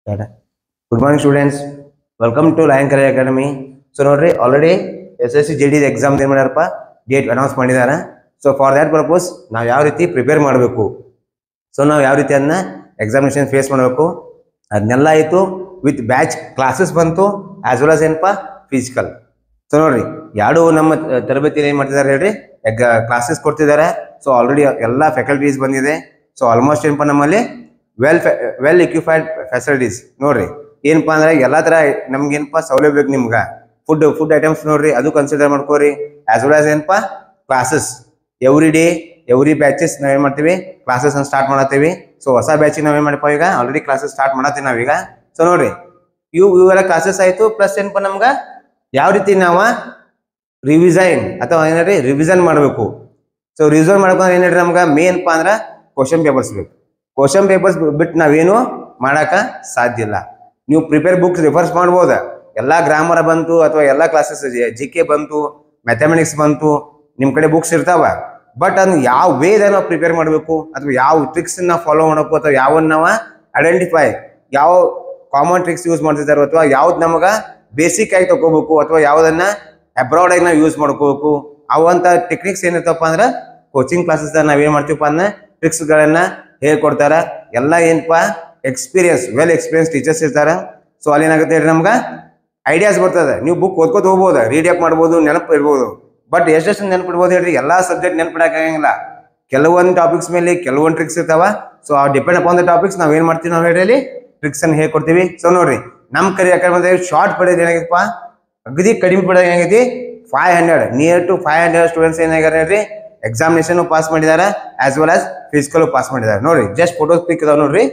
Good morning students welcome to lion career academy so ನೋಡ್ರಿ already S S C J D exam ಏನು ಮಾಡ್ಯಾರಪ್ಪ date announce ಮಾಡಿದ್ದಾರೆ so for that purpose ನಾವು ಯಾವ ರೀತಿ prepare ಮಾಡಬೇಕು ಸೊ ನಾವು ಯಾವ ರೀತಿ ಅದನ್ನ ಎಕ್ಸಾಮಿನೇಷನ್ ಫೇಸ್ ಮಾಡಬೇಕು ಅದನ್ನೆಲ್ಲ ಆಯಿತು ವಿತ್ ಬ್ಯಾಚ್ ಕ್ಲಾಸಸ್ ಬಂತು ಆಸ್ ವೆಲ್ ಆಸ್ ಏನಪ್ಪ ಫಿಸಿಕಲ್ ಸೊ ನೋಡ್ರಿ ಎರಡು ನಮ್ಮ ತ- ತರಬೇತಿಯಲ್ಲಿ ಏನು ಮಾಡ್ತಿದ್ದಾರೆ ಹೇಳ್ರಿ ಕ್ಲಾಸಸ್ ಕೊಡ್ತಿದ್ದಾರೆ ಸೊ ಆಲ್ರೆಡಿ ಎಲ್ಲ ಫ್ಯಾಕಲ್ಟೀಸ್ ಬಂದಿದೆ ಸೊ ಆಲ್ಮೋಸ್ಟ್ ಏನಪ್ಪ ನಮ್ಮಲ್ಲಿ ವೆಲ್ ವೆಲ್ ಇಕ್ವಿಫೈಡ್ ಫೆಸಿಲಿಟೀಸ್ ನೋಡ್ರಿ ಏನಪ್ಪಾ ಅಂದ್ರೆ ಎಲ್ಲಾ ತರ ನಮ್ಗೆ ಏನಪ್ಪಾ ಸೌಲಭ್ಯ ಬೇಕು ನಿಮ್ಗ ಫುಡ್ ಫುಡ್ ಐಟಮ್ಸ್ ನೋಡ್ರಿ ಅದು ಕನ್ಸಿಡರ್ ಮಾಡ್ಕೋರಿ ಆಸ್ ವೆಲ್ ಆಸ್ ಏನಪ್ಪಾ classes every day every batches ನಾವೇನ್ ಮಾಡ್ತೀವಿ ಕ್ಲಾಸಸ್ ಸ್ಟಾರ್ಟ್ ಮಾಡತ್ತೀವಿ ಸೊ ಹೊಸ ಬ್ಯಾಚ್ ನಾವೇನ್ ಮಾಡಪ್ಪ ಈಗ ಆಲ್ರೆಡಿ ಕ್ಲಾಸಸ್ ಸ್ಟಾರ್ಟ್ ಮಾಡತ್ತೀವಿ ನಾವೀಗ ಸೊ ನೋಡ್ರಿ ಇವು ಇವೆಲ್ಲ ಕ್ಲಾಸಸ್ ಆಯ್ತು ಪ್ಲಸ್ ಏನಪ್ಪ ನಮ್ಗ ಯಾವ ರೀತಿ ನಾವ ರಿವಿಸೈನ್ ಅಥವಾ ಏನ್ರಿ ರಿವಿಷನ್ ಮಾಡಬೇಕು ಸೊ ರಿವಿಷನ್ ಮಾಡ್ಕೊಂಡ್ರೆ ಏನ್ ಹೇಳ್ರಿ ನಮ್ಗೆ ಮೇನ್ ಪಾ ಅಂದ್ರ ಕ್ವಶನ್ ಪೇಪರ್ಸ್ ಬೇಕು ಕ್ವಶನ್ ಪೇಪರ್ಸ್ ಬಿಟ್ಟು ನಾವೇನು ಮಾಡಾಕ ಸಾಧ್ಯ ಇಲ್ಲ ನೀವು ಪ್ರಿಪೇರ್ ಬುಕ್ಸ್ ರಿಫರ್ಸ್ ಮಾಡ್ಬೋದ ಎಲ್ಲಾ ಗ್ರಾಮರ್ ಬಂತು ಅಥವಾ ಎಲ್ಲಾ ಕ್ಲಾಸಸ್ ಜಿ ಕೆ ಬಂತು ಮ್ಯಾಥಮೆಟಿಕ್ಸ್ ಬಂತು ನಿಮ್ ಕಡೆ ಬುಕ್ಸ್ ಇರ್ತಾವ ಬಟ್ ಅದನ್ನ ಯಾವ ವೇದ ನಾವು ಪ್ರಿಪೇರ್ ಮಾಡಬೇಕು ಅಥವಾ ಯಾವ ಟ್ರಿಕ್ಸ್ ನಾವು ಫಾಲೋ ಮಾಡಬೇಕು ಅಥವಾ ಯಾವನ್ನ ನಾವು ಐಡೆಂಟಿಫೈ ಯಾವ ಕಾಮನ್ ಟ್ರಿಕ್ಸ್ ಯೂಸ್ ಮಾಡ್ತಿದ್ದಾರೆ ಅಥವಾ ಯಾವ್ದು ನಮಗ ಬೇಸಿಕ್ ಆಗಿ ತಗೋಬೇಕು ಅಥವಾ ಯಾವ್ದನ್ನ ಅಬ್ರಾಡ್ ಆಗಿ ನಾವು ಯೂಸ್ ಮಾಡ್ಕೋಬೇಕು ಅವಂತ ಟೆಕ್ನಿಕ್ಸ್ ಏನಿರ್ತಪ್ಪ ಅಂದ್ರ ಕೋಚಿಂಗ್ ಕ್ಲಾಸಸ್ ನಾವೇನ್ ಮಾಡ್ತೀವಪ್ಪ ಅಂದ್ರೆ ಟ್ರಿಕ್ಸ್ ಗಳನ್ನ ಹೇಳ್ಕೊಡ್ತಾರ ಎಲ್ಲ ಏನಪ್ಪಾ ಎಕ್ಸ್ಪೀರಿಯನ್ಸ್ ವೆಲ್ ಎಕ್ಸ್ಪೀರಿಯನ್ಸ್ ಟೀಚರ್ಸ್ ಇರ್ತಾರ ಸೊ ಅಲ್ಲಿ ಏನಾಗುತ್ತೆ ಹೇಳ್ರಿ ನಮ್ಗ ಐಡಿಯಾಸ್ ಬರ್ತದೆ ನೀವು ಬುಕ್ ಓದ್ಕೋತ ಹೋಗ್ಬೋದು ರೀಡ್ ಅಪ್ ಮಾಡ್ಬೋದು ನೆನಪು ಇಡ್ಬೋದು ಬಟ್ ಎಷ್ಟೆಷ್ಟು ನೆನಪಿಡ್ಬೋದು ಹೇಳ್ರಿ ಎಲ್ಲಾ ಸಬ್ಜೆಕ್ಟ್ ನೆನಪಿಡಕ್ಕಾಗಂಗಿಲ್ಲ ಕೆಲವೊಂದು ಟಾಪಿಕ್ಸ್ ಮೇಲೆ ಕೆಲವೊಂದು ಟ್ರಿಕ್ಸ್ ಇರ್ತಾವ ಸೊ ಆ ಡಿಪೆಂಡ್ ಅಪಾನ್ ದ ಟಾಪಿಕ್ಸ್ ನಾವ್ ಏನ್ ಮಾಡ್ತೀವಿ ನಾವು ಹೇಳಿ ಟ್ರಿಕ್ಸ್ ಅನ್ನು ಹೇಳ್ಕೊಡ್ತೀವಿ ಸೊ ನೋಡ್ರಿ ನಮ್ ಕರಿ ಯಾಕಂದ್ರೆ ಶಾರ್ಟ್ ಪಡೆಯೋದು ಏನಾಗಿತ್ತಪ್ಪ ಅಗದಿ ಕಡಿಮೆ ಪಡೆಯೋದು ಏನಾಗೈತಿ five hundred near to five hundred students ಏನಾಗ್ಯಾರ ಹೇಳ್ರಿ ಎಕ್ಸಾಮಿನೇಷನ್ ಪಾಸ್ ಮಾಡಿದಾರೆ as well as physical pass ಮಾಡಿದಾರೆ ನೋಡ್ರಿ ಜಸ್ಟ್ ಫೋಟೋಸ್ ಪಿಕ್ ಇದಾವ ನೋಡ್ರಿ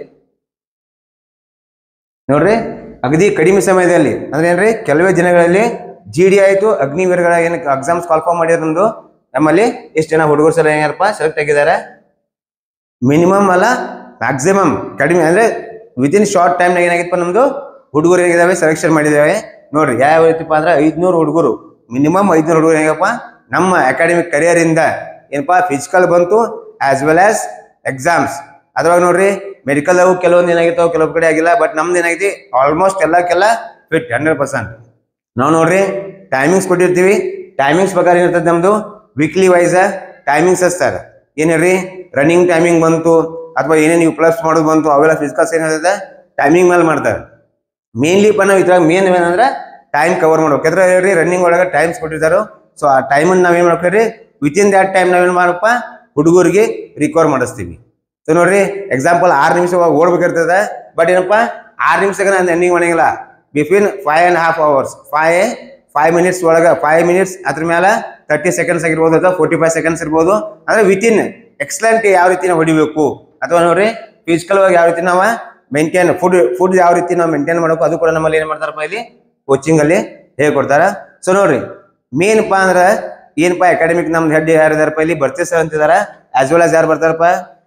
ನೋಡ್ರಿ ಅಗದಿ ಕಡಿಮೆ ಸಮಯದಲ್ಲಿ ಅಂದ್ರೆ ಏನ್ರಿ ಕೆಲವೇ ದಿನಗಳಲ್ಲಿ ಜಿ ಡಿ ಆಯ್ತು ಅಗ್ನಿವೀರಗಳ ಏನು ಎಕ್ಸಾಮ್ಸ್ ಕಾಲ್ಫಾರ್ಮ್ ಮಾಡಿದ್ರು ನಮ್ದು ನಮ್ಮಲ್ಲಿ ಎಷ್ಟು ಜನ ಹುಡುಗರು ಸಲ ಏನಪ್ಪ ಸೆಲೆಕ್ಟ್ ಆಗಿದ್ದಾರೆ ಮಿನಿಮಮ್ ಅಲ್ಲ ಮ್ಯಾಕ್ಸಿಮಮ್ ಕಡಿಮೆ ಅಂದ್ರೆ ವಿತಿನ್ ಶಾರ್ಟ್ ಟೈಮ್ನಾಗ ಏನಾಗಿತ್ತಪ್ಪ ನಮ್ದು ಹುಡುಗರು ಏನಿದಾವೆ ಸೆಲೆಕ್ಷನ್ ಮಾಡಿದ್ದೇವೆ ನೋಡ್ರಿ ಯಾವ ರೀತಿಪ್ಪ ಅಂದ್ರೆ ಐದ್ನೂರು ಹುಡುಗರು ಮಿನಿಮಮ್ ಐದ್ನೂರು ಹುಡುಗರು ಹೇಗಪ್ಪ ನಮ್ಮ ಅಕಾಡೆಮಿಕ್ ಕರಿಯರ್ ಇಂದ ಏನಪ್ಪಾ ಫಿಸಿಕಲ್ ಬಂತು ಆಸ್ ವೆಲ್ ಆಸ್ ಎಕ್ಸಾಮ್ಸ್ ಅದ್ರೊಳಗೆ ನೋಡ್ರಿ ಮೆಡಿಕಲ್ ಅವು ಕೆಲವೊಂದು ಏನಾಗಿರ್ತಾವ ಕೆಲವೊಂದು ಕಡೆ ಆಗಿಲ್ಲ ಬಟ್ ನಮ್ದು ಏನಾಗೈತಿ ಆಲ್ಮೋಸ್ಟ್ ಎಲ್ಲಕ್ಕೆಲ್ಲ ಫಿಟ್ ಹಂಡ್ರೆಡ್ ಪರ್ಸೆಂಟ್ ನಾವು ನೋಡ್ರಿ ಟೈಮಿಂಗ್ಸ್ ಕೊಟ್ಟಿರ್ತೀವಿ ಟೈಮಿಂಗ್ಸ್ ಪ್ರಕಾರ ಏನಿರ್ತದೆ ನಮ್ದು ವೀಕ್ಲಿ ವೈಸ್ ಟೈಮಿಂಗ್ಸ್ ಹಚ್ತಾರೆ ಏನ್ ಹೇಳ್ರಿ ರನ್ನಿಂಗ್ ಟೈಮಿಂಗ್ ಬಂತು ಅಥವಾ ಏನೇನು ನೀವು ಪ್ಲಸ್ ಮಾಡೋದು ಬಂತು ಅವೆಲ್ಲ ಫಿಸಿಕಲ್ಸ್ ಏನಿರ್ತದೆ ಟೈಮಿಂಗ್ ಮೇಲೆ ಮಾಡ್ತಾರೆ ಮೇನ್ಲಿ ಪಾ ನಾವು ಇದ್ರಾಗ ಮೇನ್ ಏನಂದ್ರೆ ಟೈಮ್ ಕವರ್ ಮಾಡ್ಬೇಕು ಯಾಕಂದ್ರೆ ಹೇಳ್ರಿ ರನ್ನಿಂಗ್ ಒಳಗೆ ಟೈಮ್ಸ್ ಕೊಟ್ಟಿರ್ತಾರೋ ಸೊ ಆ ಟೈಮನ್ನು ನಾವೇನ್ ಮಾಡ್ಬೇಕ್ರಿ ವಿತಿನ್ ದ್ಯಾಟ್ ಟೈಮ್ ನಾವೇನ್ ಮಾಡಪ್ಪ ಹುಡುಗರಿಗೆ ರಿಕವರ್ ಮಾಡಿಸ್ತೀವಿ ಸೊ ನೋಡ್ರಿ ಎಕ್ಸಾಂಪಲ್ ಆರು ನಿಮಿಷ ಓಡ್ಬೇಕಿರ್ತದೆ ಬಟ್ ಏನಪ್ಪ ಆರು ನಿಮಿಷಕ್ಕೆ ನಾನು ಎಂಡಿಂಗ್ ಮಾಡಂಗಿಲ್ಲ between five and half hours five five minutes ಒಳಗೆ ಫೈವ್ ಮಿನಿಟ್ಸ್ ಅದ್ರ ಮೇಲೆ ತರ್ಟಿ ಸೆಕೆಂಡ್ಸ್ ಆಗಿರ್ಬೋದು ಅಥವಾ ಫೋರ್ಟಿ ಫೈವ್ ಸೆಕೆಂಡ್ಸ್ ಇರ್ಬೋದು ಅಂದ್ರೆ ವಿತಿನ್ ಎಕ್ಸಲೆಂಟ್ ಯಾವ ರೀತಿ ನಾವು ಹೊಡಿಬೇಕು ಅಥವಾ ನೋಡ್ರಿ ಫಿಸಿಕಲ್ ಆಗಿ ಯಾವ ರೀತಿ ನಾವು ಮೇಂಟೈನ್ ಫುಡ್ ಫುಡ್ ಯಾವ ರೀತಿ ನಾವು ಮೇಂಟೈನ್ ಮಾಡಬೇಕು ಅದು ಕೂಡ ನಮ್ಮಲ್ಲಿ ಏನ್ ಮಾಡ್ತಾರಪ್ಪ ಇಲ್ಲಿ ಕೋಚಿಂಗ್ ಅಲ್ಲಿ ಹೇಳ್ಕೊಡ್ತಾರ ಸೊ ನೋಡ್ರಿ ಮೇನ್ ಪಾ ಅಂದ್ರ ಏನಪ್ಪಾ ಅಕಾಡೆಮಿಕ್ ನಮ್ದು ಹೆಡ್ ಯಾರು ಇದಾರಪ್ಪ ಇಲ್ಲಿ ಬರ್ತೀವಿ ಸರ್ ಅಂತಿದಾರ ಆಸ್ ವೆಲ್ ಆಸ್ ಯಾರು ಬರ್ತಾರಪ್ಪ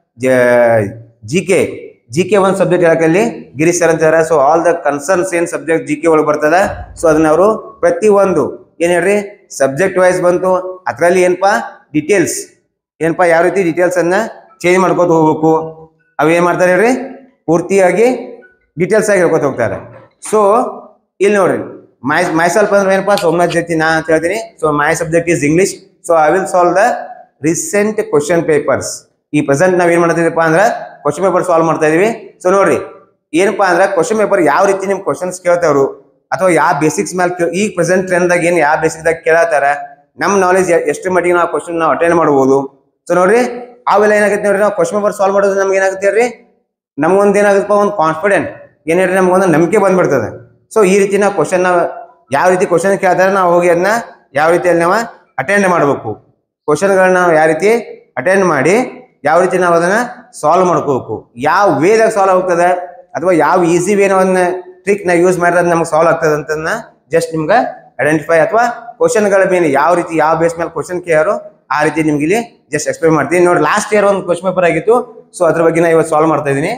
ಜಿ ಕೆ ಜಿ ಕೆ ಒಂದು ಸಬ್ಜೆಕ್ಟ್ ಹೇಳಕಲ್ಲಿ ಗಿರೀಶ್ ಸರ್ ಅಂತಿದಾರ ಸೊ ಆಲ್ ದ ಕನ್ಸರ್ನ್ಸ್ ಏನ್ ಸಬ್ಜೆಕ್ಟ್ ಜಿ ಕೆ ಒಳಗೆ ಬರ್ತದ ಸೊ ಅದನ್ನ ಅವರು ಪ್ರತಿ ಒಂದು ಏನ್ ಹೇಳ್ರಿ ಸಬ್ಜೆಕ್ಟ್ ವೈಸ್ ಬಂತು ಅದ್ರಲ್ಲಿ ಏನಪ್ಪಾ ಡೀಟೇಲ್ಸ್ ಏನಪ್ಪಾ ಯಾವ ರೀತಿ ಡೀಟೇಲ್ಸ್ ಅನ್ನ ಚೇಂಜ್ ಮಾಡ್ಕೋತ ಹೋಗ್ಬೇಕು ಅವ್ ಏನ್ ಮಾಡ್ತಾರೆ ಹೇಳ್ರಿ ಪೂರ್ತಿಯಾಗಿ ಡೀಟೇಲ್ಸ್ ಆಗಿ ಹೇಳ್ಕೊತ ಹೋಗ್ತಾರೆ ಸೊ ಇಲ್ಲಿ ನೋಡ್ರಿ ಮೈ ಮೈ ಸೆಲ್ಫ್ ಅಂದ್ರೆ ಏನಪ್ಪಾ ಸೋಮನಾಥ್ ಜೊತೆ ನಾ ಅಂತ ಹೇಳ್ತೀನಿ so my subject is English so I will solve the recent question papers ಈ ಪ್ರೆಸೆಂಟ್ ನಾವ್ ಏನ್ ಮಾಡ್ತಿದ್ದೀಪ್ಪ ಅಂದ್ರೆ ಕ್ವಶನ್ ಪೇಪರ್ ಸಾಲ್ವ್ ಮಾಡ್ತಾ ಇದೀವಿ ಸೊ ನೋಡ್ರಿ ಏನಪ್ಪಾ ಅಂದ್ರೆ ಕ್ವಶನ್ ಪೇಪರ್ ಯಾವ ರೀತಿ ನಿಮ್ ಕ್ವಶನ್ಸ್ ಕೇಳ್ತಾವ್ರು ಅಥವಾ ಯಾವ ಬೇಸಿಕ್ಸ್ ಮೇಲೆ ಕೇ- ಈಗ ಪ್ರೆಸೆಂಟ್ ಟ್ರೆಂಡ್ ದಾಗ ಏನ್ ಯಾವ ಬೇಸಿಕ್ ದಾಗ ಕೇಳತ್ತಾರ ನಮ್ ನಾಲೆಜ್ ಎಷ್ಟು ಮಟ್ಟಿಗೆ ನಾವು ಕ್ವಶನ್ ನಾವು ಅಟೆಂಡ್ ಮಾಡ್ಬೋದು ಸೊ ನೋಡ್ರಿ ಅವೆಲ್ಲ ಏನಾಗುತ್ತೆ ನೋಡ್ರಿ ನಾವು ಕ್ವಶನ್ ಪೇಪರ್ ಸಾಲ್ವ್ ಮಾಡೋದು ನಮ್ಗೆ ಏನಾಗುತ್ತೆ ಹೇಳ್ರಿ ನಮ್ಗೊಂದು ಏನಾಗುತ್ತಪ್ಪ ಒಂದು ಕಾನ್ಫಿಡೆಂಟ್ ಏನ್ ಹೇಳ್ರಿ ನಮ್ಗೊಂದು ನಂಬಿಕೆ ಬಂದ್ಬಿಡ್ತದೆ ಸೊ ಈ ರೀತಿ ನಾವು ಕ್ವಶನ್ ಯಾವ ರೀತಿ ಕ್ವಶನ್ ಕೇಳ್ತಾರೆ ನಾವು ಹೋಗಿ ಅದನ್ನ ಯಾವ ರೀತಿಯಲ್ಲಿ ನಾವು ಅಟೆಂಡ್ ಮಾಡಬೇಕು ಕ್ವಶನ್ಗಳನ್ನ ನಾವು ಯಾವ ರೀತಿ ಅಟೆಂಡ್ ಮಾಡಿ ಯಾವ ರೀತಿ ನಾವು ಅದನ್ನ ಸಾಲ್ವ್ ಮಾಡ್ಕೋಬೇಕು ಯಾವ ವೇದಾಗ ಸಾಲ್ವ್ ಆಗ್ತದೆ ಅಥವಾ ಯಾವ ಈಸಿ ವೇನ ಒಂದು ಟ್ರಿಕ್ ನ ಯೂಸ್ ಮಾಡಿದ್ರೆ ನಮ್ಗೆ ಸಾಲ್ವ್ ಆಗ್ತದೆ ಅಂತ ಜಸ್ಟ್ ನಿಮ್ಗೆ ಐಡೆಂಟಿಫೈ ಅಥವಾ ಕ್ವಶನ್ಗಳ ಮೇಲೆ ಯಾವ ರೀತಿ ಯಾವ ಬೇಸ್ ಮೇಲೆ ಕ್ವಶನ್ ಕೇಳೋ ಆ ರೀತಿ ನಿಮ್ಗೆ ಇಲ್ಲಿ ಜಸ್ಟ್ ಎಕ್ಸ್ಪ್ಲೈನ್ ಮಾಡ್ತೀನಿ ನೋಡಿ ಲಾಸ್ಟ್ ಇಯರ್ ಒಂದು ಕ್ವಶನ್ ಪೇಪರ್ ಆಗಿತ್ತು ಸೊ ಅದ್ರ ಬಗ್ಗೆ ನಾ ಇವತ್ತು ಸಾಲ್ವ್ ಮಾಡ್ತಾ ಇದ್ದೀನಿ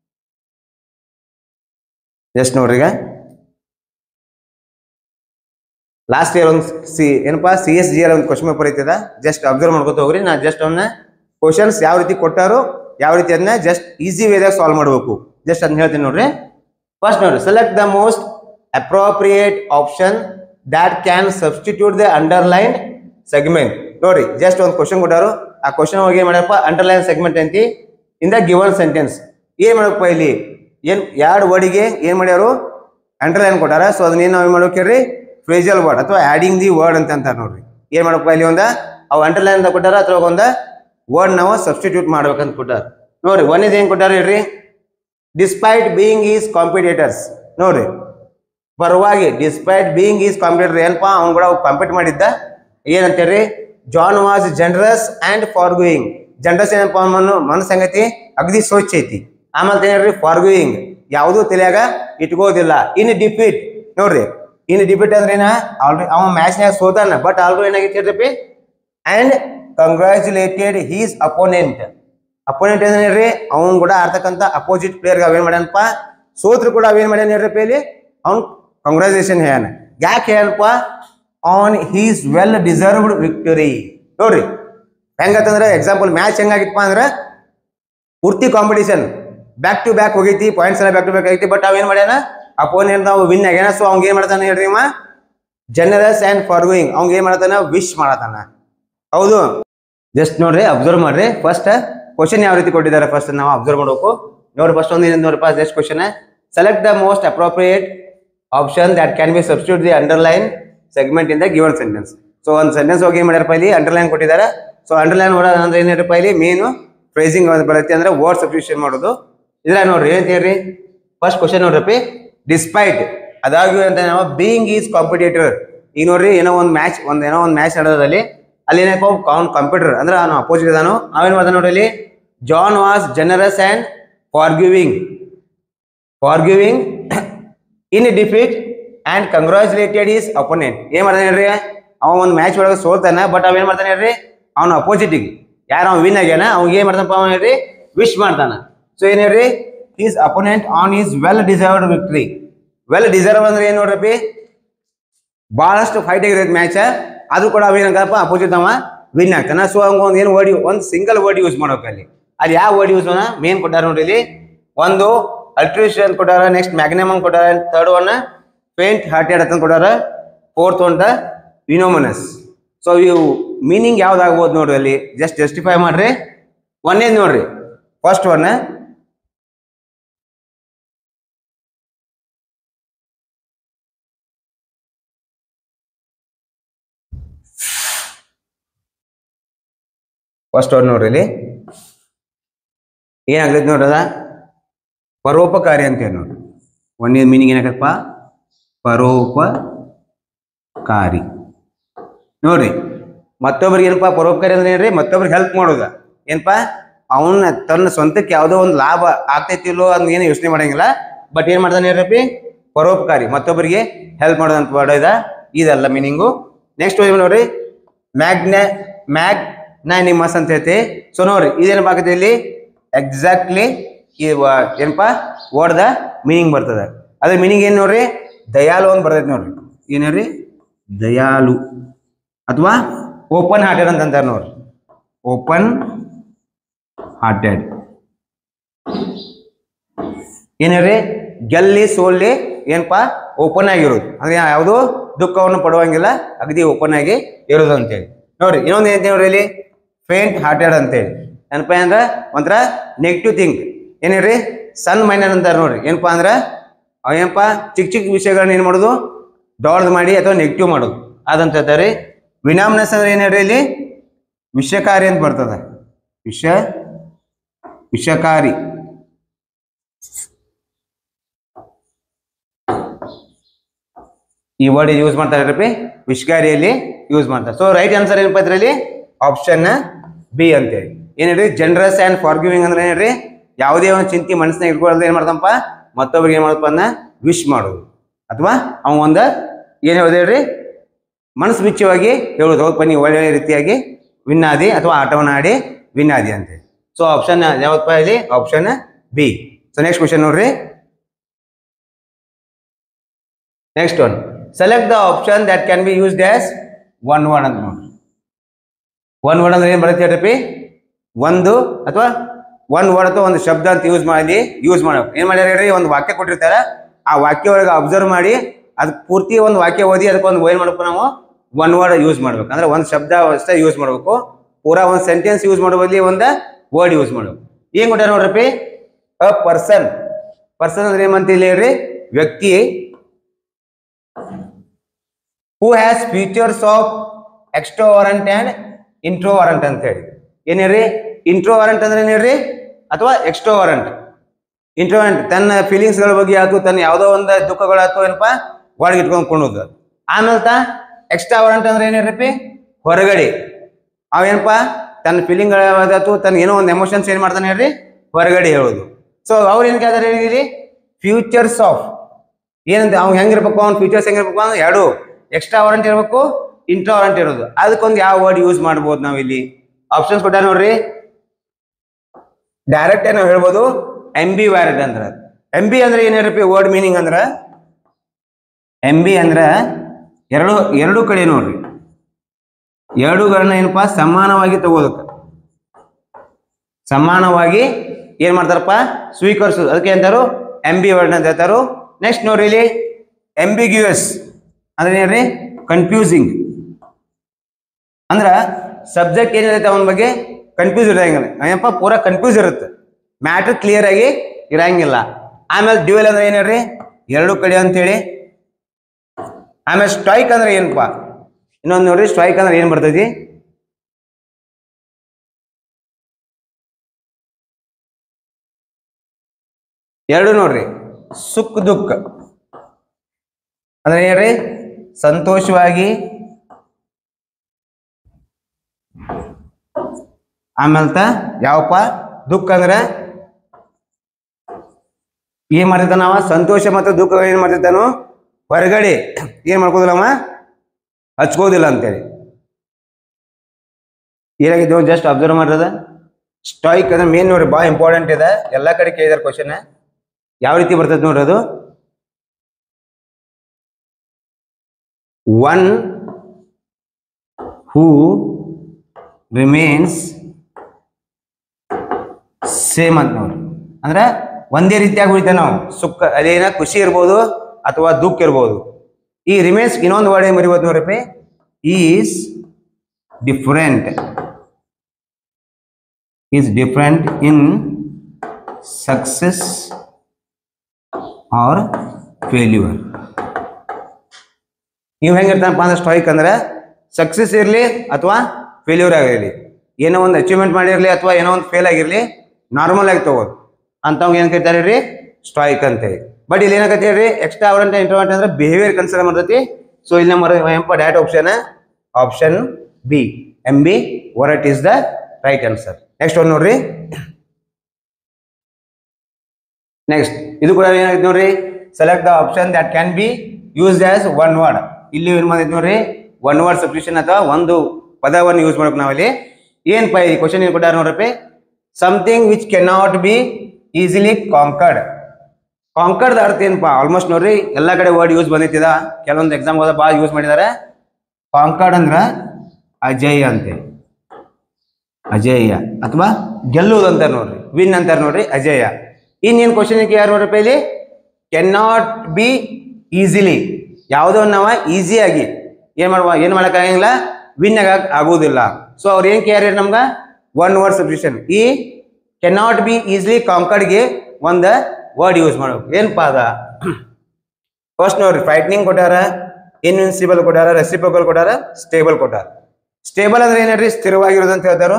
ಜಸ್ಟ್ ನೋಡ್ರಿ ಈಗ ಲಾಸ್ಟ್ ಇಯರ್ ಒಂದು ಸಿ ಏನಪ್ಪಾ ಸಿ ಎಸ್ ಜಿ ಆರ್ ಒಂದು ಕ್ವಶನ್ ಪೇಪರ್ ಐತದ ಜಸ್ಟ್ ಅಬ್ಸರ್ವ್ ಮಾಡ್ಕೊತ ಹೋಗ್ರಿ ನಾ ಜಸ್ಟ್ ಅವನ್ನ ಕ್ವಶನ್ಸ್ ಯಾವ ರೀತಿ ಕೊಟ್ಟಾರೋ ಯಾವ ರೀತಿ ಅದನ್ನ ಜಸ್ಟ್ ಈಸಿ ವೇದಾಗ ಸಾಲ್ವ್ ಮಾಡಬೇಕು ಜಸ್ಟ್ ಅದನ್ನ ಹೇಳ್ತೀನಿ ನೋಡ್ರಿ ಫಸ್ಟ್ ನೋಡಿ select the most appropriate option that can substitute the underline segment ನೋಡ್ರಿ ಜಸ್ಟ್ ಒಂದು ಕ್ವಶನ್ ಕೊಟ್ಟಾರು ಆ ಕ್ವಶನ್ ಹೋಗಿ ಏನ್ ಮಾಡ್ಯಪ್ಪ ಅಂಡರ್ಲೈನ್ ಸೆಗ್ಮೆಂಟ್ ಅಂತಿ ಇನ್ ದ ಗಿವನ್ ಸೆಂಟೆನ್ಸ್ ಏನ್ ಮಾಡಪ್ಪ ಇಲ್ಲಿ ಏನ್ ಎರಡು ವರ್ಡಿಗೆ ಏನ್ ಮಾಡ್ಯಾರು ಅಂಡರ್ಲೈನ್ ಕೊಟ್ಟಾರ ಸೊ ಅದನ್ನ ಏನ್ ನಾವು ಏನ್ ಮಾಡ್ಬೇಕ್ರಿ ಫ್ರೇಜಲ್ ವರ್ಡ್ ಅಥವಾ ಆಡಿಂಗ್ ದಿ ವರ್ಡ್ ಅಂತ ಅಂತಾರೆ ನೋಡ್ರಿ ಏನ್ ಮಾಡಪ್ಪ ಇಲ್ಲಿ ಒಂದ ಅವು ಅಂಡರ್ಲೈನ್ ಅಂತ ಕೊಟ್ಟಾರ ಅಥವಾ ಒಂದ ವರ್ಡ್ ನಾವು ಸಬ್ಸ್ಟಿಟ್ಯೂಟ್ ಮಾಡ್ಬೇಕಂತ ಕೊಟ್ಟಾರ ನೋಡ್ರಿ ಒಂದೇದು ಏನ್ ಕೊಟ್ಟಾರ ಹೇಳ್ರಿ ಡಿಸ್ಪೈಟ್ ಬೀಯಿಂಗ್ ಈಸ್ ಕಾಂಪಿಟೇಟರ್ಸ್ ನೋಡ್ರಿ ಪರವಾಗಿ ಡಿಸ್ಪೈಟ್ ಬೀಯಿಂಗ್ ಈಸ್ ಕಾಂಪಿಟೇಟರ್ ಏನಪ್ಪ ಅವ್ನು ಕೂಡ ಕಾಂಪೀಟ್ ಮಾಡಿದ್ದ ಏನಂತೇಳಿ John was generous and forgoing generous ಏನಪ್ಪ ಅವನು ಮನಸ್ಸಂಗತಿ ಅಗದಿ ಸ್ವಚ್ಛ ಐತಿ ಆಮೇಲೆ ಹೇಳ್ರಿ ಫಾರ್ ಗೋಯಿಂಗ್ ಯಾವುದೂ ತಲೆಯಾಗ ಇಟ್ಕೋದಿಲ್ಲ ಇನ್ ಡಿಫೀಟ್ ನೋಡ್ರಿ ಇನ್ ಡಿಫೀಟ್ ಅಂದ್ರೆ ಏನ ಆಲ್ರೆಡಿ ಅವ ಮ್ಯಾಚ್ನ್ಯಾಗ ಸೋತಾನ ಬಟ್ ಆಲ್ರೆಡಿ ಏನಾಗೈತಿ ಹೇಳ್ರಿ and congratulated his opponent opponent ಏನ್ ಹೇಳ್ರಿ ಅವ್ನ್ ಕೂಡ ಆಡ್ತಕ್ಕಂಥ ಅಪೋಸಿಟ್ ಪ್ಲೇಯರ್ಗೆ ಅವೇನ್ ಮಾಡ್ಯಾನಪ್ಪ ಸೋತ್ರು ಕೂಡ ಅವೇನ್ ಮಾಡ್ಯಾನ ಹೇಳ್ರಿ ಇಲ್ಲಿ ಅವ್ನ್ ಕಂಗ್ರ್ಯಾಚುಲೇಷನ್ ಹೇಳ್ಯಾನ ಯಾಕೆ ಹೇಳ್ಪ on his well deserved victory ನೋಡ್ರಿ ಹೆಂಗತ್ತಂದ್ರೆ ಎಕ್ಸಾಂಪಲ್ ಮ್ಯಾಚ್ ಹೆಂಗಾಗಿತ್ತಪ್ಪ ಅಂದ್ರೆ ಪೂರ್ತಿ ಕಾಂಪಿಟೇಷನ್ ಬ್ಯಾಕ್ ಟು ಬ್ಯಾಕ್ ಹೋಗೈತಿ ಪಾಯಿಂಟ್ಸ್ ಎಲ್ಲ ಬ್ಯಾಕ್ ಟು ಬ್ಯಾಕ್ ಆಗೈತಿ ಬಟ್ ಅವೇನ್ ಮಾಡ್ಯಾನ ಅಪೋನೆಂಟ್ ನಾವು ವಿನ್ ಆಗ್ಯಾನ ಸೊ ಅವ್ನ್ ಏನ್ ಮಾಡ್ತಾನೆ ಹೇಳ್ರಿ ಅವ ಜನರಸ್ ಅಂಡ್ ಫಾರ್ಗೋಯಿಂಗ್ ಅವ್ನ್ ಏನ್ ಮಾಡತಾನ ವಿಶ್ ಮಾಡತಾನ ಹೌದು ಜಸ್ಟ್ ನೋಡ್ರಿ ಅಬ್ಸರ್ವ್ ಮಾಡ್ರಿ ಫಸ್ಟ್ ಕ್ವಶನ್ ಯಾವ ರೀತಿ ಕೊಟ್ಟಿದ್ದಾರೆ ಫಸ್ಟ್ ನಾವು ಅಬ್ಸರ್ವ್ ಮಾಡ್ಬೇಕು ನೋಡ್ರಿ ಫಸ್ಟ್ ಒಂದು ಏನಿದೆ ನೋಡ್ರಪ್ಪ just question select the most appropriate option that can be substitute the underline segment in the given sentence so ಒಂದು ಸೆಂಟೆನ್ಸ್ ಹೋಗಿ ಏನ್ ಮಾಡ್ಯಾರಪ್ಪ ಇಲ್ಲಿ ಅಂಡರ್ಲೈನ್ ಕೊಟ್ಟಿದ್ದಾರೆ ಸೊ ಅಂಡರ್ಲೈನ್ ಮಾಡೋದು ಅಂದ್ರೆ ಏನ್ ಹೇಳ್ರಪ್ಪ ಇಲ್ಲಿ ಮೇನು ಫ್ರೇಸಿಂಗ್ ಬರುತ್ತೆ ಅಂದ್ರೆ ವರ್ಡ್ ಸಬ್ಸ್ಟಿಟ್ಯೂಷನ್ ಮಾಡೋದು ಇದ್ರ ನೋಡ್ರಿ ಏನ್ ಹೇಳ್ರಿ ಫಸ್ಟ್ ಕ್ವಶನ್ ನೋಡ್ರಪ್ಪಿ ಡಿಸ್ಪೈಟ್ ಅದಾಗಿ ಅಂತ ನಾವು ಬೀಯಿಂಗ್ ಈಸ್ ಕಾಂಪಿಟೇಟರ್ ಈಗ ನೋಡ್ರಿ ಏನೋ ಒಂದು ಮ್ಯಾಚ್ ಒಂದ್ ಏನೋ ಒಂದು ಮ್ಯಾಚ್ ನಡೆದಲ್ಲಿ ಅಲ್ಲಿ ಏನಪ್ಪ ಅವ್ನು ಕಂಪ್ಯೂಟರ್ ಅಂದ್ರೆ ಅವನು ಅಪೋಸಿಟ್ ಇದಾನು ನಾವೇನ್ ಮಾಡ್ದ ನೋಡ್ರಿ ಇಲ್ಲಿ John was generous and forgiving forgiving in defeat and congratulated his opponent ಏನ್ ಮಾಡ್ತಾನೆ ಹೇಳ್ರಿ ಅವ ಒಂದು ಮ್ಯಾಚ್ ಒಳಗೆ ಸೋಲ್ತಾನ ಬಟ್ ಅವ ಏನ್ ಮಾಡ್ತಾನೆ ಹೇಳ್ರಿ ಅವನ ಅಪೋಸಿಟಿಗೆ ಯಾರು ಅವ್ನು ವಿನ್ ಆಗ್ಯಾನ ಅವ್ನಿಗೆ ಏನ್ ಮಾಡ್ತಾನಪ್ಪ ಅವನು ಹೇಳ್ರಿ ವಿಶ್ ಮಾಡ್ತಾನ ಸೊ ಏನ್ ಹೇಳ್ರಿ his opponent on his well deserved victory well deserve ಅಂದ್ರೆ ಏನ್ ನೋಡ್ರಪ್ಪಿ ಬಹಳಷ್ಟು ಫೈಟ್ ಆಗಿರೋದು ಮ್ಯಾಚ್ ಆದ್ರೂ ಕೂಡ ಅವೇನಪ್ಪ ಅಪೋಸಿಟ್ ಅವ ವಿನ್ ಆಗ್ತಾನ ಸೊ ಹಂಗ ಒಂದು ಏನು ವರ್ಡ್ ಒಂದು ಸಿಂಗಲ್ ವರ್ಡ್ ಯೂಸ್ ಮಾಡ್ಬೇಕು ಅಲ್ಲಿ ಅಲ್ಲಿ ಯಾವ ವರ್ಡ್ ಯೂಸ್ ಮೇನ್ ಕೊಟ್ಟಾರ ನೋಡ್ರಿ ಇಲ್ಲಿ ಒಂದು ಅಲ್ಟ್ರೇಷನ್ ಅಂತ ಕೊಟ್ಟಾರ ನೆಕ್ಸ್ಟ್ ಮ್ಯಾಗ್ನಮ್ ಅಂತ ಕೊಟ್ಟಾರ ಥರ್ಡ್ ಒನ್ ಪೇಂಟ್ ಹಾರ್ಟೆಡ್ ಅಂತ ಕೊಟ್ಟಾರ fourth one the venomous so ಇವು ಮೀನಿಂಗ್ ಯಾವ್ದಾಗ್ಬೋದು ನೋಡ್ರಿ ಅಲ್ಲಿ ಜಸ್ಟ್ ಜಸ್ಟಿಫೈ ಮಾಡ್ರಿ ಒಂದೇದು ನೋಡ್ರಿ ಫಸ್ಟ್ ಒನ್ ಫಸ್ಟ್ ಒನ್ ನೋಡ್ರಿ ಇಲ್ಲಿ ಏನಾಗ್ತೈತಿ ನೋಡ್ರಿ ಅದ ಪರೋಪಕಾರಿ ಅಂತ ಹೇಳಿ ನೋಡ್ರಿ ಒಂದೇ ಮೀನಿಂಗ್ ಏನಾಗತ್ತಪ್ಪ ಪರೋಪಕಾರಿ ನೋಡ್ರಿ ಮತ್ತೊಬ್ರಿಗೆ ಏನಪ್ಪ ಪರೋಪಕಾರಿ ಅಂದ್ರೆ ಏನ್ರಿ ಮತ್ತೊಬ್ರಿಗೆ ಹೆಲ್ಪ್ ಮಾಡೋದ ಏನಪ್ಪ ಅವನ ತನ್ನ ಸ್ವಂತಕ್ಕೆ ಯಾವುದೋ ಒಂದು ಲಾಭ ಆಗ್ತೈತಿಲ್ಲೋ ಅದನ್ನ ಏನು ಯೋಚನೆ ಮಾಡಂಗಿಲ್ಲ ಬಟ್ ಏನ್ ಮಾಡ್ತಾನೆ ಹೇಳ್ರಪ್ಪಿ ಪರೋಪಕಾರಿ ಮತ್ತೊಬ್ಬರಿಗೆ ಹೆಲ್ಪ್ ಮಾಡೋದಂತ ವರ್ಡ್ ಇದ ಇದಲ್ಲ ಮೀನಿಂಗು ನೆಕ್ಸ್ಟ್ ನೋಡ್ರಿ ಮ್ಯಾಗ್ನ ಮ್ಯಾಗ್ನಾನಿಮಸ್ ಅಂತ ಹೇಳ್ತಿ ಸೊ ನೋಡ್ರಿ ಇದೇನಪ್ಪ ಆಗತ್ತೆ ಇಲ್ಲಿ ಎಕ್ಸಾಕ್ಟ್ಲಿ ಈ ವ- ಏನಪ್ಪ ವರ್ಡ್ದ ಮೀನಿಂಗ್ ಬರ್ತದೆ ಅದ್ರ ಮೀನಿಂಗ್ ಏನ್ ನೋಡ್ರಿ ದಯಾಲು ಅಂತ ಬರ್ತೈತಿ ನೋಡ್ರಿ ಏನ್ ಹೇಳ್ರಿ ದಯಾಲು ಅಥವಾ ಓಪನ್ ಹಾರ್ಟೆಡ್ ಅಂತ ಅಂತಾರೆ ನೋಡ್ರಿ ಓಪನ್ ಹಾರ್ಟೆಡ್ ಏನ್ ಹೇಳ್ರಿ ಗೆಲ್ಲಿ ಸೋಲ್ಲಿ ಏನಪ್ಪ ಓಪನ್ ಆಗಿರೋದು ಅಂದ್ರೆ ಯಾವುದು ದುಃಖವನ್ನು ಪಡುವಂಗಿಲ್ಲ ಅಗದಿ ಓಪನ್ ಆಗಿ ಇರೋದು ಅಂತೇಳಿ ನೋಡ್ರಿ ಇನ್ನೊಂದು ಏನಂತ ನೋಡ್ರಿ ಇಲ್ಲಿ ಫೇಂಟ್ ಹಾರ್ಟೆಡ್ ಅಂತೇಳಿ ಏನಪ್ಪ ಅಂದ್ರೆ ಒಂಥರ ನೆಗೆಟಿವ್ ಥಿಂಕ್ ಏನ್ ಹೇಳ್ರಿ ಸಣ್ಣ ಮೈಂಡ್ ಅಂತಾರೆ ನೋಡ್ರಿ ಏನಪ್ಪ ಅಂದ್ರೆ ಅವ ಏನಪ್ಪ ಚಿಕ್ಕ ಚಿಕ್ಕ ವಿಷಯಗಳನ್ನ ಏನ್ ಮಾಡೋದು ದೊಡ್ಡದು ಮಾಡಿ ಅಥವಾ ನೆಗೆಟಿವ್ ಮಾಡೋದು ಅದಂತ ಹೇಳ್ತಾರೆ ವಿನಾಮ್ನೆಸ್ ಅಂದ್ರೆ ಏನ್ ಹೇಳ್ರಿ ಇಲ್ಲಿ ವಿಷಕಾರಿ ಅಂತ ಬರ್ತದೆ ವಿಷ ವಿಷಕಾರಿ ಈ ವರ್ಡ್ ಯೂಸ್ ಮಾಡ್ತಾರೆ ರೀ ವಿಷ್ಕಾರಿಯಲ್ಲಿ ಯೂಸ್ ಮಾಡ್ತಾರೆ ಸೊ ರೈಟ್ ಆನ್ಸರ್ ಏನಪ್ಪ ಇದರಲ್ಲಿ ಆಪ್ಷನ್ ಬಿ ಅಂತೇಳಿ ಏನ್ ಹೇಳ್ರಿ ಜನರಸ್ ಆ್ಯಂಡ್ ಫಾರ್ಗಿವಿಂಗ್ ಅಂದ್ರೆ ಏನ್ ಹೇಳ್ರಿ ಯಾವುದೇ ಒಂದು ಚಿಂತೆ ಮನಸ್ಸಿನಾಗ ಇಟ್ಕೊಳ್ಳೋದು ಏನ್ ಮಾಡ್ದಪ್ಪ ಮತ್ತೊಬ್ರಿಗೆ ಏನ್ ಮಾಡಪ್ಪ ಅನ್ನ ವಿಶ್ ಮಾಡೋದು ಅಥವಾ ಅವ ಒಂದ ಏನ್ ಹೇಳ್ದೆ ಹೇಳ್ರಿ ಮನಸ್ಸು ಬಿಚ್ಚವಾಗಿ ಹೇಳೋದು ಹೌದಪ್ಪ ನೀವು ಒಳ್ಳೆ ರೀತಿಯಾಗಿ ವಿನ್ ಆದಿ ಅಥವಾ ಆಟವನ್ನು ಆಡಿ ವಿನ್ ಆದಿ ಅಂತೇಳಿ ಸೊ ಆಪ್ಷನ್ ಯಾವತ್ತಪ್ಪ ಇಲ್ಲಿ option B so next question ನೋಡ್ರಿ next one select the option that can be used as one word ಅಂತ ನೋಡಿ ಒನ್ ವರ್ಡ್ ಅಂದ್ರೆ ಏನು ಬರುತ್ತೆ ಹೇಳ್ರಿ ಒಂದು ಅಥವಾ ಒನ್ ವರ್ಡ್ ಅಥವಾ ಒಂದು ಶಬ್ದ ಅಂತ ಯೂಸ್ ಮಾಡಿ ಯೂಸ್ ಮಾಡಬೇಕು ಏನು ಮಾಡ್ಯಾರ ಹೇಳ್ರಿ ಒಂದು ವಾಕ್ಯ ಕೊಟ್ಟಿರ್ತಾರೆ ಆ ವಾಕ್ಯ ಒಳಗೆ ಅಬ್ಸರ್ವ್ ಮಾಡಿ ಅದಕ್ಕೆ ಪೂರ್ತಿ ಒಂದು ವಾಕ್ಯ ಓದಿ ಅದಕ್ಕೆ ಒಂದು ಏನ್ ಮಾಡ್ಬೇಕು ನಾವು ಒನ್ ವರ್ಡ್ ಯೂಸ್ ಮಾಡ್ಬೇಕು ಅಂದ್ರೆ ಒಂದು ಶಬ್ದ ಅಷ್ಟೇ ಯೂಸ್ ಮಾಡ್ಬೇಕು ಪೂರಾ ಒಂದು ಸೆಂಟೆನ್ಸ್ ಯೂಸ್ ಮಾಡೋ ಬದಲಿ ಒಂದು ವರ್ಡ್ ಯೂಸ್ ಮಾಡ್ಬೇಕು ಏನ್ ಕೊಟ್ಟಾರ ನೋಡ್ರಪ್ಪಿ ಅ ಪರ್ಸನ್ ಪರ್ಸನ್ ಅಂದ್ರೆ ಏನಂತ ಇಲ್ಲಿ ಹೇಳ್ರಿ ವ್ಯಕ್ತಿ who has features of extrovert and introvert ಅಂತ ಹೇಳಿ ಏನ್ ಹೇಳ್ರಿ ಇಂಟ್ರೋವರೆಂಟ್ ಅಂದ್ರೆ ಏನ್ ಹೇಳ್ರಿ ಅಥವಾ ಎಕ್ಸ್ಟ್ರೋವರೆಂಟ್ ಇಂಟ್ರೋವರೆಂಟ್ ತನ್ನ ಫೀಲಿಂಗ್ಸ್ಗಳ ಬಗ್ಗೆ ಆಯ್ತು ತನ್ನ ಯಾವುದೋ ಒಂದು ದುಃಖಗಳಾಯ್ತು ಏನಪ್ಪ ಒಳಗೆ ಇಟ್ಕೊಂಡು ಕೊಂಡೋದು ಆಮೇಲೆ ತಾ ಎಕ್ಸ್ಟ್ರಾವರೆಂಟ್ ಅಂದ್ರೆ ಏನ್ ಹೇಳ್ರಿ ಹೊರಗಡೆ ಅವೇನಪ್ಪ ತನ್ನ ಫೀಲಿಂಗ್ಗಳಾಯ್ತು ತನ್ನ ಏನೋ ಒಂದು ಎಮೋಷನ್ಸ್ ಏನ್ ಮಾಡ್ತಾನೆ ಹೇಳ್ರಿ ಹೊರಗಡೆ ಹೇಳೋದು ಸೊ ಅವ್ರು ಏನ್ ಕೇಳ್ತಾರೆ ಹೇಳಿರಿ ಫ್ಯೂಚರ್ಸ್ ಆಫ್ ಏನಂತ ಅವ್ನು ಹೆಂಗಿರ್ಬೇಕು ಅವ್ನ ಫ್ಯೂಚರ್ಸ್ ಹೆಂಗಿರ್ಬೇಕು ಅಂದ್ರೆ ಎರಡು ಎಕ್ಸ್ಟ್ರಾ ವಾರಂಟ್ ಇರಬೇಕು ಇಂಟ್ರಾ ವಾರಂಟ್ ಇರೋದು ಅದಕ್ಕೊಂದು ಯಾವ ವರ್ಡ್ ಯೂಸ್ ಮಾಡ್ಬೋದು ನಾವು ಇಲ್ಲಿ ಆಪ್ಷನ್ಸ್ ಕೊಟ್ಟ ನೋಡ್ರಿ ಡೈರೆಕ್ಟ್ ನಾವು ಹೇಳ್ಬೋದು ಎಂ ಬಿ ವ್ಯಾರಿಡ್ ಅಂದ್ರ ಎಂ ಬಿ ಅಂದ್ರೆ ಏನ್ ಹೇಳ್ರಿ ವರ್ಡ್ ಮೀನಿಂಗ್ ಅಂದ್ರ ಎಂ ಬಿ ಅಂದ್ರ ಎರಡು ಎರಡು ಕಡೆ ನೋಡ್ರಿ ಎರಡುಗಳನ್ನ ಏನಪ್ಪಾ ಸಮಾನವಾಗಿ ತಗೋದಕ್ಕೆ ಸಮಾನವಾಗಿ ಏನ್ ಮಾಡ್ತಾರಪ್ಪ ಸ್ವೀಕರಿಸೋದು ಅದಕ್ಕೆ ಅಂತಾರು ಎಂ ಬಿ ವರ್ಡ್ ಅಂತ ಹೇಳ್ತಾರು ನೆಕ್ಸ್ಟ್ ನೋಡ್ರಿ ಇಲ್ಲಿ ಎಂಬಿಗ್ಯೂಯಸ್ ಅಂದ್ರೆ ಏನ್ರಿ ಕನ್ಫ್ಯೂಸಿಂಗ್ ಅಂದ್ರ ಸಬ್ಜೆಕ್ಟ್ ಏನಿರುತ್ತೆ ಅವನ ಬಗ್ಗೆ ಕನ್ಫ್ಯೂಸ್ ಇರಂಗಿಲ್ಲ ಏನಪ್ಪ ಪೂರಾ ಕನ್ಫ್ಯೂಸ್ ಇರುತ್ತೆ ಮ್ಯಾಟ್ರ್ ಕ್ಲಿಯರ್ ಆಗಿ ಇರಂಗಿಲ್ಲ ಆಮೇಲೆ ಡ್ಯೂಯಲ್ ಅಂದ್ರೆ ಏನ್ ಹೇಳ್ರಿ ಎರಡು ಕಡೆ ಅಂತೇಳಿ ಆಮೇಲೆ ಸ್ಟ್ರೈಕ್ ಅಂದ್ರೆ ಏನಪ್ಪಾ ಇನ್ನೊಂದು ನೋಡ್ರಿ ಸ್ಟ್ರೈಕ್ ಅಂದ್ರೆ ಏನ್ ಬರ್ತೈತಿ ಎರಡು ನೋಡ್ರಿ ಸುಖ ದುಃಖ ಅಂದ್ರೆ ಏನ್ರಿ ಸಂತೋಷವಾಗಿ ಆಮೇಲೆ ತ ಯಾವಪ್ಪ ದುಃಖ ಅಂದ್ರೆ ಏನ್ ಮಾಡ್ತಿರ್ತಾನ ಅವ ಸಂತೋಷ ಮತ್ತು ದುಃಖ ಏನ್ ಮಾಡ್ತಿರ್ತಾನು ಹೊರಗಡೆ ಏನ್ ಮಾಡ್ಕೋದಿಲ್ಲ ಅವ ಹಚ್ಕೋದಿಲ್ಲ ಅಂತೇಳಿ ಏನಾಗಿದ್ದು ಜಸ್ಟ್ ಅಬ್ಸರ್ವ್ ಮಾಡ್ರದ ಸ್ಟಾಯ್ಕ್ ಅಂದ್ರೆ ಮೇನ್ ನೋಡ್ರಿ ಭಾಳ ಇಂಪಾರ್ಟೆಂಟ್ ಇದೆ ಎಲ್ಲಾ ಕಡೆ ಕೇಳಿದಾರೆ ಕ್ವಶನ್ ಯಾವ ರೀತಿ ಬರ್ತೈತೆ ನೋಡ್ರಿ ಅದು ಒನ್ ಹೂ ರಿಮೇನ್ಸ್ ಸೇಮ್ ಅಂತ ನೋಡ್ರಿ ಅಂದ್ರೆ ಒಂದೇ ರೀತಿಯಾಗಿ ಉಳಿತೇವೆ ನಾವು ಸುಖ ಅದೇನ ಖುಷಿ ಇರ್ಬೋದು ಅಥವಾ ದುಃಖ ಇರ್ಬೋದು ಈ ರಿಮೇನ್ಸ್ ಇನ್ನೊಂದು ವರ್ಡ್ ಏನ್ ಬರಿಬೋದು ನೋಡ್ರಿ is different is different in success or failure ನೀವು ಹೆಂಗಿರ್ತಾನಪ್ಪ ಅಂದ್ರೆ ಸ್ಟಾಯಿಕ್ ಅಂದ್ರೆ ಸಕ್ಸಸ್ ಇರಲಿ ಅಥವಾ ಫೇಲ್ಯೂರ್ ಆಗಿರಲಿ ಏನೋ ಒಂದು ಅಚೀವ್ಮೆಂಟ್ ಮಾಡಿರಲಿ ಅಥವಾ ಏನೋ ಒಂದು ಫೇಲ್ ಆಗಿರಲಿ ನಾರ್ಮಲ್ ಆಗಿ ತಗೋದು ಅಂತವ್ಗೆ ಏನು ಕರಿತಾರೆ ರೀ ಸ್ಟಾಯಿಕ್ ಅಂತೇಳಿ ಬಟ್ ಇಲ್ಲಿ ಏನಾಗತ್ತೆ ಹೇಳ್ರಿ ಎಕ್ಸ್ಟ್ರಾ ಅವರಂಟ್ ಇಂಟ್ರವೆಂಟ್ ಅಂದ್ರೆ ಬಿಹೇವಿಯರ್ ಕನ್ಸಿಡರ್ ಮಾಡ್ತೈತಿ ಸೊ ಇಲ್ಲಿ ನಮ್ಮ ಎಂಪ direct option option B ambivert is the right answer next ಒಂದು ನೋಡ್ರಿ ನೆಕ್ಸ್ಟ್ ಇದು ಕೂಡ ಏನಾಗಿದೆ ನೋಡ್ರಿ select the option that can be used as one word ಇಲ್ಲಿ ಏನ್ ಮಾಡಿದ್ ನೋಡ್ರಿ ಒನ್ ವರ್ಡ್ ಸಬ್ಸ್ಟಿಟ್ಯೂಷನ್ ಅಥವಾ ಒಂದು ಪದವನ್ನು ಯೂಸ್ ಮಾಡ್ಬೇಕು ನಾವಲ್ಲಿ ಏನ್ ಪೈ ಕ್ವಶನ್ ಏನ್ ಕೊಟ್ಟಾರ ನೋಡ್ರಪ್ಪಿ something which cannot be easily conquered conquered ಅರ್ಥ ಏನಪ್ಪ ಆಲ್ಮೋಸ್ಟ್ ನೋಡ್ರಿ ಎಲ್ಲಾ ಕಡೆ ವರ್ಡ್ ಯೂಸ್ ಬಂದಿತ್ತಿದ ಕೆಲವೊಂದು ಎಕ್ಸಾಮ್ ಹೋದ ಭಾಳ ಯೂಸ್ ಮಾಡಿದ್ದಾರೆ ಕಾಂಕರ್ಡ್ ಅಂದ್ರ ಅಜಯ್ ಅಂತೆ ಅಜೇಯ ಅಥವಾ ಗೆಲ್ಲುವುದು ಅಂತಾರೆ ನೋಡ್ರಿ ವಿನ್ ಅಂತಾರೆ ನೋಡ್ರಿ ಅಜೇಯ ಇನ್ನೇನು ಕ್ವಶನ್ ಯಾರು ನೋಡ್ರಪ್ಪ ಇಲ್ಲಿ ಕೆನ್ ನಾಟ್ ಬಿ ಈಸಿಲಿ ಯಾವುದೋ ನಾವು ಈಸಿಯಾಗಿ ಏನ್ ಮಾಡುವ ಏನ್ ಮಾಡಕ್ಕಾಗಂಗಿಲ್ಲ ವಿನ್ ಆಗಕ್ ಆಗುವುದಿಲ್ಲ ಸೊ ಅವ್ರು ಏನ್ ಕೇರ್ ನಮ್ಗ ಒನ್ ವರ್ಡ್ ಸಬ್ಸ್ಟಿಟ್ಯೂಷನ್ ಈ ಕೆನ್ ನಾಟ್ ಬಿ ಈಸಿಲಿ ಕಾಂಕರ್ಡ್ಗೆ ಒಂದು ವರ್ಡ್ ಯೂಸ್ ಮಾಡ್ಬೇಕು ಏನಪ್ಪ ಅದ ಫಸ್ಟ್ ನೋಡ್ರಿ ಫೈಟ್ನಿಂಗ್ ಕೊಟ್ಟಾರ ಇನ್ವಿನ್ಸಿಬಲ್ ಕೊಟ್ಟಾರ ರೆಸಿಪಬಲ್ ಕೊಟ್ಟಾರ ಸ್ಟೇಬಲ್ ಕೊಟ್ಟಾರ ಸ್ಟೇಬಲ್ ಅಂದ್ರೆ ಏನ್ ಹೇಳ್ರಿ ಸ್ಥಿರವಾಗಿರೋದು ಅಂತ ಹೇಳ್ತಾರು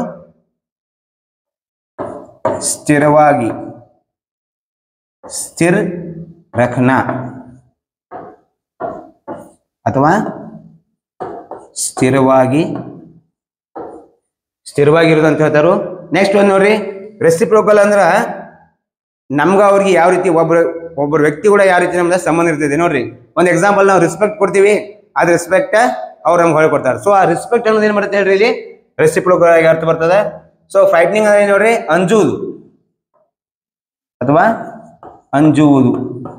ಸ್ಥಿರವಾಗಿ ಸ್ಥಿರ್ ರಖನಾ ಅಥವಾ ಸ್ಥಿರವಾಗಿ ಸ್ಥಿರವಾಗಿರೋದು ಅಂತ ಹೇಳ್ತಾರು ನೆಕ್ಸ್ಟ್ ಒಂದು ನೋಡ್ರಿ ರೆಸಿಪ್ರೋಕಲ್ ಅಂದ್ರ ನಮ್ಗ ಅವ್ರಿಗೆ ಯಾವ ರೀತಿ ಒಬ್ರು ಒಬ್ಬರು ವ್ಯಕ್ತಿ ಕೂಡ ಯಾವ ರೀತಿ ನಮ್ದು ಸಂಬಂಧ ಇರ್ತದೆ ನೋಡ್ರಿ ಒಂದು ಎಕ್ಸಾಂಪಲ್ ನಾವು ರೆಸ್ಪೆಕ್ಟ್ ಕೊಡ್ತೀವಿ ಅದ್ ರೆಸ್ಪೆಕ್ಟ್ ಅವ್ರು ನಮ್ಗೆ ಹೊಳ್ಕೊಡ್ತಾರೆ ಸೊ ಆ ರೆಸ್ಪೆಕ್ಟ್ ಅನ್ನೋದು ಏನ್ ಮಾಡುತ್ತೆ ಹೇಳ್ರಿ ಇಲ್ಲಿ ರೆಸಿಪ್ರೋಕಲ್ ಆಗಿ ಅರ್ಥ ಬರ್ತದೆ ಸೊ ಫೈಟ್ನಿಂಗ್ ಅಂದ್ರೆ ಏನ್ ನೋಡ್ರಿ ಅಂಜುವುದು ಅಥವಾ ಅಂಜುವುದು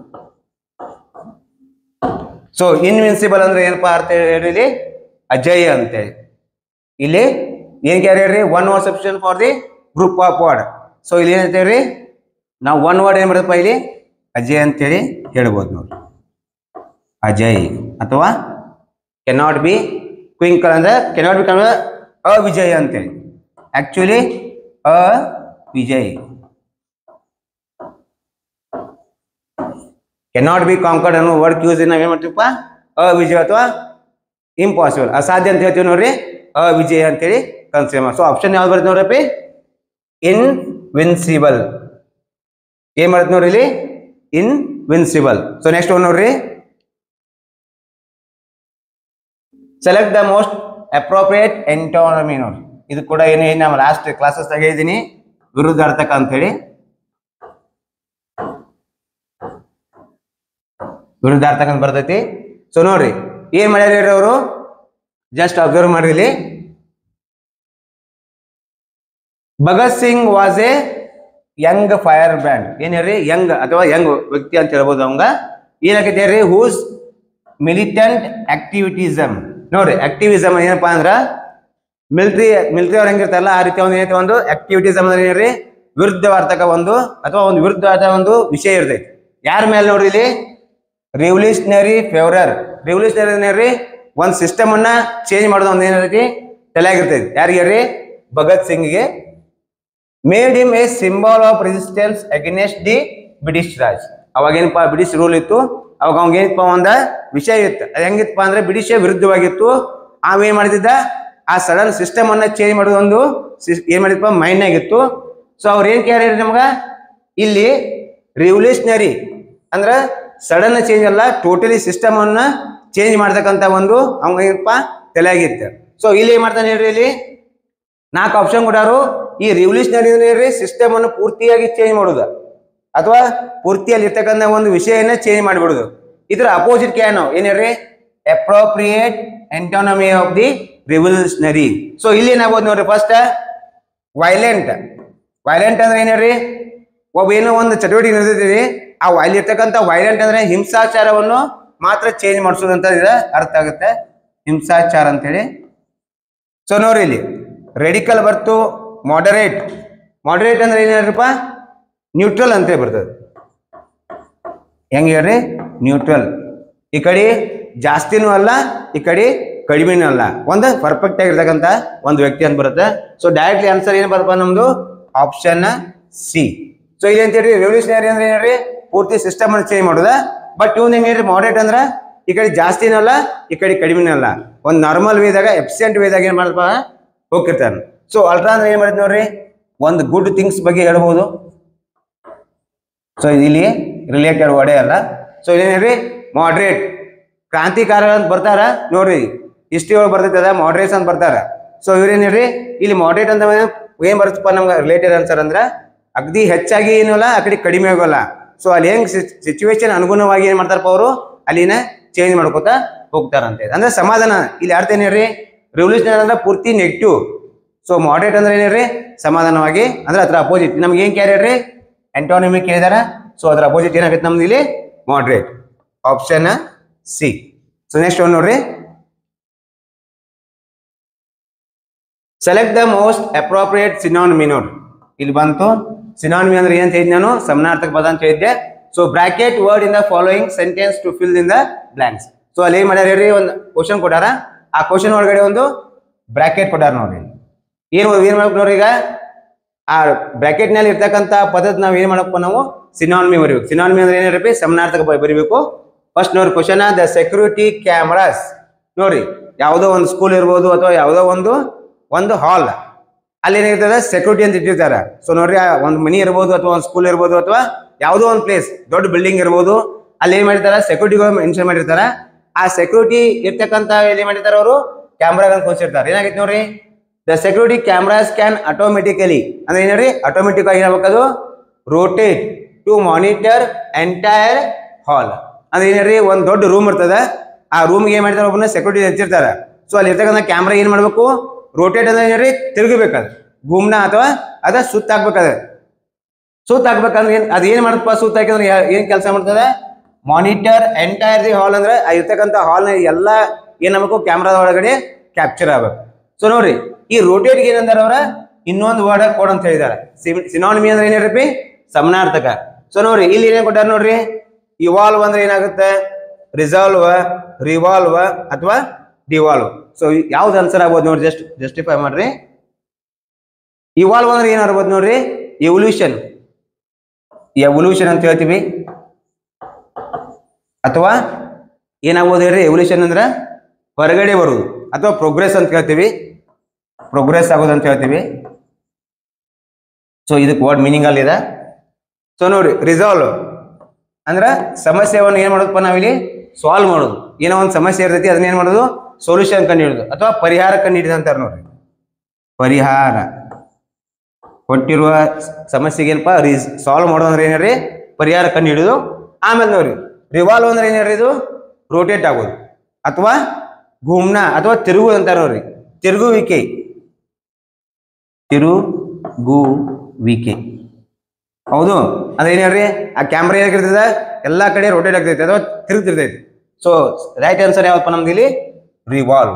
ಸೊ ಇನ್ವಿನ್ಸಿಬಲ್ ಅಂದ್ರೆ ಏನಪ್ಪಾ ಅರ್ಥ ಹೇಳ್ರಿ ಇಲ್ಲಿ ಅಜಯ್ ಅಂತೇಳಿ ಇಲ್ಲಿ ಏನ್ ಕ್ಯಾರಿ ಹೇಳ್ರಿ one word substitution for the group of word so ಇಲ್ಲಿ ಏನ್ ಹೇಳ್ತೇವ್ರಿ ನಾವು ಒನ್ ವರ್ಡ್ ಏನ್ ಬರುತ್ತಪ್ಪ ಇಲ್ಲಿ ಅಜಯ್ ಅಂತೇಳಿ ಹೇಳ್ಬೋದು ನೋಡಿ ಅಜಯ್ ಅಥವಾ ಕೆನಾಟ್ ಬಿ ಕ್ವಿಂಕಲ್ ಅಂದ್ರೆ ಕೆನಾಟ್ ಬಿ ಕನ್ನಡ ಅವಿಜಯ್ ಅಂತೇಳಿ ಆಕ್ಚುಲಿ ಅ ವಿಜಯ್ ಕೆನಾಟ್ ಬಿ ಕಾಂಕರ್ಡ್ ಅನ್ನೋ ವರ್ಡ್ ಯೂಸ್ ನಾವೇನ್ ಮಾಡ್ತೀವಪ್ಪ ಅವಿಜಯ್ ಅಥವಾ ಇಂಪಾಸಿಬಲ್ ಅಸಾಧ್ಯ ಅಂತ ಹೇಳ್ತೀವಿ ನೋಡ್ರಿ ಅವಿಜಯ್ ಅಂತೇಳಿ ಕನ್ಸಿಡರ್ ಮಾಡಿ ಸೊ ಆಪ್ಷನ್ ಯಾವ್ದು ಬರುತ್ತೆ ನೋಡ್ರಪ್ಪಿ ಇನ್ವಿನ್ಸಿಬಲ್ ಏನ್ ಮಾಡುತ್ತೆ ನೋಡ್ರಿ ಇಲ್ಲಿ ಇನ್ವಿನ್ಸಿಬಲ್ ಸೊ ನೆಕ್ಸ್ಟ್ ಒನ್ ನೋಡ್ರಿ select the most appropriate antonym ನೋಡಿ ಇದು ಕೂಡ ಏನು ನಮ್ಮ ಲಾಸ್ಟ್ ಕ್ಲಾಸಸ್ ಹೇಳಿದ್ದೀನಿ ವಿರುದ್ಧಾರ್ಥಕ ಅಂತ ಹೇಳಿ ವಿರುದ್ಧಾರ್ಥಕ ಅಂತ ಬರ್ತೈತಿ ಸೊ ನೋಡ್ರಿ ಏನ್ ಮಾಡ್ಯಾರ ಅವರು ಜಸ್ಟ್ ಅಬ್ಸರ್ವ್ ಮಾಡ್ರಿ ಇಲ್ಲಿ Bhagat Singh was a young firebrand ಏನ್ ಹೇಳ್ರಿ ಯಂಗ್ ಅಥವಾ ಯಂಗ್ ವ್ಯಕ್ತಿ ಅಂತ ಹೇಳ್ಬೋದು ಅವಂಗ ಏನಾಗೈತೆ ಹೇಳ್ರಿ ಹೂಸ್ ಮಿಲಿಟೆಂಟ್ ಆಕ್ಟಿವಿಟಿಸಮ್ ನೋಡ್ರಿ ಆಕ್ಟಿವಿಸಮ್ ಏನಪ್ಪಾ ಅಂದ್ರ ಮಿಲಿಟರಿ ಮಿಲಿಟರಿ ಅವ್ರು ಹೆಂಗಿರ್ತಾರಲ್ಲ ಆ ರೀತಿ ಒಂದು ಏನೈತೆ ಒಂದು ಆಕ್ಟಿವಿಟಿಸಮ್ ಅಂದ್ರೆ ಏನ್ರಿ ವಿರುದ್ಧವಾರ್ತಕ ಒಂದು ಅಥವಾ ಒಂದು ವಿರುದ್ಧವಾದ ಒಂದು ವಿಷಯ ಇರ್ತೈತಿ ಯಾರ ಮೇಲೆ ನೋಡ್ರಿ ಇಲ್ಲಿ ರಿವಲ್ಯೂಷನರಿ ಫೇವರರ್ ರಿವಲ್ಯೂಷನರಿ ಏನ್ರಿ ಒಂದು ಸಿಸ್ಟಮ್ ಅನ್ನ ಚೇಂಜ್ ಮಾಡೋದು ಒಂದು ಏನಿರ್ತೈತಿ ತಲೆಯಾಗಿರ್ತೈತಿ ಯಾರಿಗೆ ರೀ ಭಗತ್ ಸಿಂಗ್ಗೆ made him a symbol of resistance against the British Raj ಅವಾಗ ಏನಪ್ಪಾ ಬ್ರಿಟಿಷ್ ರೂಲ್ ಇತ್ತು ಅವಾಗ ಅವಾಗ ಏನಪ್ಪಾ ಒಂದ ವಿಷಯ ಇತ್ತು ಅದು ಹೆಂಗಿತ್ತಪ್ಪ ಅಂದ್ರೆ ಬ್ರಿಟಿಷ್ ವಿರುದ್ಧವಾಗಿತ್ತು ಅವ ಏನ್ ಮಾಡ್ತಿದ್ದ ಆ ಸಡನ್ ಸಿಸ್ಟಮ್ ಅನ್ನ ಚೇಂಜ್ ಮಾಡೋದು ಒಂದು ಸಿಸ್- ಏನ್ ಮಾಡಿದಪ್ಪ ಮೈಂಡ್ ಆಗಿತ್ತು ಸೊ ಅವ್ರ ಏನ್ ಕೇಳಿ ನಮಗ ಇಲ್ಲಿ ರಿವಲ್ಯೂಷನರಿ ಅಂದ್ರ ಸಡನ್ ಚೇಂಜ್ ಅಲ್ಲ ಟೋಟಲಿ ಸಿಸ್ಟಮ್ ಅನ್ನ ಚೇಂಜ್ ಮಾಡ್ತಕ್ಕಂತ ಒಂದು ಅವಂಗ ಏನಪ್ಪ ತಲೆಯಾಗಿತ್ತು ಸೊ ಇಲ್ಲಿ ಏನ್ ಮಾಡ್ತಾನೆ ಹೇಳ್ರಿ ಇಲ್ಲಿ ನಾಲ್ಕು ಆಪ್ಷನ್ ಕೊಟ್ಟಾರು ಈ ರಿವಲ್ಯೂಷನರಿ ಸಿಸ್ಟಮ್ ಅನ್ನು ಪೂರ್ತಿಯಾಗಿ ಚೇಂಜ್ ಮಾಡೋದು ಅಥವಾ ಪೂರ್ತಿಯಲ್ಲಿ ಇರ್ತಕ್ಕಂಥ ಒಂದು ವಿಷಯನ ಚೇಂಜ್ ಮಾಡಿಬಿಡುದು ಇದ್ರ ಅಪೋಸಿಟ್ ಕ್ಯಾನ್ ಏನ್ ಹೇಳ್ರಿ appropriate antonym of the revolutionary so ಇಲ್ಲಿ ಏನಾಗ್ಬೋದು ನೋಡ್ರಿ ಫಸ್ಟ್ ವೈಲೆಂಟ್ ವೈಲೆಂಟ್ ಅಂದ್ರೆ ಏನ್ ಹೇಳ್ರಿ ಒಬ್ಬ ಏನೋ ಒಂದು ಚಟುವಟಿಕೆ ನಡೆದಿದೆ ಆ ಅಲ್ಲಿ ಇರ್ತಕ್ಕಂಥ ವೈಲೆಂಟ್ ಅಂದ್ರೆ ಹಿಂಸಾಚಾರವನ್ನು ಮಾತ್ರ ಚೇಂಜ್ ಮಾಡಿಸೋದು ಅಂತ ಇದ್ರ ಅರ್ಥ ಆಗುತ್ತೆ ಹಿಂಸಾಚಾರ ಅಂತೇಳಿ ಸೊ ನೋಡ್ರಿ ಇಲ್ಲಿ ರೆಡಿಕಲ್ ಬರ್ತು ಮಾಡರೇಟ್ ಮಾಡರೇಟ್ ಅಂದ್ರೆ ಏನ್ ಹೇಳ್ರಪ್ಪ ನ್ಯೂಟ್ರಲ್ ಅಂತ ಬರ್ತದೆ ಹೆಂಗ್ ಹೇಳ್ರಿ ನ್ಯೂಟ್ರಲ್ ಈ ಕಡೆ ಜಾಸ್ತಿನೂ ಅಲ್ಲ ಈ ಕಡೆ ಕಡಿಮೆನೂ ಅಲ್ಲ ಒಂದು ಪರ್ಫೆಕ್ಟ್ ಆಗಿರ್ತಕ್ಕಂಥ ಒಂದು ವ್ಯಕ್ತಿ ಅಂತ ಬರುತ್ತೆ ಸೊ ಡೈರೆಕ್ಟ್ಲಿ ಆನ್ಸರ್ ಏನ್ ಬರಪ್ಪ ನಮ್ದು ಆಪ್ಷನ್ ಸಿ ಸೊ ಇಲ್ಲಿ ಅಂತ ಹೇಳಿ ರೆವಲ್ಯೂಷನರಿ ಅಂದ್ರೆ ಏನ್ ಹೇಳ್ರಿ ಪೂರ್ತಿ ಸಿಸ್ಟಮ್ ಅನ್ನು ಚೇಂಜ್ ಮಾಡೋದ ಬಟ್ ಇವ್ನ ಹೆಂಗ್ ಹೇಳ್ರಿ ಮಾಡರೇಟ್ ಅಂದ್ರ ಈ ಕಡೆ ಜಾಸ್ತಿನೂ ಅಲ್ಲ ಈ ಕಡೆ ಕಡಿಮೆನೂ ಅಲ್ಲ ಒಂದು ನಾರ್ಮಲ್ ವೇದಾಗ ಎಫಿಷಿಯಂಟ್ ವೇದಾಗ ಏನ್ ಮಾಡಪ್ಪ ಹೋಗಿರ್ತಾನೆ ಸೊ ಅಲ್ಟ್ರಾ ಅಂದ್ರೆ ಏನ್ ಮಾಡಿದ್ ನೋಡ್ರಿ ಒಂದು ಗುಡ್ ಥಿಂಗ್ಸ್ ಬಗ್ಗೆ ಹೇಳ್ಬೋದು ಸೊ ಇಲ್ಲಿ ರಿಲೇಟೆಡ್ ವರ್ಡೇ ಅಲ್ಲ ಸೊ ಇದೇನೇನ್ರಿ ಮಾಡ್ರೇಟ್ ಕ್ರಾಂತಿಕಾರ ಅಂತ ಬರ್ತಾರ ನೋಡ್ರಿ ಹಿಸ್ಟ್ರಿ ಒಳಗೆ ಬರ್ತೈತೆ ಅದ ಮಾಡ್ರೇಟ್ಸ್ ಅಂತ ಬರ್ತಾರ ಸೊ ಇವ್ರೇನ್ ಹೇಳ್ರಿ ಇಲ್ಲಿ ಮಾಡ್ರೇಟ್ ಅಂತ ಏನ್ ಬರುತ್ತಪ್ಪ ನಮ್ಗೆ ರಿಲೇಟೆಡ್ ಆನ್ಸರ್ ಅಂದ್ರ ಅಗದಿ ಹೆಚ್ಚಾಗಿ ಏನೂ ಅಲ್ಲ ಆ ಕಡೆ ಕಡಿಮೆ ಆಗೋಲ್ಲ ಸೊ ಅಲ್ಲಿ ಹೆಂಗ್ ಸಿಚುವೇಶನ್ ಅನುಗುಣವಾಗಿ ಏನ್ ಮಾಡ್ತಾರಪ್ಪ ಅವರು ಅಲ್ಲಿನ ಚೇಂಜ್ ಮಾಡ್ಕೋತ ಹೋಗ್ತಾರಂತ ಅಂದ್ರೆ ಸಮಾಧಾನ ಇಲ್ಲಿ ಅರ್ಥ ಏನ್ ಹೇಳ್ರಿ ರೆವಲ್ಯೂಷನ್ ಅಂದ್ರೆ ಪೂರ್ತಿ ನೆಗೆಟಿವ್ ಸೊ ಮಾಡರೇಟ್ ಅಂದ್ರೆ ಏನ್ರಿ ಸಮಾಧಾನವಾಗಿ ಅಂದ್ರೆ ಅದ್ರ ಅಪೋಸಿಟ್ ನಮ್ಗೆ ಏನ್ ಕ್ಯಾರಿಯರ್ ಎಂಟೋನಿಮಿ ಕೇಳಿದಾರ ಸೊ ಅದ್ರ ಅಪೋಸಿಟ್ ಏನಾಗುತ್ತೆ ನಮ್ದು ಇಲ್ಲಿ moderate option C so next one ನೋಡ್ರಿ select the most appropriate synonym ನೋಡ್ ಇಲ್ಲಿ ಬಂತು ಸಿನಾನಮಿ ಅಂದ್ರೆ ಏನ್ ಹೇಳಿದ್ ನಾನು ಸಮನಾರ್ಥಕ ಪದ ಅಂತ ಹೇಳಿದ್ದೆ so bracket word in the following sentence to fill in the blanks so ಅಲ್ಲಿ ಏನ್ ಮಾಡ್ಯಾರ ಹೇಳ್ರಿ ಒಂದು ಕ್ವಶನ್ ಕೊಟ್ಟಾರ ಆ ಕ್ವಶನ್ ಒಳಗಡೆ ಒಂದು ಬ್ರಾಕೆಟ್ ಕೊಟ್ಟಾರ ನೋಡ್ರಿ ಏನ್ ಏನ್ ಮಾಡ್ಬೇಕು ನೋಡ್ರಿ ಈಗ ಆ ಬ್ರಾಕೆಟ್ ನಲ್ಲಿ ಇರ್ತಕ್ಕಂತ ಪದದ ನಾವ್ ಏನ್ ಮಾಡಪ್ಪ ನಾವು ಸಿನಾನಮಿ ಬರೀಬೇಕು ಸಿನಾನಮಿ ಅಂದ್ರೆ ಏನಿರಬೇಕು ಸಮನಾರ್ಥಕ ಬ- ಬರೀಬೇಕು ಫಸ್ಟ್ ನೋಡ್ರಿ ಕ್ವಶನ್ ದ ಸೆಕ್ಯೂರಿಟಿ ಕ್ಯಾಮರಾಸ್ ನೋಡ್ರಿ ಯಾವುದೋ ಒಂದು ಸ್ಕೂಲ್ ಇರ್ಬೋದು ಅಥವಾ ಯಾವುದೋ ಒಂದು ಒಂದು ಹಾಲ್ ಅಲ್ಲಿ ಏನಿರ್ತದೆ ಸೆಕ್ಯೂರಿಟಿ ಅಂತ ಇಟ್ಟಿರ್ತಾರೆ ಸೊ ನೋಡ್ರಿ ಆ ಒಂದು ಮನಿ ಇರ್ಬೋದು ಅಥವಾ ಒಂದು ಸ್ಕೂಲ್ ಇರ್ಬೋದು ಅಥವಾ ಯಾವುದೋ ಒಂದು ಪ್ಲೇಸ್ ದೊಡ್ಡ ಬಿಲ್ಡಿಂಗ್ ಇರ್ಬೋದು ಅಲ್ಲಿ ಏನ್ ಮಾಡಿರ್ತಾರ ಸೆಕ್ಯೂರಿಟಿಗಳು ಮೆನ್ಷನ್ ಮಾಡಿರ್ತಾರ ಆ ಸೆಕ್ಯೂರಿಟಿ ಇರ್ತಕ್ಕಂತ ಏನ್ ಮಾಡಿರ್ತಾರ ಅವರು ಕ್ಯಾಮ್ರಾಗಳನ್ನ ಕೂರಿಸಿರ್ತಾರೆ ಏನಾಗೈತೆ ನೋಡ್ರಿ the security cameras can automatically ಅಂದ್ರೆ ಏನ್ರಿ ಆಟೋಮೆಟಿಕ್ ಆಗಿ ಏನಾಗಬೇಕದು rotate to monitor entire hall ಅಂದ್ರೆ ಏನ್ರಿ ಒಂದ್ ದೊಡ್ಡ ರೂಮ್ ಇರ್ತದ ಆ ರೂಮ್ಗೆ ಏನ್ ಮಾಡ್ತಾರೆ ಒಬ್ಬನ ಸೆಕ್ಯೂರಿಟಿ ಹಚ್ಚಿರ್ತಾರ ಸೊ ಅಲ್ಲಿ ಇರ್ತಕ್ಕಂಥ ಕ್ಯಾಮ್ರಾ ಏನ್ ಮಾಡ್ಬೇಕು ರೋಟೇಟ್ ಅಂದ್ರೆ ಏನ್ರಿ ತಿರುಗಬೇಕದು ಗುಮ್ನ ಅಥವಾ ಅದ ಸುತ್ತ ಹಾಕ್ಬೇಕದ ಸುತ್ತ ಹಾಕ್ಬೇಕಂದ್ರೆ ಏನ್ ಅದ್ ಏನ್ ಮಾಡಪ್ಪ ಸುತ್ತ ಹಾಕಿದ್ರೆ ಯಾ- ಏನ್ ಕೆಲಸ ಮಾಡ್ತದೆ ಮಾನಿಟರ್ ಎಂಟೈರ್ ದಿ ಹಾಲ್ ಅಂದ್ರೆ ಆ ಇರ್ತಕ್ಕಂಥ ಹಾಲ್ ನ ಎಲ್ಲ ಏನ್ ಆಗ್ಬೇಕು ಕ್ಯಾಮ್ರಾದ ಒಳಗಡೆ ಕ್ಯಾಪ್ಚರ್ ಆಗ್ಬೇಕು ಸೊ ನೋಡ್ರಿ ಈ ರೋಟೇಟ್ಗೆ ಏನಂದಾರ ಅವ್ರ ಇನ್ನೊಂದು ವರ್ಡ್ ಕೋಡ್ ಅಂತ ಹೇಳಿದಾರೆ ಸಿನಾನಮಿ ಅಂದ್ರೆ ಏನಿರಪಿ ಸಮನಾರ್ಥಕ ಸೊ ನೋಡ್ರಿ ಇಲ್ಲಿ ಏನೇನ್ ಕೊಟ್ಟಾರ ನೋಡ್ರಿ ಇವಾಲ್ವ್ ಅಂದ್ರೆ ಏನಾಗುತ್ತೆ ರಿಸಾಲ್ವ್ ರಿವಾಲ್ವ್ ಅಥವಾ ಡಿವಾಲ್ವ್ ಸೊ ಯಾವ್ದು ಆನ್ಸರ್ ಆಗ್ಬೋದು ನೋಡ್ರಿ ಜಸ್ಟ್ ಜಸ್ಟಿಫೈ ಮಾಡ್ರಿ ಇವಾಲ್ವ್ ಅಂದ್ರೆ ಏನಾಗ್ಬೋದು ನೋಡ್ರಿ ಎವಲ್ಯೂಷನ್ ಎವಲ್ಯೂಷನ್ ಅಂತ ಹೇಳ್ತೀವಿ ಅಥವಾ ಏನಾಗ್ಬೋದು ಹೇಳ್ರಿ ಎವಲ್ಯೂಷನ್ ಅಂದ್ರೆ ಹೊರಗಡೆ ಬರುವುದು ಅಥವಾ ಪ್ರೋಗ್ರೆಸ್ ಅಂತ ಹೇಳ್ತೀವಿ ಪ್ರೋಗ್ರೆಸ್ ಆಗೋದು ಅಂತ ಹೇಳ್ತೀವಿ ಸೊ ಇದಕ್ಕೆ ವರ್ಡ್ ಮೀನಿಂಗ್ ಅಲ್ಲಿದೆ ಸೊ ನೋಡ್ರಿ ರಿಸಾಲ್ವ್ ಅಂದ್ರ ಸಮಸ್ಯೆವನ್ನು ಏನ್ ಮಾಡೋದಪ್ಪ ನಾವಿಲ್ಲಿ ಸಾಲ್ವ್ ಮಾಡೋದು ಏನೋ ಒಂದು ಸಮಸ್ಯೆ ಇರ್ತೈತಿ ಅದನ್ನ ಏನ್ ಮಾಡೋದು ಸೊಲ್ಯೂಷನ್ ಕಂಡು ಹಿಡಿದು ಅಥವಾ ಪರಿಹಾರ ಕಂಡು ಹಿಡಿದು ಅಂತಾರೆ ನೋಡ್ರಿ ಪರಿಹಾರ ಕೊಟ್ಟಿರುವ ಸಮಸ್ಯೆಗೆ ಏನಪ್ಪ ರೀಸ್ ಸಾಲ್ವ್ ಮಾಡೋದು ಅಂದ್ರೆ ಏನ್ರಿ ಪರಿಹಾರ ಕಂಡು ಹಿಡಿದು ಆಮೇಲೆ ನೋಡ್ರಿ ರಿವಾಲ್ವ್ ಅಂದ್ರೆ ಏನ್ ಹೇಳ್ರಿ ಇದು ರೋಟೇಟ್ ಆಗೋದು ಅಥವಾ ಘೂಮ್ನ ಅಥವಾ ತಿರುಗುವುದು ಅಂತಾರೆ ನೋಡ್ರಿ ತಿರುಗುವಿಕೆ ತಿರುಗುವಿಕೆ ಹೌದು ಅಂದ್ರೆ ಏನ್ ಹೇಳ್ರಿ ಆ ಕ್ಯಾಮ್ರಾ ಏನಾಗಿರ್ತದ ಎಲ್ಲಾ ಕಡೆ ರೊಟೇಟ್ ಆಗ್ತೈತೆ ಅಥವಾ ತಿರುಗ್ತಿರ್ತೈತಿ ಸೊ ರೈಟ್ ಆನ್ಸರ್ ಯಾವಪ್ಪ ನಮ್ದು ಇಲ್ಲಿ ರಿವಾಲ್ವ್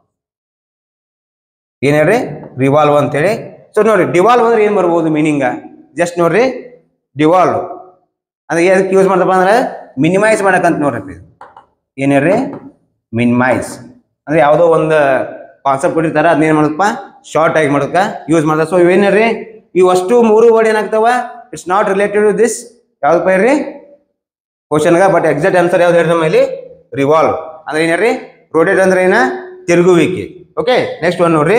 ಏನ್ ಹೇಳ್ರಿ ರಿವಾಲ್ವ್ ಅಂತೇಳಿ ಸೊ ನೋಡ್ರಿ ಡಿವಾಲ್ವ್ ಅಂದ್ರೆ ಏನ್ ಬರ್ಬೋದು ಮೀನಿಂಗ ಜಸ್ಟ್ ನೋಡ್ರಿ ಡಿವಾಲ್ವ್ ಅಂದ್ರೆ ಎದಕ್ಕೆ ಯೂಸ್ ಮಾಡ್ತಪ್ಪ ಅಂದ್ರೆ ಮಿನಿಮೈಸ್ ಮಾಡಕ್ಕಂತ ನೋಡ್ರಿ ಏನ್ ಹೇಳ್ರಿ ಮಿನಿಮೈಸ್ ಅಂದ್ರೆ ಯಾವುದೋ ಒಂದು ಕಾನ್ಸೆಪ್ಟ್ ಕೊಟ್ಟಿರ್ತಾರ ಅದನ್ನೇನ್ ಮಾಡಪ್ಪ ಶಾರ್ಟ್ ಆಗಿ ಮಾಡಕ್ಕ ಯೂಸ್ ಮಾಡ್ತಾರೆ ಸೊ ಇವೇನ್ ಹೇಳ್ರಿ ಇವು ಅಷ್ಟು ಮೂರು ವರ್ಡ್ ಏನಾಗ್ತಾವ it's not related to this ಯಾವ್ದಪ್ಪ ಹೇಳ್ರಿ ಕ್ವಶನ್ಗ ಬಟ್ ಎಕ್ಸಾಕ್ಟ್ ಆನ್ಸರ್ ಯಾವ್ದು ಹೇಳ್ರಿ ನಮ್ಮ ಇಲ್ಲಿ ರಿವಾಲ್ವ್ ಅಂದ್ರೆ ಏನ್ ಹೇಳ್ರಿ ರೋಟೇಟ್ ಅಂದ್ರೆ ಏನ ತಿರುಗುವಿಕೆ ಓಕೆ ನೆಕ್ಸ್ಟ್ ಒನ್ ನೋಡ್ರಿ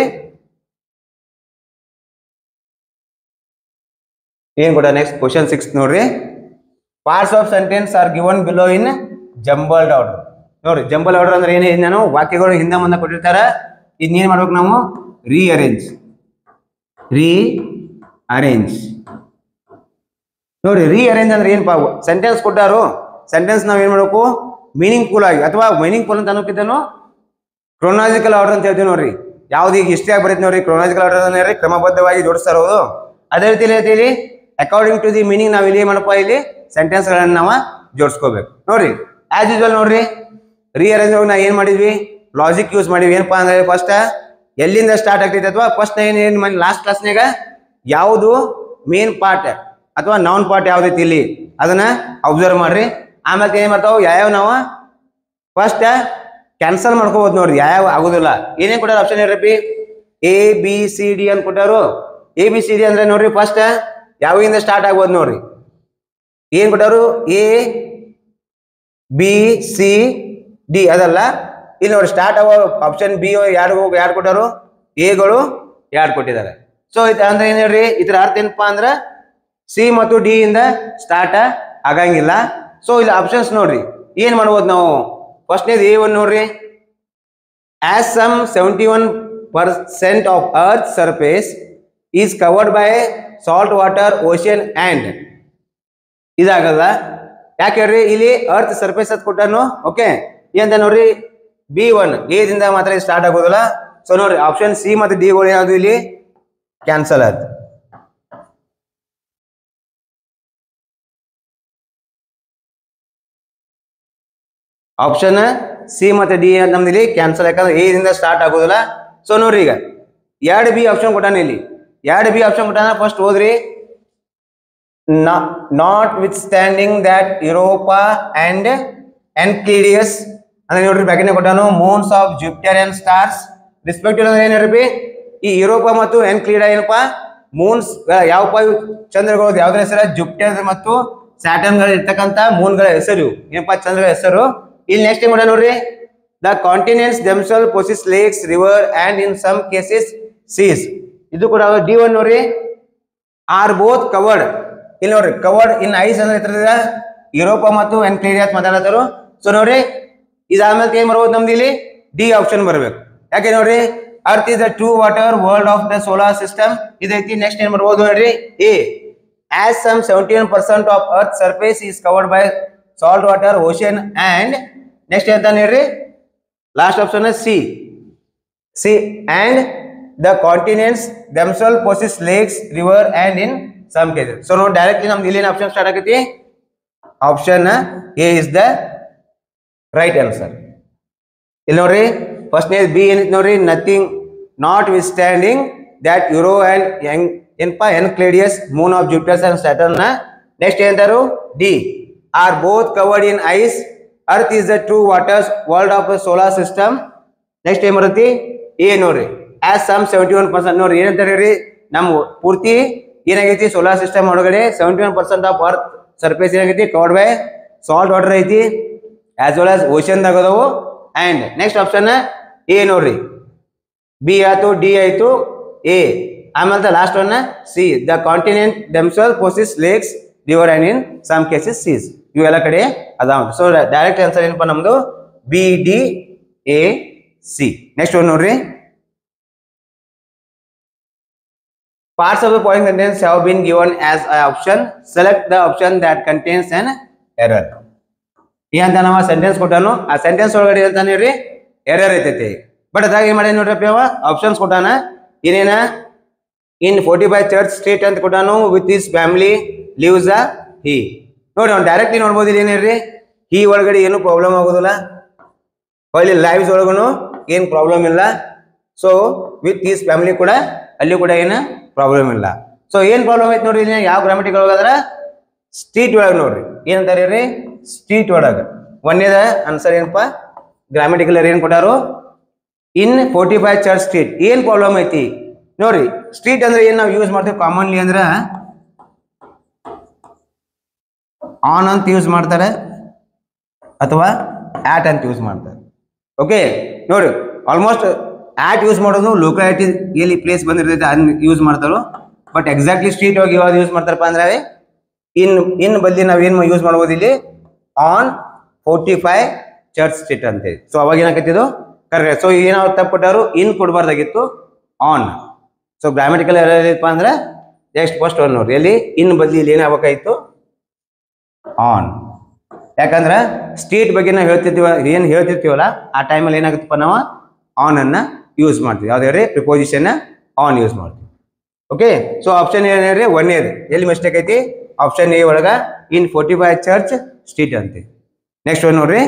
ಏನ್ ಕೊಡ ನೆಕ್ಸ್ಟ್ ಕ್ವಶನ್ ಸಿಕ್ಸ್ ನೋಡ್ರಿ parts of sentence are given below in jumbled order ನೋಡ್ರಿ ಜಂಬಲ್ ಆರ್ಡರ್ ಅಂದ್ರೆ ಏನೇ ನಾನು ವಾಕ್ಯಗಳು ಹಿಂದೆ ಮುಂದೆ ಕೊಟ್ಟಿರ್ತಾರ ಇನ್ನೇನ್ ಮಾಡ್ಬೇಕು ನಾವು ರೀಅರೇಂಜ್ ರೀ ಅರೇಂಜ್ ನೋಡ್ರಿ ರೀಅರೇಂಜ್ ಅಂದ್ರೆ ಏನಪ್ಪ ಸೆಂಟೆನ್ಸ್ ಕೊಟ್ಟಾರು ಸೆಂಟೆನ್ಸ್ ನಾವ್ ಏನ್ ಮಾಡ್ಬೇಕು ಮೀನಿಂಗ್ಫುಲ್ ಆಗಿ ಅಥವಾ ಮೀನಿಂಗ್ಫುಲ್ ಅಂತ ಅನ್ನೋಕ್ಕಿಂತನೂ ಕ್ರೊನಾಲಜಿಕಲ್ ಆರ್ಡರ್ ಅಂತ ಹೇಳ್ತೀವಿ ನೋಡ್ರಿ ಯಾವ್ದು ಈಗ ಹಿಸ್ಟ್ರಿ ಆಗಿ ಬರೀತಿ ನೋಡ್ರಿ ಕ್ರೊನಾಲಜಿಕಲ್ ಆರ್ಡರ್ ಅಂದ್ರೆ ಕ್ರಮಬದ್ಧವಾಗಿ ಜೋಡಿಸ್ತಾ ಇರೋದು ಅದೇ ರೀತಿ ಹೇಳ್ತೀವಿ ಅಕಾರ್ಡಿಂಗ್ ಟು ದಿ ಮೀನಿಂಗ್ ನಾವ್ ಇಲ್ಲಿ ಏನ್ ಮಾಡಪ್ಪ ಇಲ್ಲಿ ಸೆಂಟೆನ್ಸ್ ಗಳನ್ನ ನಾವ ಜೋಡಿಸ್ಕೋಬೇಕು ನೋಡ್ರಿ ಆಸ್ ಯೂಸ್ವಲ್ ನೋಡ್ರಿ ರೀಅರೇಂಜ್ ನಾ ಏನ್ ಮಾಡಿದ್ವಿ ಲಾಜಿಕ್ ಯೂಸ್ ಮಾಡಿದ್ವಿ ಏನಪ್ಪಾ ಅಂದ್ರೆ ಫಸ್ಟ್ ಎಲ್ಲಿಂದ ಸ್ಟಾರ್ಟ್ ಆಗ್ತೈತೆ ಅಥವಾ ಫಸ್ಟ್ ಏನ್ ಏನ್ ಮಾಡಿ ಲಾಸ್ಟ್ ಕ್ಲಾಸ್ನಾಗ ಯಾವುದು ಮೇನ್ ಪಾರ್ಟ್ ಅಥವಾ ನಾನ್ ಪಾರ್ಟ್ ಯಾವ್ದೈತಿ ಇಲ್ಲಿ ಅದನ್ನ ಅಬ್ಸರ್ವ್ ಮಾಡ್ರಿ ಆಮೇಲೆ ಏನ್ ಮಾಡ್ತಾವ ಯಾವ್ಯಾವ ನಾವು ಫಸ್ಟ್ ಕ್ಯಾನ್ಸಲ್ ಮಾಡ್ಕೋಬಹುದು ನೋಡ್ರಿ ಯಾವ ಆಗುದಿಲ್ಲ ಏನೇನ್ ಕೊಟ್ಟಾರ ಆಪ್ಷನ್ ಹೇಳ್ರಿ ಎ ಬಿ ಸಿ ಡಿ ಅಂತ ಕೊಟ್ಟಾರು ಎ ಬಿ ಸಿ ಡಿ ಅಂದ್ರೆ ನೋಡ್ರಿ ಫಸ್ಟ್ ಯಾವಿಂದ ಸ್ಟಾರ್ಟ್ ಆಗ್ಬೋದು ನೋಡ್ರಿ ಏನ್ ಕೊಟ್ಟಾರು ಎ ಬಿ ಸಿ ಡಿ ಅದಲ್ಲ ಇಲ್ಲಿ ನೋಡಿ ಸ್ಟಾರ್ಟ್ ಆಗೋ ಆಪ್ಷನ್ ಬಿ ಯಾರು ಯಾರು ಕೊಟ್ಟಾರು ಎಗಳು ಯಾರು ಕೊಟ್ಟಿದ್ದಾರೆ ಸೊ ಇದು ಅಂದ್ರೆ ಏನ್ ಹೇಳ್ರಿ ಇದ್ರ ಅರ್ಥ ಏನಪ್ಪಾ ಅಂದ್ರ ಸಿ ಮತ್ತು ಡಿ ಇಂದ ಸ್ಟಾರ್ಟ್ ಆಗಂಗಿಲ್ಲ ಸೊ ಇಲ್ಲಿ ಆಪ್ಷನ್ಸ್ ನೋಡ್ರಿ ಏನ್ ಮಾಡ್ಬೋದು ನಾವು ಫಸ್ಟ್ನೇದು ಎ ಒನ್ ನೋಡ್ರಿ as some seventy one percent of earth surface is covered by salt water ocean and ಇದಾಗಲ್ಲ ಯಾಕೆ ಹೇಳ್ರಿ ಇಲ್ಲಿ ಅರ್ತ್ ಸರ್ಫೇಸ್ ಅಂತ ಕೊಟ್ಟಾನು ಓಕೆ ಏನಂತ ನೋಡ್ರಿ ಬಿ ಒನ್ ದಿಂದ ಮಾತ್ರ ಸ್ಟಾರ್ಟ್ ಆಗೋದಿಲ್ಲ ಸೊ ನೋಡ್ರಿ ಆಪ್ಷನ್ ಸಿ ಮತ್ತು ಡಿ ಗಳು ಯಾವ್ದು ಇಲ್ಲಿ ಕ್ಯಾನ್ಸಲ್ ಆಯ್ತು ಆಪ್ಷನ್ ಸಿ ಮತ್ತೆ ಡಿ ನಮ್ದು ಇಲ್ಲಿ ಕ್ಯಾನ್ಸಲ್ ಯಾಕಂದ್ರೆ ಎ ದಿಂದ ಸ್ಟಾರ್ಟ್ ಆಗೋದಿಲ್ಲ ಸೊ ನೋಡ್ರಿ ಈಗ ಎರಡು ಬಿ ಆಪ್ಷನ್ ಕೊಟ್ಟಾನ ಇಲ್ಲಿ ಎರಡು ಬಿ ಆಪ್ಷನ್ ಕೊಟ್ಟಾನ ಫಸ್ಟ್ ಹೋದ್ರಿ notwithstanding that Europa and Enceladus ಅಂದ್ರೆ ನೋಡ್ರಿ ಬ್ಯಾಕಿನ ಕೊಟ್ಟಾನು moons of Jupiter and stars respective ಅಂದ್ರೆ ಏನ್ ಹೇಳ್ರಿ ಈ ಯುರೋಪ ಮತ್ತು ಎನ್ಕ್ಲಿಡ ಏನಪ್ಪಾ ಮೂನ್ಸ್ ಯಾವಪ್ಪ ಇವು ಚಂದ್ರಗಳು ಯಾವ್ದ್ರ ಹೆಸರ ಜುಪಿಟರ್ ಮತ್ತು ಸ್ಯಾಟರ್ನ್ ಗಳ ಇರ್ತಕ್ಕಂತ ಮೂನ್ ಗಳ ಹೆಸರು ಏನಪ್ಪಾ ಚಂದ್ರಗಳ ಹೆಸರು ಇಲ್ಲಿ ನೆಕ್ಸ್ಟ್ ಏನ್ ಮಾಡ ನೋಡ್ರಿ the continents themselves possess lakes river and in some cases seas ಇದು ಕೂಡ ಡಿ ಒನ್ ನೋಡ್ರಿ ಆರ್ ಬೋತ್ ಕವರ್ಡ್ ಇಲ್ಲಿ ನೋಡ್ರಿ ಕವರ್ಡ್ ಇನ್ ಐಸ್ ಅಂದ್ರೆ ಇರ್ತದ ಯುರೋಪ ಮತ್ತು ಎನ್ಕ್ಲೇರಿಯಾ ಅಂತ ಮಾತಾಡತ್ತಾರು ಸೊ ನೋಡ್ರಿ ಇದಾದ್ಮೇಲೆ ಏನ್ ಬರ್ಬೋದು ನಮ್ದು ಇಲ್ಲಿ ಡಿ ಆಪ್ಷನ್ ಬರ್ಬೇಕು ಯಾಕೆ ನೋಡ್ರಿ earth is the true water world of the solar system ಇದೈತಿ ನೆಕ್ಸ್ಟ್ ಏನ್ ಬರ್ಬೋದು ನೋಡ್ರಿ A as some seventy one percent of earth surface is covered by salt water ocean and next ಅಂತ ಹೇಳ್ರಿ last option C C and the continents themselves possess lakes river and in some cases so ನೋಡಿ directly ನಮ್ದು ಇಲ್ಲಿ option start ಆಗೈತಿ option A is the right answer ಇಲ್ಲಿ ನೋಡ್ರಿ ಫಸ್ಟ್ನೇ B ಏನಿತ್ತು ನೋಡ್ರಿ nothing notwithstanding that Euro and young ಏನಪ್ಪ Enceladus moon of Jupiter's and Saturn next ಏನಂತಾರು D are both covered in ice earth is the true waters world of the solar system next ಏನ್ ಬರುತ್ತೆ A ನೋಡ್ರಿ as some seventy one percent ನೋಡ್ರಿ ಏನಂತಾರೆ ರೀ ನಮ್ಮ ಪೂರ್ತಿ ಏನಾಗೈತಿ ಸೋಲಾರ್ ಸಿಸ್ಟಮ್ ಒಳಗಡೆ seventy one percent of earth surface ಏನಾಗೈತಿ ಕವರ್ಡ್ ಬೈ ಸಾಲ್ಟ್ ವಾಟರ್ ಐತಿ ಆಸ್ ವೆಲ್ ಆಸ್ ಓಷನ್ದಾಗ ಅದಾವು ಅಂಡ್ ನೆಕ್ಸ್ಟ್ ಆಪ್ಷನ್ ಎ ನೋಡ್ರಿ ಬಿ ಆಯ್ತು ಡಿ ಆಯ್ತು ಎ ಆಮೇಲೆ last one C the continent themselves possess lakes river and in some cases seas ಇವೆಲ್ಲ ಕಡೆ ಅದಾವ ಸೊ ಡೈರೆಕ್ಟ್ ಆನ್ಸರ್ ಏನಪ್ಪ ನಮ್ದು B D A C next one ನೋಡ್ರಿ Parts of the following sentence have been given as an option. Select the option that contains an error. ಏನಂತ ನಾವು sentence ಕೊಟ್ಟಾನು ಆ sentence ಒಳಗಡೆ ಹೇಳ್ತಾನೆ ರೀ ಎರರ್ ಐತೈತಿ ಬಟ್ ಅದ್ರಾಗ ಏನ್ ಮಾಡಿ ನೋಡ್ರಪ್ಪ ಅವ ಆಪ್ಷನ್ಸ್ ಕೊಟ್ಟಾನ ಏನೇನ in forty five church Street ಅಂತ ಕೊಟ್ಟಾನು ವಿತ್ ಹಿಸ್ ಫ್ಯಾಮಿಲಿ ಲೀವ್ಸ್ ಅ ಹಿ ನೋಡಿ ಅವ್ನು ಡೈರೆಕ್ಟ್ಲಿ ನೋಡ್ಬೋದು ಇಲ್ಲಿ ಏನೇನ್ರಿ ಹಿ ಒಳಗಡೆ ಏನು ಪ್ರಾಬ್ಲಮ್ ಆಗೋದಿಲ್ಲ ಹೊಳ್ಳಿ ಲೈವ್ಸ್ ಒಳಗೂ ಏನು ಪ್ರಾಬ್ಲಮ್ ಇಲ್ಲ ಸೊ ವಿತ್ ಈಸ್ ಫ್ಯಾಮಿಲಿ ಕೂಡ ಅಲ್ಲಿ ಕೂಡ ಏನು ಪ್ರಾಬ್ಲಮ್ ಇಲ್ಲ ಸೊ ಏನ್ ಪ್ರಾಬ್ಲಮ್ ಐತೆ ನೋಡ್ರಿ ಇಲ್ಲಿ ಯಾವ ಗ್ರಾಮೆಟಿಕ್ ಒಳಗಾದ್ರ ಸ್ಟ್ರೀಟ್ ಒಳಗೆ ನೋಡ್ರಿ ಏನಂತಾರೆ ರೀ ಸ್ಟ್ರೀಟ್ ಒಳಗೆ ಒಂದೇದ ಆನ್ಸರ್ ಏನಪ್ಪ ಗ್ರಾಮೆಟಿಕಲ್ ಏನ್ ಕೊಟ್ಟಾರು in forty five church Street ಏನ್ ಪ್ರಾಬ್ಲಮ್ ಐತಿ ನೋಡ್ರಿ ಸ್ಟ್ರೀಟ್ ಅಂದ್ರೆ ಏನ್ ನಾವು ಯೂಸ್ ಮಾಡ್ತೀವಿ ಕಾಮನ್ಲಿ ಅಂದ್ರ ಆನ್ ಅಂತ ಯೂಸ್ ಮಾಡ್ತಾರೆ ಅಥವಾ ಆಟ್ ಅಂತ ಯೂಸ್ ಮಾಡ್ತಾರೆ ಓಕೆ ನೋಡಿ ಆಲ್ಮೋಸ್ಟ್ ಆಟ್ ಯೂಸ್ ಮಾಡೋದು ಲೋಕಾಲಿಟಿ ಎಲ್ಲಿ ಪ್ಲೇಸ್ ಬಂದಿರ್ತೈತೆ ಅದನ್ನ ಯೂಸ್ ಮಾಡ್ತಾರೋ ಬಟ್ ಎಕ್ಸಾಕ್ಟ್ಲಿ ಸ್ಟ್ರೀಟ್ ಹೋಗಿ ಯಾವ್ದು ಯೂಸ್ ಮಾಡ್ತಾರಪ್ಪ ಅಂದ್ರೆ ಇನ್ ಇನ್ ಬದಲಿ ನಾವೇನು ಯೂಸ್ ಮಾಡ್ಬೋದು ಇಲ್ಲಿ on forty five church Street ಅಂತೇಳಿ ಸೊ ಅವಾಗ ಏನಾಗತ್ತಿದ್ದು ಕರೆಕ್ಟ್ ಸೊ ಏನಾವ್ ತಪ್ಪು ಕೊಟ್ಟಾರು ಇನ್ ಕೊಡಬಾರ್ದಾಗಿತ್ತು ಆನ್ ಸೊ ಗ್ರಾಮೆಟಿಕಲ್ ಏನಪ್ಪ ಅಂದ್ರೆ ನೆಕ್ಸ್ಟ್ ಫಸ್ಟ್ ಒನ್ ನೋಡ್ರಿ ಎಲ್ಲಿ ಇನ್ ಬದಲಿ ಇಲ್ಲಿ ಏನಾಗಬೇಕಾಗಿತ್ತು ಆನ್ ಯಾಕಂದ್ರೆ ಸ್ಟ್ರೀಟ್ ಬಗ್ಗೆ ನಾವು ಹೇಳ್ತಿರ್ತೀವ ಏನು ಹೇಳ್ತಿರ್ತೀವಲ್ಲ ಆ ಟೈಮಲ್ಲಿ ಏನಾಗುತ್ತಪ್ಪ ನಾವು ಆನ್ ಅನ್ನ ಯೂಸ್ ಮಾಡ್ತೀವಿ ಯಾವ್ದು ರೀ ಪ್ರಿಪೋಸಿಷನ್ ಆನ್ ಯೂಸ್ ಮಾಡ್ತೀವಿ ಓಕೆ ಸೊ ಆಪ್ಷನ್ ಏನೇರಿ ಒನ್ನೇದು ಎಲ್ಲಿ ಮಿಸ್ಟೇಕ್ ಐತಿ ಆಪ್ಷನ್ ಎ ಒಳಗ in forty five church street ಅಂತೆ ನೆಕ್ಸ್ಟ್ ಒನ್ ನೋಡ್ರಿ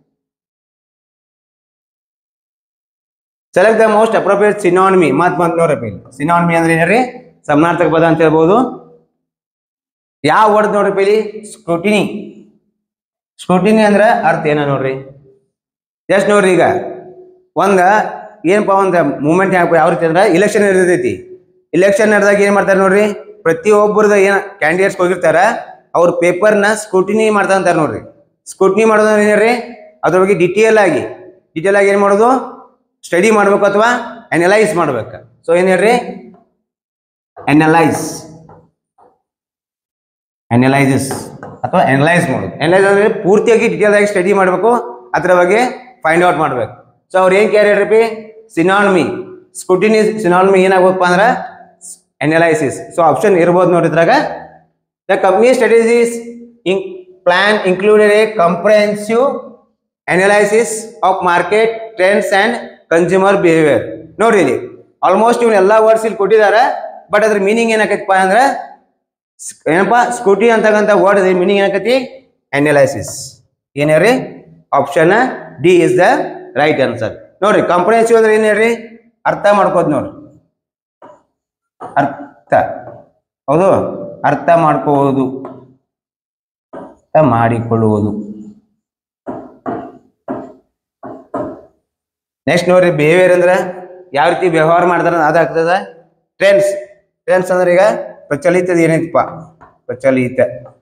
select the most appropriate synonym ಮತ್ ಬಂದ್ ನೋಡ್ರಪ್ಪ ಇಲ್ಲಿ ಸಿನಾನ್ಮಿ ಅಂದ್ರೆ ಏನ್ರಿ ಸಮನಾರ್ಥಕ ಪದ ಅಂತ ಹೇಳ್ಬೋದು ಯಾವ ವರ್ಡ್ ನೋಡ್ರಪ್ಪ ಇಲ್ಲಿ ಸ್ಕ್ರೂಟಿನಿ ಸ್ಕ್ರೂಟಿನಿ ಅಂದ್ರೆ ಅರ್ಥ ಏನ ನೋಡ್ರಿ ಜಸ್ಟ್ ನೋಡ್ರಿ ಈಗ ಒಂದ ಏನಪ್ಪ ಒಂದು ಮೂಮೆಂಟ್ ಯಾವ ಯಾವ ರೀತಿ ಅಂದ್ರೆ ಇಲೆಕ್ಷನ್ ಇರ್ತೈತಿ ಇಲೆಕ್ಷನ್ ನಡೆದಾಗ ಏನ್ ಮಾಡ್ತಾರೆ ನೋಡ್ರಿ ಪ್ರತಿಯೊಬ್ಬರದ ಏನ ಕ್ಯಾಂಡಿಡೇಟ್ಸ್ ಹೋಗಿರ್ತಾರ ಅವ್ರ ಪೇಪರ್ನ ಸ್ಕ್ರೂಟಿನಿ ಮಾಡ್ತಾ ಅಂತಾರ ನೋಡ್ರಿ ಸ್ಕ್ರೂಟಿನಿ ಮಾಡೋದು ಏನ್ರಿ ಅದ್ರ ಬಗ್ಗೆ ಡಿಟೇಲ್ ಆಗಿ ಡಿಟೇಲ್ ಆಗಿ ಏನ್ ಮಾಡೋದು ಸ್ಟಡಿ ಮಾಡ್ಬೇಕು ಅಥವಾ ಅನಲೈಸ್ ಮಾಡ್ಬೇಕು ಸೊ ಏನ್ ಹೇಳ್ರಿ ಅನಲೈಸ್ ಅನಲೈಸಿಸ್ ಅಥವಾ ಅನಲೈಸ್ ಮಾಡೋದು ಅನಲೈಸ್ ಅಂದ್ರೆ ಪೂರ್ತಿಯಾಗಿ ಡಿಟೇಲ್ ಆಗಿ ಸ್ಟಡಿ ಮಾಡಬೇಕು ಅದ್ರ ಬಗ್ಗೆ ಫೈಂಡ್ ಔಟ್ ಮಾಡ್ಬೇಕು ಸೊ ಅವ್ರು ಏನ್ ಕೇರ್ ಹೇಳ್ರಿ ಸಿನಾನ್ಮಿ ಸ್ಕುಟಿನಿ ಸಿನಾನ್ಮಿ ಏನಾಗ್ಬೇಕಪ್ಪ ಅಂದ್ರೆ ಅನಲೈಸಿಸ್ ಸೊ ಆಪ್ಷನ್ ಇರ್ಬೋದು ನೋಡಿ ಇದ್ರಾಗ the company studies is in plan included a comprehensive analysis of market trends and consumer behaviour ನೋಡ್ರಿ ಇಲ್ಲಿ ಆಲ್ಮೋಸ್ಟ್ ಇವ್ನ ಎಲ್ಲಾ ವರ್ಡ್ಸ್ ಇಲ್ಲಿ ಕೊಟ್ಟಿದ್ದಾರೆ ಬಟ್ ಅದ್ರ ಮೀನಿಂಗ್ ಏನಾಕೈತಪ್ಪ ಅಂದ್ರೆ ಸ್- ಏನಪ್ಪಾ ಸ್ಕೂಟಿ ಅಂತಕ್ಕಂಥ ವರ್ಡ್ ಮೀನಿಂಗ್ ಏನಾಕತಿ ಅನಲೈಸಿಸ್ ಏನ್ರಿ option D is the right answer ನೋಡ್ರಿ ಕಾಂಪ್ರಹೆನ್ಸಿವ್ ಅಂದ್ರೆ ಏನ್ ಹೇಳ್ರಿ ಅರ್ಥ ಮಾಡ್ಕೋದ್ ನೋಡ್ರಿ ಅರ್ಥ ಹೌದು ಅರ್ಥ ಮಾಡ್ಕೋದು ಅರ್ಥ ಮಾಡಿಕೊಳ್ಳುವುದು ನೆಕ್ಸ್ಟ್ ನೋಡ್ರಿ ಬಿಹೇವಿಯರ್ ಅಂದ್ರೆ ಯಾವ ರೀತಿ ವ್ಯವಹಾರ ಮಾಡ್ತಾರ ಅದಾಗ್ತದ ಟ್ರೆಂಡ್ಸ್ ಟ್ರೆಂಡ್ಸ್ ಅಂದ್ರೆ ಈಗ ಪ್ರಚಲಿತದ ಏನೈತಪ್ಪ ಪ್ರಚಲಿತ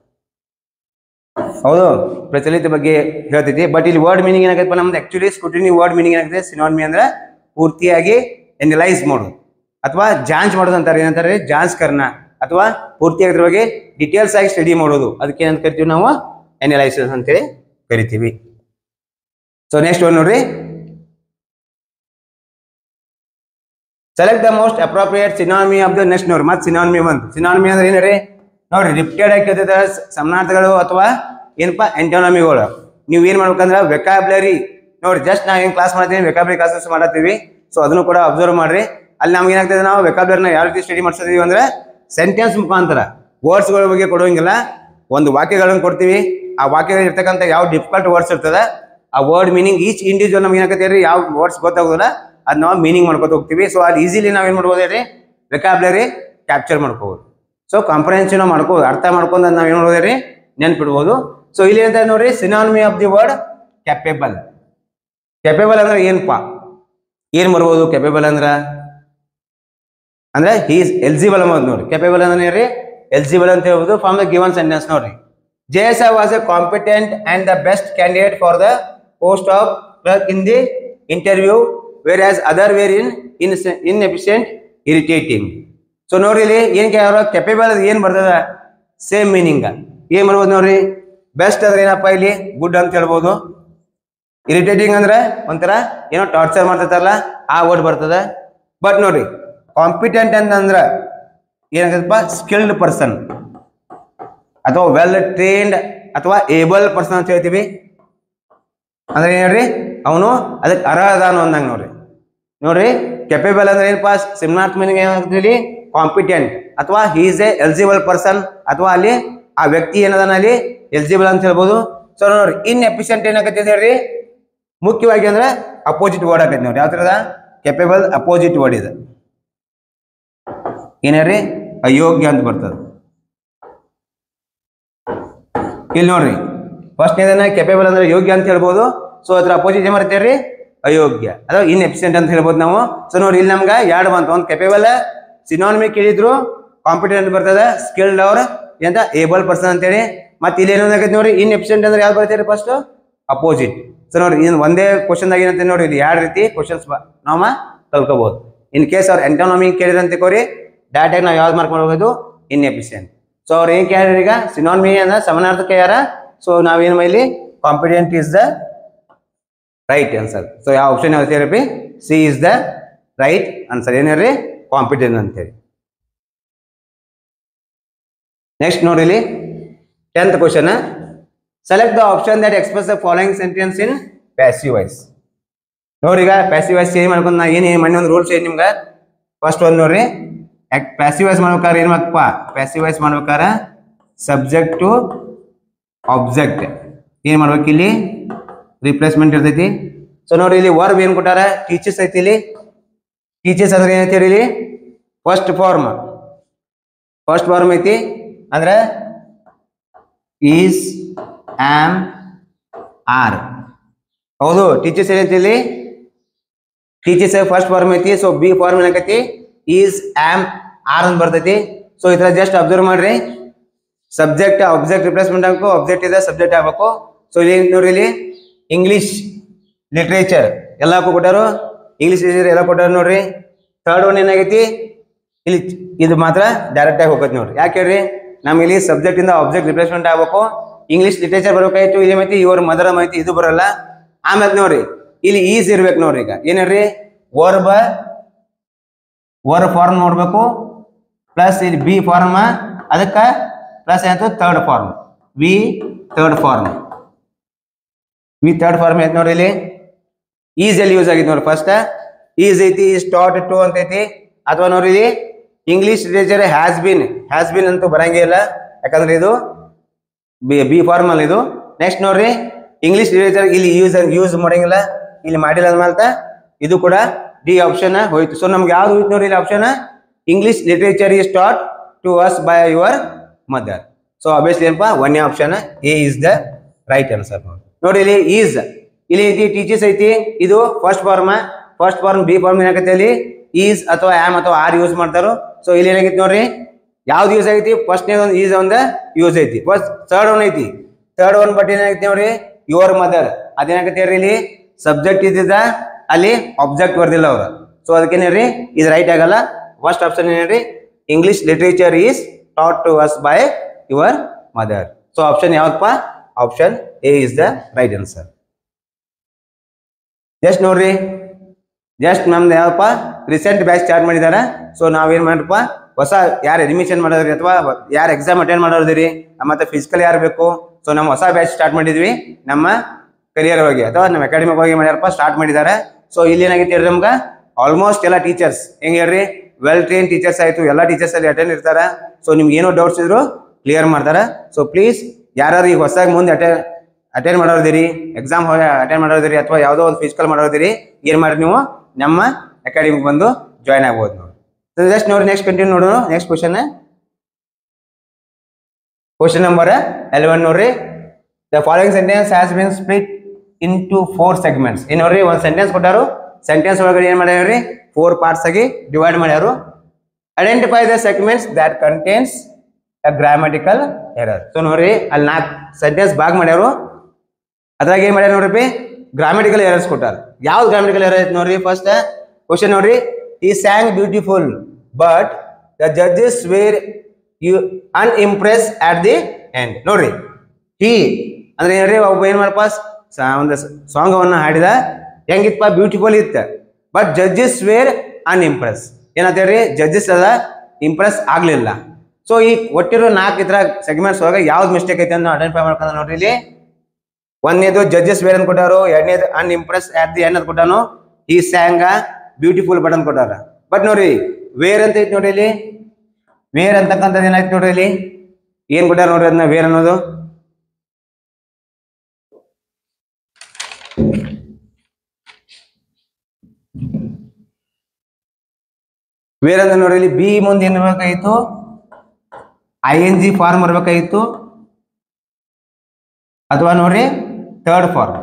ಹೌದು ಪ್ರಚಲಿತ ಬಗ್ಗೆ ಹೇಳ್ತೈತಿ ಬಟ್ ಇಲ್ಲಿ ವರ್ಡ್ ಮೀನಿಂಗ್ ಏನಾಗೈತಪ್ಪ ನಮ್ದು ಆಕ್ಚುಲಿ ಸ್ಕೂಟಿನಿ ವರ್ಡ್ ಮೀನಿಂಗ್ ಏನಾಗುತ್ತೆ ಸಿನಾನ್ಮಿ ಅಂದ್ರೆ ಪೂರ್ತಿಯಾಗಿ ಎನಲೈಸ್ ಮಾಡೋದು ಅಥವಾ ಜಾಂಚ್ ಮಾಡೋದು ಅಂತಾರೆ ಏನಂತಾರೆ ಜಾಂಚ್ ಕರ್ನ ಅಥವಾ ಪೂರ್ತಿಯಾಗಿ ಅದ್ರ ಬಗ್ಗೆ ಡೀಟೇಲ್ಸ್ ಆಗಿ ಸ್ಟಡಿ ಮಾಡೋದು ಅದಕ್ಕೆ ಏನಂತ ಕರಿತೀವಿ ನಾವು ಎನಲೈಸಿಸ್ ಅಂತೇಳಿ ಕರಿತೀವಿ ಸೊ ನೆಕ್ಸ್ಟ್ ಒಂದು ನೋಡ್ರಿ select the most appropriate synonym of the next ನೋಡ್ರಿ ಮತ್ತೆ ಸಿನಾನಮಿ ಬಂತು ಸಿನಾನಮಿ ಅಂದ್ರೆ ಏನ್ರಿ ನೋಡ್ರಿ ರಿಪಿಟೆಡ್ ಆಗಿ ಕೇಳ್ತೈತೆ ಸಮಾನಾರ್ಥಗಳು ಅಥವಾ ಏನಪ್ಪಾ ಎಂಟೋನಮಿಗಳು ನೀವು ಏನ್ ಮಾಡ್ಬೇಕಂದ್ರ ವೆಕಾಬ್ಲರಿ ನೋಡ್ರಿ ಜಸ್ಟ್ ನಾವು ಏನ್ ಕ್ಲಾಸ್ ಮಾಡ್ತೀವಿ ವೆಕಾಬ್ಲರಿ ಕ್ಲಾಸಸ್ ಮಾಡತ್ತೀವಿ ಸೊ ಅದನ್ನು ಕೂಡ ಅಬ್ಸರ್ವ್ ಮಾಡ್ರಿ ಅಲ್ಲಿ ನಮ್ಗೆ ಏನಾಗ್ತದೆ ನಾವು ವೆಕಾಬ್ಲರಿನ ಯಾವ ರೀತಿ ಸ್ಟಡಿ ಮಾಡ್ಸಿದೀವಿ ಅಂದ್ರೆ ಸೆಂಟೆನ್ಸ್ ಮುಖಾಂತರ ವರ್ಡ್ಸ್ಗಳ ಬಗ್ಗೆ ಕೊಡುವಂಗಿಲ್ಲ ಒಂದು ವಾಕ್ಯಗಳನ್ನು ಕೊಡ್ತೀವಿ ಆ ವಾಕ್ಯದಲ್ಲಿ ಇರ್ತಕ್ಕಂಥ ಯಾವ ಡಿಫಿಕಲ್ಟ್ ವರ್ಡ್ಸ್ ಇರ್ತದೆ ಆ ವರ್ಡ್ ಮೀನಿಂಗ್ ಈಚ್ ಇಂಡಿವಿಜುವಲ್ ನಮ್ಗೆ ಏನಾಗತ್ತೆ ರೀ ಯಾವ ವರ್ಡ್ಸ್ ಗೊತ್ತಾಗೋದಿಲ್ಲ ಅದ್ ನಾವು ಮೀನಿಂಗ್ ಮಾಡ್ಕೊತ ಹೋಗ್ತೀವಿ ಸೊ ಅಲ್ಲಿ ಈಸಿಲಿ ನಾವೇನ್ ಮಾಡ್ಬೋದು ಹೇಳ್ರಿ ವೆಕಾಬ್ಲರಿ ಕ್ಯಾಪ್ಚರ್ ಮಾಡ್ಕೋಬೋದು ಸೊ ಕಾಂಪ್ರಹೆನ್ಷನ್ ಮಾಡ್ಕೋ ಅರ್ಥ ಮಾಡ್ಕೊಂಡು ನಾವು ಏನು ನೋಡಿದ್ರಿ ನೆನ್ಪಿಡ್ಬೋದು ಸೊ ಇಲ್ಲಿ ಅಂತ ನೋಡ್ರಿ synonym of the word capable capable ಅಂದ್ರೆ ಏನಪ್ಪಾ ಏನ್ ಬರ್ಬೋದು ಕೆಪೇಬಲ್ ಅಂದ್ರ ಅಂದ್ರೆ ಈಸ್ ಎಲಿಜಿಬಲ್ ಅನ್ನೋದು ನೋಡ್ರಿ ಕೆಪೇಬಲ್ ಅಂದ್ರೆ ಏನ್ರಿ ಎಲಿಜಿಬಲ್ ಅಂತ ಹೇಳ್ಬೋದು ಫ್ರಮ್ ದ ಗಿವನ್ ಸೆಂಟೆನ್ಸ್ ನೋಡ್ರಿ J S I was a competent and the best candidate for the post of clerk in the interview where as other were in in inefficient irritating so ನೋಡ್ರಿ ಇಲ್ಲಿ ಏನ್ ಕೇಳ capable ಏನ್ ಬರ್ತದ same meaning ಏನ್ ಬರ್ಬೋದು ನೋಡ್ರಿ best ಅಂದ್ರೆ ಏನಪ್ಪಾ ಇಲ್ಲಿ ಗುಡ್ ಅಂತ ಹೇಳ್ಬೋದು ಇರಿಟೇಟಿಂಗ್ ಅಂದ್ರೆ ಒಂಥರ ಏನೋ ಟಾರ್ಚರ್ ಮಾಡ್ತಿರ್ತಾರಲ್ಲ ಆ ವರ್ಡ್ ಬರ್ತದ ಬಟ್ ನೋಡ್ರಿ ಕಾಂಪಿಟೆಂಟ್ ಅಂತಂದ್ರ ಏನಾಗತ್ತಪ್ಪ ಸ್ಕಿಲ್ಡ್ ಪರ್ಸನ್ ಅಥವಾ ವೆಲ್ ಟ್ರೈನ್ಡ್ ಅಥವಾ ಏಬಲ್ ಪರ್ಸನ್ ಅಂತ ಹೇಳ್ತೀವಿ ಅಂದ್ರೆ ಏನ್ ಹೇಳ್ರಿ ಅವನು ಅದಕ್ಕೆ ಅರ್ಹ ಅದಾನು ಅಂದಂಗ ನೋಡ್ರಿ ನೋಡ್ರಿ ಕೆಪೇಬಲ್ ಅಂದ್ರೆ ಏನಪ್ಪ ಸಿಮ್ನಾರ್ಥ ಮೀನಿಂಗ್ ಏನಾಗ್ತದೆ ಕಾಂಪಿಟೆಂಟ್ ಅಥವಾ ಈಸ್ ಎ ಎಲಿಜಿಬಲ್ ಪರ್ಸನ್ ಅಥವಾ ಅಲ್ಲಿ ಆ ವ್ಯಕ್ತಿ ಏನದಾನ ಅಲ್ಲಿ ಎಲಿಜಿಬಲ್ ಅಂತ ಹೇಳ್ಬೋದು ಸೊ ನೋಡ್ರಿ ಇನ್ ಎಫಿಷಿಯಂಟ್ ಏನಾಗತ್ತೆ ಹೇಳ್ರಿ ಮುಖ್ಯವಾಗಿ ಅಂದ್ರೆ ಅಪೋಸಿಟ್ ವರ್ಡ್ ಆಗೈತೆ ನೋಡ್ರಿ ಯಾವ ಥರದ ಕೆಪೇಬಲ್ ಅಪೋಸಿಟ್ ವರ್ಡ್ ಇದೆ ಏನ್ ಹೇಳ್ರಿ ಅಯೋಗ್ಯ ಅಂತ ಬರ್ತದೆ ಇಲ್ಲಿ ನೋಡ್ರಿ ಫಸ್ಟ್ ಇದನ್ನ ಕೆಪೇಬಲ್ ಅಂದ್ರೆ ಯೋಗ್ಯ ಅಂತ ಹೇಳ್ಬೋದು ಸೊ ಅದ್ರ ಅಪೋಸಿಟ್ ಏನ್ ಮಾಡ್ತೇವ್ರಿ ಅಯೋಗ್ಯ ಅಥವಾ ಇನ್ ಎಫಿಷಿಯಂಟ್ ಅಂತ ಹೇಳ್ಬೋದು ನಾವು ಸೊ ನೋಡಿ ಇಲ್ಲಿ ನಮ್ಗೆ ಎರಡು ಬಂತು ಒಂದು ಕೆಪೇಬಲ್ ಸಿನಾನಮಿ ಕೇಳಿದ್ರು ಕಾಂಪಿಟೆಂಟ್ ಬರ್ತದೆ ಸ್ಕಿಲ್ಡ್ ಅವ್ರ ಎಂತ ಏಬಲ್ ಪರ್ಸನ್ ಅಂತೇಳಿ ಮತ್ತೆ ಇಲ್ಲಿ ಏನಾಗೈತೆ ನೋಡ್ರಿ ಇನ್ ಎಫಿಷಿಯಂಟ್ ಅಂದ್ರೆ ಯಾವ್ದು ಬರ್ತೇರಿ ಫಸ್ಟ್ ಅಪೋಸಿಟ್ ಸೊ ನೋಡಿ ಇನ್ ಒಂದೇ ಕ್ವಶನ್ ದಾಗ ಏನಂತ ನೋಡಿ ಇಲ್ಲಿ ಎರಡು ರೀತಿ ಕ್ವಶನ್ಸ್ ನಾವ ಕಲ್ಕೋಬಹುದು ಇನ್ ಕೇಸ್ ಅವ್ರ ಎಂಟಾನಮಿ ಕೇಳಿರಂತ ಕೋರಿ ಡೈರೆಕ್ಟ್ ನಾವು ಯಾವ್ದು ಮಾರ್ಕ್ ಮಾಡ್ಬೋದು ಇನ್ ಎಫಿಷಿಯಂಟ್ ಸೊ ಅವ್ರು ಏನ್ ಕೇಳ್ಯಾರ ಈಗ ಸಿನಾನಮಿ ಅಂದ್ರೆ ಸಮಾನಾರ್ಥಕ ಯಾರ ಸೊ ನಾವೇನು ಇಲ್ಲಿ competent is the right answer so ಯಾವ ಆಪ್ಷನ್ ಯಾವ್ದು ಹೇಳ್ರಿ C is the right answer ಏನ್ ಹೇಳ್ರಿ ಕಾಂಪಿಟೆಂಟ್ ಅಂತೇಳಿ ನೆಕ್ಸ್ಟ್ ನೋಡಿ ಇಲ್ಲಿ tenth question select the option that express the following sentence in passive voice ನೋಡ್ರಿ ಈಗ ಪ್ಯಾಸಿವ್ ವಾಯ್ಸ್ ಚೇಂಜ್ ಮಾಡ್ಕೊಂಡು ನಾ ಏನು ಮನೆ ಒಂದು ರೂಲ್ಸ್ ಏನು ನಿಮ್ಗೆ ಫಸ್ಟ್ ಒಂದು ನೋಡ್ರಿ ಪ್ಯಾಸಿವ್ ವಾಯ್ಸ್ ಮಾಡ್ಬೇಕಾದ್ರೆ ಏನು ಮಾಡ್ಕಪ್ಪ ಪ್ಯಾಸಿವ್ ವಾಯ್ಸ್ ಮಾಡ್ಬೇಕಾದ್ರೆ ಸಬ್ಜೆಕ್ಟ್ ಟು ಆಬ್ಜೆಕ್ಟ್ ಏನು ಮಾಡ್ಬೇಕು ಇಲ್ಲಿ ರಿಪ್ಲೇಸ್ಮೆಂಟ್ ಇರ್ತೈತಿ ಸೊ ನೋಡಿ ಇಲ್ಲಿ ವರ್ಬ್ ಏನು ಕೊಟ್ಟಾರ ಟೀಚರ್ಸ್ ಐತಿ ಇಲ್ಲಿ ಟೀಚರ್ಸ್ ಅಂದ್ರೆ ಏನೈತಿ ಹೇಳಿ ಇಲ್ಲಿ ಫಸ್ಟ್ ಫಾರ್ಮ್ ಫಸ್ಟ್ ಫಾರ್ಮ್ ಐತಿ ಅಂದ್ರೆ ಈಸ್ ಆಮ್ ಆರ್ ಹೌದು ಟೀಚರ್ಸ್ ಏನೈತಿ ಇಲ್ಲಿ ಟೀಚರ್ಸ್ ಫಸ್ಟ್ ಫಾರ್ಮ್ ಐತಿ ಸೊ ಬಿ ಫಾರ್ಮ್ ಏನಾಕೈತಿ ಈಸ್ ಆಮ್ ಆರ್ ಅಂತ ಬರ್ತೈತಿ ಸೊ ಈ ತರ ಜಸ್ಟ್ ಅಬ್ಸರ್ವ್ ಮಾಡ್ರಿ ಸಬ್ಜೆಕ್ಟ್ ಆಬ್ಜೆಕ್ಟ್ ರಿಪ್ಲೇಸ್ಮೆಂಟ್ ಆಗಬೇಕು ಆಬ್ಜೆಕ್ಟ್ ಇದೆ ಸಬ್ಜೆಕ್ಟ್ ಆಗಬೇಕು ಸೊ ಇಲ್ಲಿ ನೋಡ್ರಿ ಇಲ್ಲಿ ಇಂಗ್ಲಿಷ್ ಲಿಟ್ರೇಚರ್ ಎಲ್ಲ ಕೊಟ್ಟಾರು ಇಂಗ್ಲಿಷ್ ಲಿಟ್ರೇಚರ್ ಎಲ್ಲ ಕೊಟ್ಟಾರ ನೋಡ್ರಿ ಥರ್ಡ್ ಒನ್ ಏನಾಗೈತಿ ಇಲ್ಲಿ ಇದು ಮಾತ್ರ ಡೈರೆಕ್ಟ್ ಆಗಿ ಹೋಗತ್ತೆ ನೋಡ್ರಿ ಯಾಕೆ ಹೇಳ್ರಿ ನಮ್ಗೆ ಇಲ್ಲಿ ಸಬ್ಜೆಕ್ಟ್ ಇಂದ ಆಬ್ಜೆಕ್ಟ್ ರಿಪ್ಲೇಸ್ಮೆಂಟ್ ಆಗ್ಬೇಕು ಇಂಗ್ಲಿಷ್ ಲಿಟ್ರೇಚರ್ ಬರ್ಬೇಕಾಯ್ತು ಇಲ್ಲಿ ಮಾಹಿತಿ ಇವ್ರ ಮದರ ಮಾಹಿತಿ ಇದು ಬರಲ್ಲ ಆಮೇಲೆ ನೋಡ್ರಿ ಇಲ್ಲಿ ಈಸ್ ಇರ್ಬೇಕು ನೋಡ್ರಿ ಈಗ ಏನ್ ಹೇಳ್ರಿ ವರ್ಬ ವರ್ ಫಾರ್ಮ್ ನೋಡ್ಬೇಕು ಪ್ಲಸ್ ಇಲ್ಲಿ ಬಿ ಫಾರ್ಮ್ ಅದಕ್ಕ ಪ್ಲಸ್ ಏನಾಯ್ತು third form V third form V third form ಐತಿ ನೋಡ್ರಿ ಇಲ್ಲಿ ಈಸ್ ಎಲ್ಲಿ ಯೂಸ್ ಆಗಿತ್ತು ನೋಡಿ ಫಸ್ಟ್ ಈಸ್ ಐತಿ ಸ್ಟಾರ್ಟ್ ಟು ಅಂತ ಐತಿ ಅಥವಾ ನೋಡ್ರಿ ಇಲ್ಲಿ English literature has been has been ಅಂತೂ ಬರಂಗೇ ಇಲ್ಲ ಯಾಕಂದ್ರೆ ಇದು ಬಿ ಬಿ ಫಾರ್ಮ್ ಅಲ್ಲಿ ಇದು ನೆಕ್ಸ್ಟ್ ನೋಡ್ರಿ ಇಂಗ್ಲಿಷ್ ಲಿಟರೇಚರ್ ಇಲ್ಲಿ ಯೂಸ್ ಯೂಸ್ ಮಾಡಂಗಿಲ್ಲ ಇಲ್ಲಿ ಮಾಡಿಲ್ಲ ಅಂದ್ಮೇಲೆ ಇದು ಕೂಡ ಡಿ ಆಪ್ಷನ್ ಹೋಯ್ತು ಸೊ ನಮ್ಗೆ ಯಾವ್ದು ಹೋಯ್ತು ನೋಡ್ರಿ ಇಲ್ಲಿ option English literature is taught to us by your mother so obviously ಏನಪ್ಪ one option A is the right answer ನೋಡಿ ಇಲ್ಲಿ ಈಸ್ ಇಲ್ಲಿ ಐತಿ ಟೀಚರ್ಸ್ ಐತಿ ಇದು first form first form be form ಏನಾಗತ್ತೆ ಅಲ್ಲಿ ಈಸ್ ಅಥವಾ ಆಮ್ ಅಥವಾ ಆರ್ ಯೂಸ್ ಮಾಡ್ತಾರೋ ಸೊ ಇಲ್ಲಿ ಏನಾಗೈತಿ ನೋಡ್ರಿ ಯಾವ್ದು ಯೂಸ್ ಆಗೈತಿ ಫಸ್ಟ್ನೇ ಒಂದು ಈಸ್ ಒಂದು ಯೂಸ್ ಐತಿ ಫಸ್ಟ್ ಥರ್ಡ್ ಒನ್ ಐತಿ ಥರ್ಡ್ ಒನ್ ಬಟ್ ಏನಾಗೈತಿ ನೋಡ್ರಿ ಯುವರ್ ಮದರ್ ಅದೇನಾಗತ್ತೆ ಹೇಳ್ರಿ ಇಲ್ಲಿ ಸಬ್ಜೆಕ್ಟ್ ಇದ್ದಿದ್ದ ಅಲ್ಲಿ ಆಬ್ಜೆಕ್ಟ್ ಬರ್ದಿಲ್ಲ ಅವ್ರು ಸೊ ಅದಕ್ಕೇನೇನ್ರಿ ಇದು ರೈಟ್ ಆಗಲ್ಲ ಫಸ್ಟ್ ಆಪ್ಷನ್ ಏನ್ರಿ English literature is taught to us by your mother so option ಯಾವ್ದಪ್ಪ option A is the right answer just ನೋಡ್ರಿ ಜಸ್ಟ್ ನಮ್ದು ಯಾವಪ್ಪ ರೀಸೆಂಟ್ ಬ್ಯಾಚ್ ಸ್ಟಾರ್ಟ್ ಮಾಡಿದಾರ ಸೊ ನಾವೇನ್ ಮಾಡ್ರಪ್ಪ ಹೊಸ ಯಾರು ಅಡ್ಮಿಷನ್ ಮಾಡೋದ್ರಿ ಅಥವಾ ಯಾರು ಎಕ್ಸಾಮ್ ಅಟೆಂಡ್ ಮಾಡೋದ್ರಿ ಮತ್ತೆ ಫಿಸಿಕಲ್ ಯಾರು ಬೇಕು ಸೊ ನಮ್ಮ ಹೊಸ ಬ್ಯಾಚ್ ಸ್ಟಾರ್ಟ್ ಮಾಡಿದ್ವಿ ನಮ್ಮ ಕರಿಯರ್ ಹೋಗಿ ಅಥವಾ ನಮ್ಮ ಅಕಾಡೆಮಿಕ್ ಹೋಗಿ ಮಾಡ್ಯಾರಪ್ಪ ಸ್ಟಾರ್ಟ್ ಮಾಡಿದ್ದಾರೆ ಸೊ ಇಲ್ಲಿ ಏನಾಗೈತಿ ಹೇಳ್ರಿ ನಮ್ಗೆ ಆಲ್ಮೋಸ್ಟ್ ಎಲ್ಲ ಟೀಚರ್ಸ್ ಹೆಂಗ್ ಹೇಳ್ರಿ ವೆಲ್ ಟ್ರೈನ್ ಟೀಚರ್ಸ್ ಆಯ್ತು ಎಲ್ಲ ಟೀಚರ್ಸ್ ಅಲ್ಲಿ ಅಟೆಂಡ್ ಇರ್ತಾರ ಸೊ ನಿಮ್ಗೆ ಏನೋ ಡೌಟ್ಸ್ ಇದ್ರು ಕ್ಲಿಯರ್ ಮಾಡ್ತಾರ ಸೊ ಪ್ಲೀಸ್ ಯಾರು ಈಗ ಹೊಸದಾಗಿ ಮುಂದೆ ಅಟೆಂಡ್ ಅಟೆಂಡ್ ಮಾಡೋದಿರಿ ಎಕ್ಸಾಮ್ ಅಟೆಂಡ್ ಮಾಡೋದಿರಿ ಅಥವಾ ಯಾವುದೋ ಒಂದು ಫಿಸಿಕಲ್ ಮಾಡೋದಿರಿ ಏನ್ ಮಾಡ್ರಿ ನೀವು ನಮ್ಮ ಅಕಾಡೆಮಿಗೆ ಬಂದು ಜಾಯ್ನ್ ಆಗ್ಬೋದು ನೋಡಿ ಜಸ್ಟ್ ನೋಡಿ ನೆಕ್ಸ್ಟ್ ಕಂಟಿನ್ಯೂ ನೋಡೋಣ next question question number eleven ನೋಡ್ರಿ the following sentence has been split into four segments ಏನ್ ನೋಡ್ರಿ ಒಂದು ಸೆಂಟೆನ್ಸ್ ಕೊಟ್ಟಾರು ಸೆಂಟೆನ್ಸ್ ಒಳಗಡೆ ಏನ್ ಮಾಡ್ಯಾರ್ರಿ ಫೋರ್ ಪಾರ್ಟ್ಸ್ ಆಗಿ ಡಿವೈಡ್ ಮಾಡ್ಯಾರು identify the segments that contains a grammatical error so ನೋಡ್ರಿ ಅಲ್ಲಿ ನಾಲ್ಕು ಸೆಂಟೆನ್ಸ್ ಭಾಗ ಮಾಡ್ಯಾರು ಅದ್ರಾಗ ಏನ್ ಮಾಡ್ಯಾರ ನೋಡ್ರಿ ಗ್ರಾಮೆಟಿಕಲ್ ಎರರ್ಸ್ ಕೊಟ್ಟಾರ ಯಾವ್ದು ಗ್ರಾಮೆಟಿಕಲ್ ಎರರ್ ಐತೆ ನೋಡ್ರಿ ಫಸ್ಟ್ ಕ್ವಶನ್ ನೋಡ್ರಿ ಈ sang beautiful but the judges were you unimpress at the end ನೋಡ್ರಿ ಹಿ ಅಂದ್ರೆ ಏನ್ರಿ ಒಬ್ಬ ಏನ್ ಮಾಡಪ್ಪ ಸ- ಒಂದು ಸಾಂಗ್ ಅನ್ನ ಹಾಡಿದ ಹೆಂಗಿತ್ತಪ್ಪ ಬ್ಯೂಟಿಫುಲ್ ಇತ್ತ ಬಟ್ ಜಡ್ಜಸ್ ವೇರ್ ಅನ್ಇಂಪ್ರೆಸ್ ಏನಂತೇಳ್ರಿ ಜಡ್ಜಸ್ ಅದ ಇಂಪ್ರೆಸ್ ಆಗ್ಲಿಲ್ಲ ಸೊ ಈ ಒಟ್ಟಿರೋ ನಾಲ್ಕು ಇತರ ಸೆಗ್ಮೆಂಟ್ಸ್ ಒಳಗೆ ಯಾವ್ದು ಮಿಸ್ಟೇಕ್ ಐತೆ ಅಂತ ಐಡೆಂಟಿಫೈ ಮಾಡ್ಕೊಂಡ ನೋಡ್ರಿ ಇಲ್ಲಿ ಒಂದನೇದು ಜಡ್ಜಸ್ ವೇರ್ ಅಂತ ಕೊಟ್ಟಾರು ಎರಡನೇದು ಅನ್ಇಂಪ್ರೆಸ್ ಅಟ್ ದಿ ಎಂಡ್ ಅಂತ ಕೊಟ್ಟಾನು ಈ ಸ್ಯಾಂಗ ಬ್ಯೂಟಿಫುಲ್ ಬಟನ್ ಕೊಟ್ಟಾರ ಬಟ್ ನೋಡ್ರಿ ವೇರ್ ಅಂತ ಐತಿ ನೋಡ್ರಿ ಇಲ್ಲಿ ವೇರ್ ಅಂತಕ್ಕಂಥದ್ದು ಏನಾಯ್ತು ನೋಡ್ರಿ ಇಲ್ಲಿ ಏನ್ ಕೊಟ್ಟಾರ ನೋಡ್ರಿ ಅದನ್ನ ವೇರ್ ಅನ್ನೋದು ವೇರ್ ಅಂತ ನೋಡ್ರಿ ಇಲ್ಲಿ ಬಿ ಮುಂದೆ ಏನ್ ಇರ್ಬೇಕಾಗಿತ್ತು ಐ ಎನ್ ಜಿ ಫಾರ್ಮ್ ಬರ್ಬೇಕಾಗಿತ್ತು ಅಥವಾ ನೋಡ್ರಿ ಥರ್ಡ್ ಫಾರ್ಮ್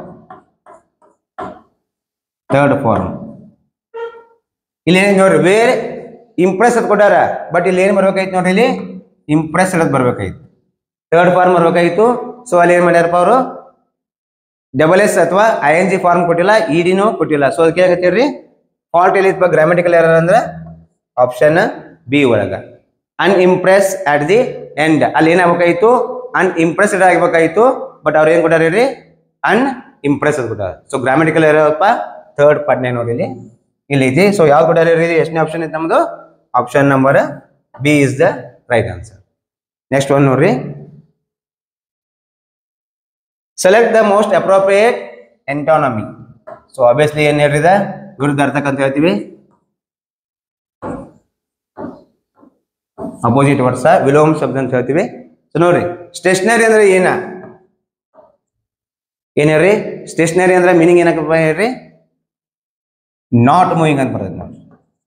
ಥರ್ಡ್ ಫಾರ್ಮ್ ಇಲ್ಲಿ ಏನ್ ನೋಡ್ರಿ ವೇರ್ ಇಂಪ್ರೆಸ್ ಅಂತ ಕೊಟ್ಟಾರ ಬಟ್ ಇಲ್ಲಿ ಏನ್ ಬರ್ಬೇಕಾಗಿತ್ತು ನೋಡ್ರಿ ಇಲ್ಲಿ ಇಂಪ್ರೆಸ್ ಅನ್ನೋದು ಬರ್ಬೇಕಾಗಿತ್ತು ಥರ್ಡ್ ಫಾರ್ಮ್ ಬರ್ಬೇಕಾಗಿತ್ತು ಸೊ ಅಲ್ಲಿ ಏನ್ ಮಾಡ್ಯಾರಪ್ಪ ಅವರು ಡಬಲ್ ಎಸ್ ಅಥವಾ ಐ ಎನ್ ಜಿ ಫಾರ್ಮ್ ಕೊಟ್ಟಿಲ್ಲ ಇ ಡಿನೂ ಕೊಟ್ಟಿಲ್ಲ ಸೊ ಅದಕ್ಕೆ ಏನಾಗತ್ತೀರಿ ಫಾಲ್ಟ್ ಎಲ್ಲಿ ಗ್ರಾಮೆಟಿಕಲ್ ಎರರ್ ಅಂದ್ರೆ ಆಪ್ಷನ್ ಬಿ ಒಳಗ ಅನ್ಇಂಪ್ರೆಸ್ ಅಟ್ ದಿ ಎಂಡ್ ಅಲ್ಲಿ ಏನಾಗಬೇಕಾಗಿತ್ತು ಅನ್ಇಂಪ್ರೆಸ್ಡ್ ಆಗಬೇಕಾಗಿತ್ತು ಬಟ್ ಅವ್ರು ಏನ್ ಕೊಟ್ಟಾರ ರೀ ಅನ್ ಇಂಪ್ರೆಸ್ ಅಂತ ಕೊಟ್ಟಾರ ಸೊ ಗ್ರಾಮೆಟಿಕಲ್ ಎರಪ್ಪ ಥರ್ಡ್ ಪಾರ್ಟ್ನೇ ನೋಡಿ ಇಲ್ಲಿ ಇಲ್ಲಿ ಐತಿ ಸೊ ಯಾವ್ದು ಕೊಟ್ಟಾರ ರೀ ಎಷ್ಟನೇ ಆಪ್ಷನ್ ಐತೆ ನಮ್ದು option number B is the right answer next one ನೋಡ್ರಿ select the most appropriate antonym so obviously ಏನ್ ಹೇಳ್ರಿದ ವಿರುದ್ಧ ಅರ್ಥಕ್ ಅಂತ ಹೇಳ್ತೀವಿ ಅಪೋಸಿಟ್ ವರ್ಷ ವಿಲೋಮ ಶಬ್ದ ಅಂತ ಹೇಳ್ತೀವಿ ಸೊ ನೋಡ್ರಿ ಸ್ಟೇಷನರಿ ಅಂದ್ರೆ ಏನ ಏನ್ ಹೇಳ್ರಿ ಸ್ಟೇಷನರಿ ಅಂದ್ರೆ ಮೀನಿಂಗ್ ಏನಕ್ಕಪ್ಪ ಹೇಳ್ರಿ ನಾಟ್ ಮೂವಿಂಗ್ ಅಂತ ಬರ್ತದೆ ನೋಡ್ರಿ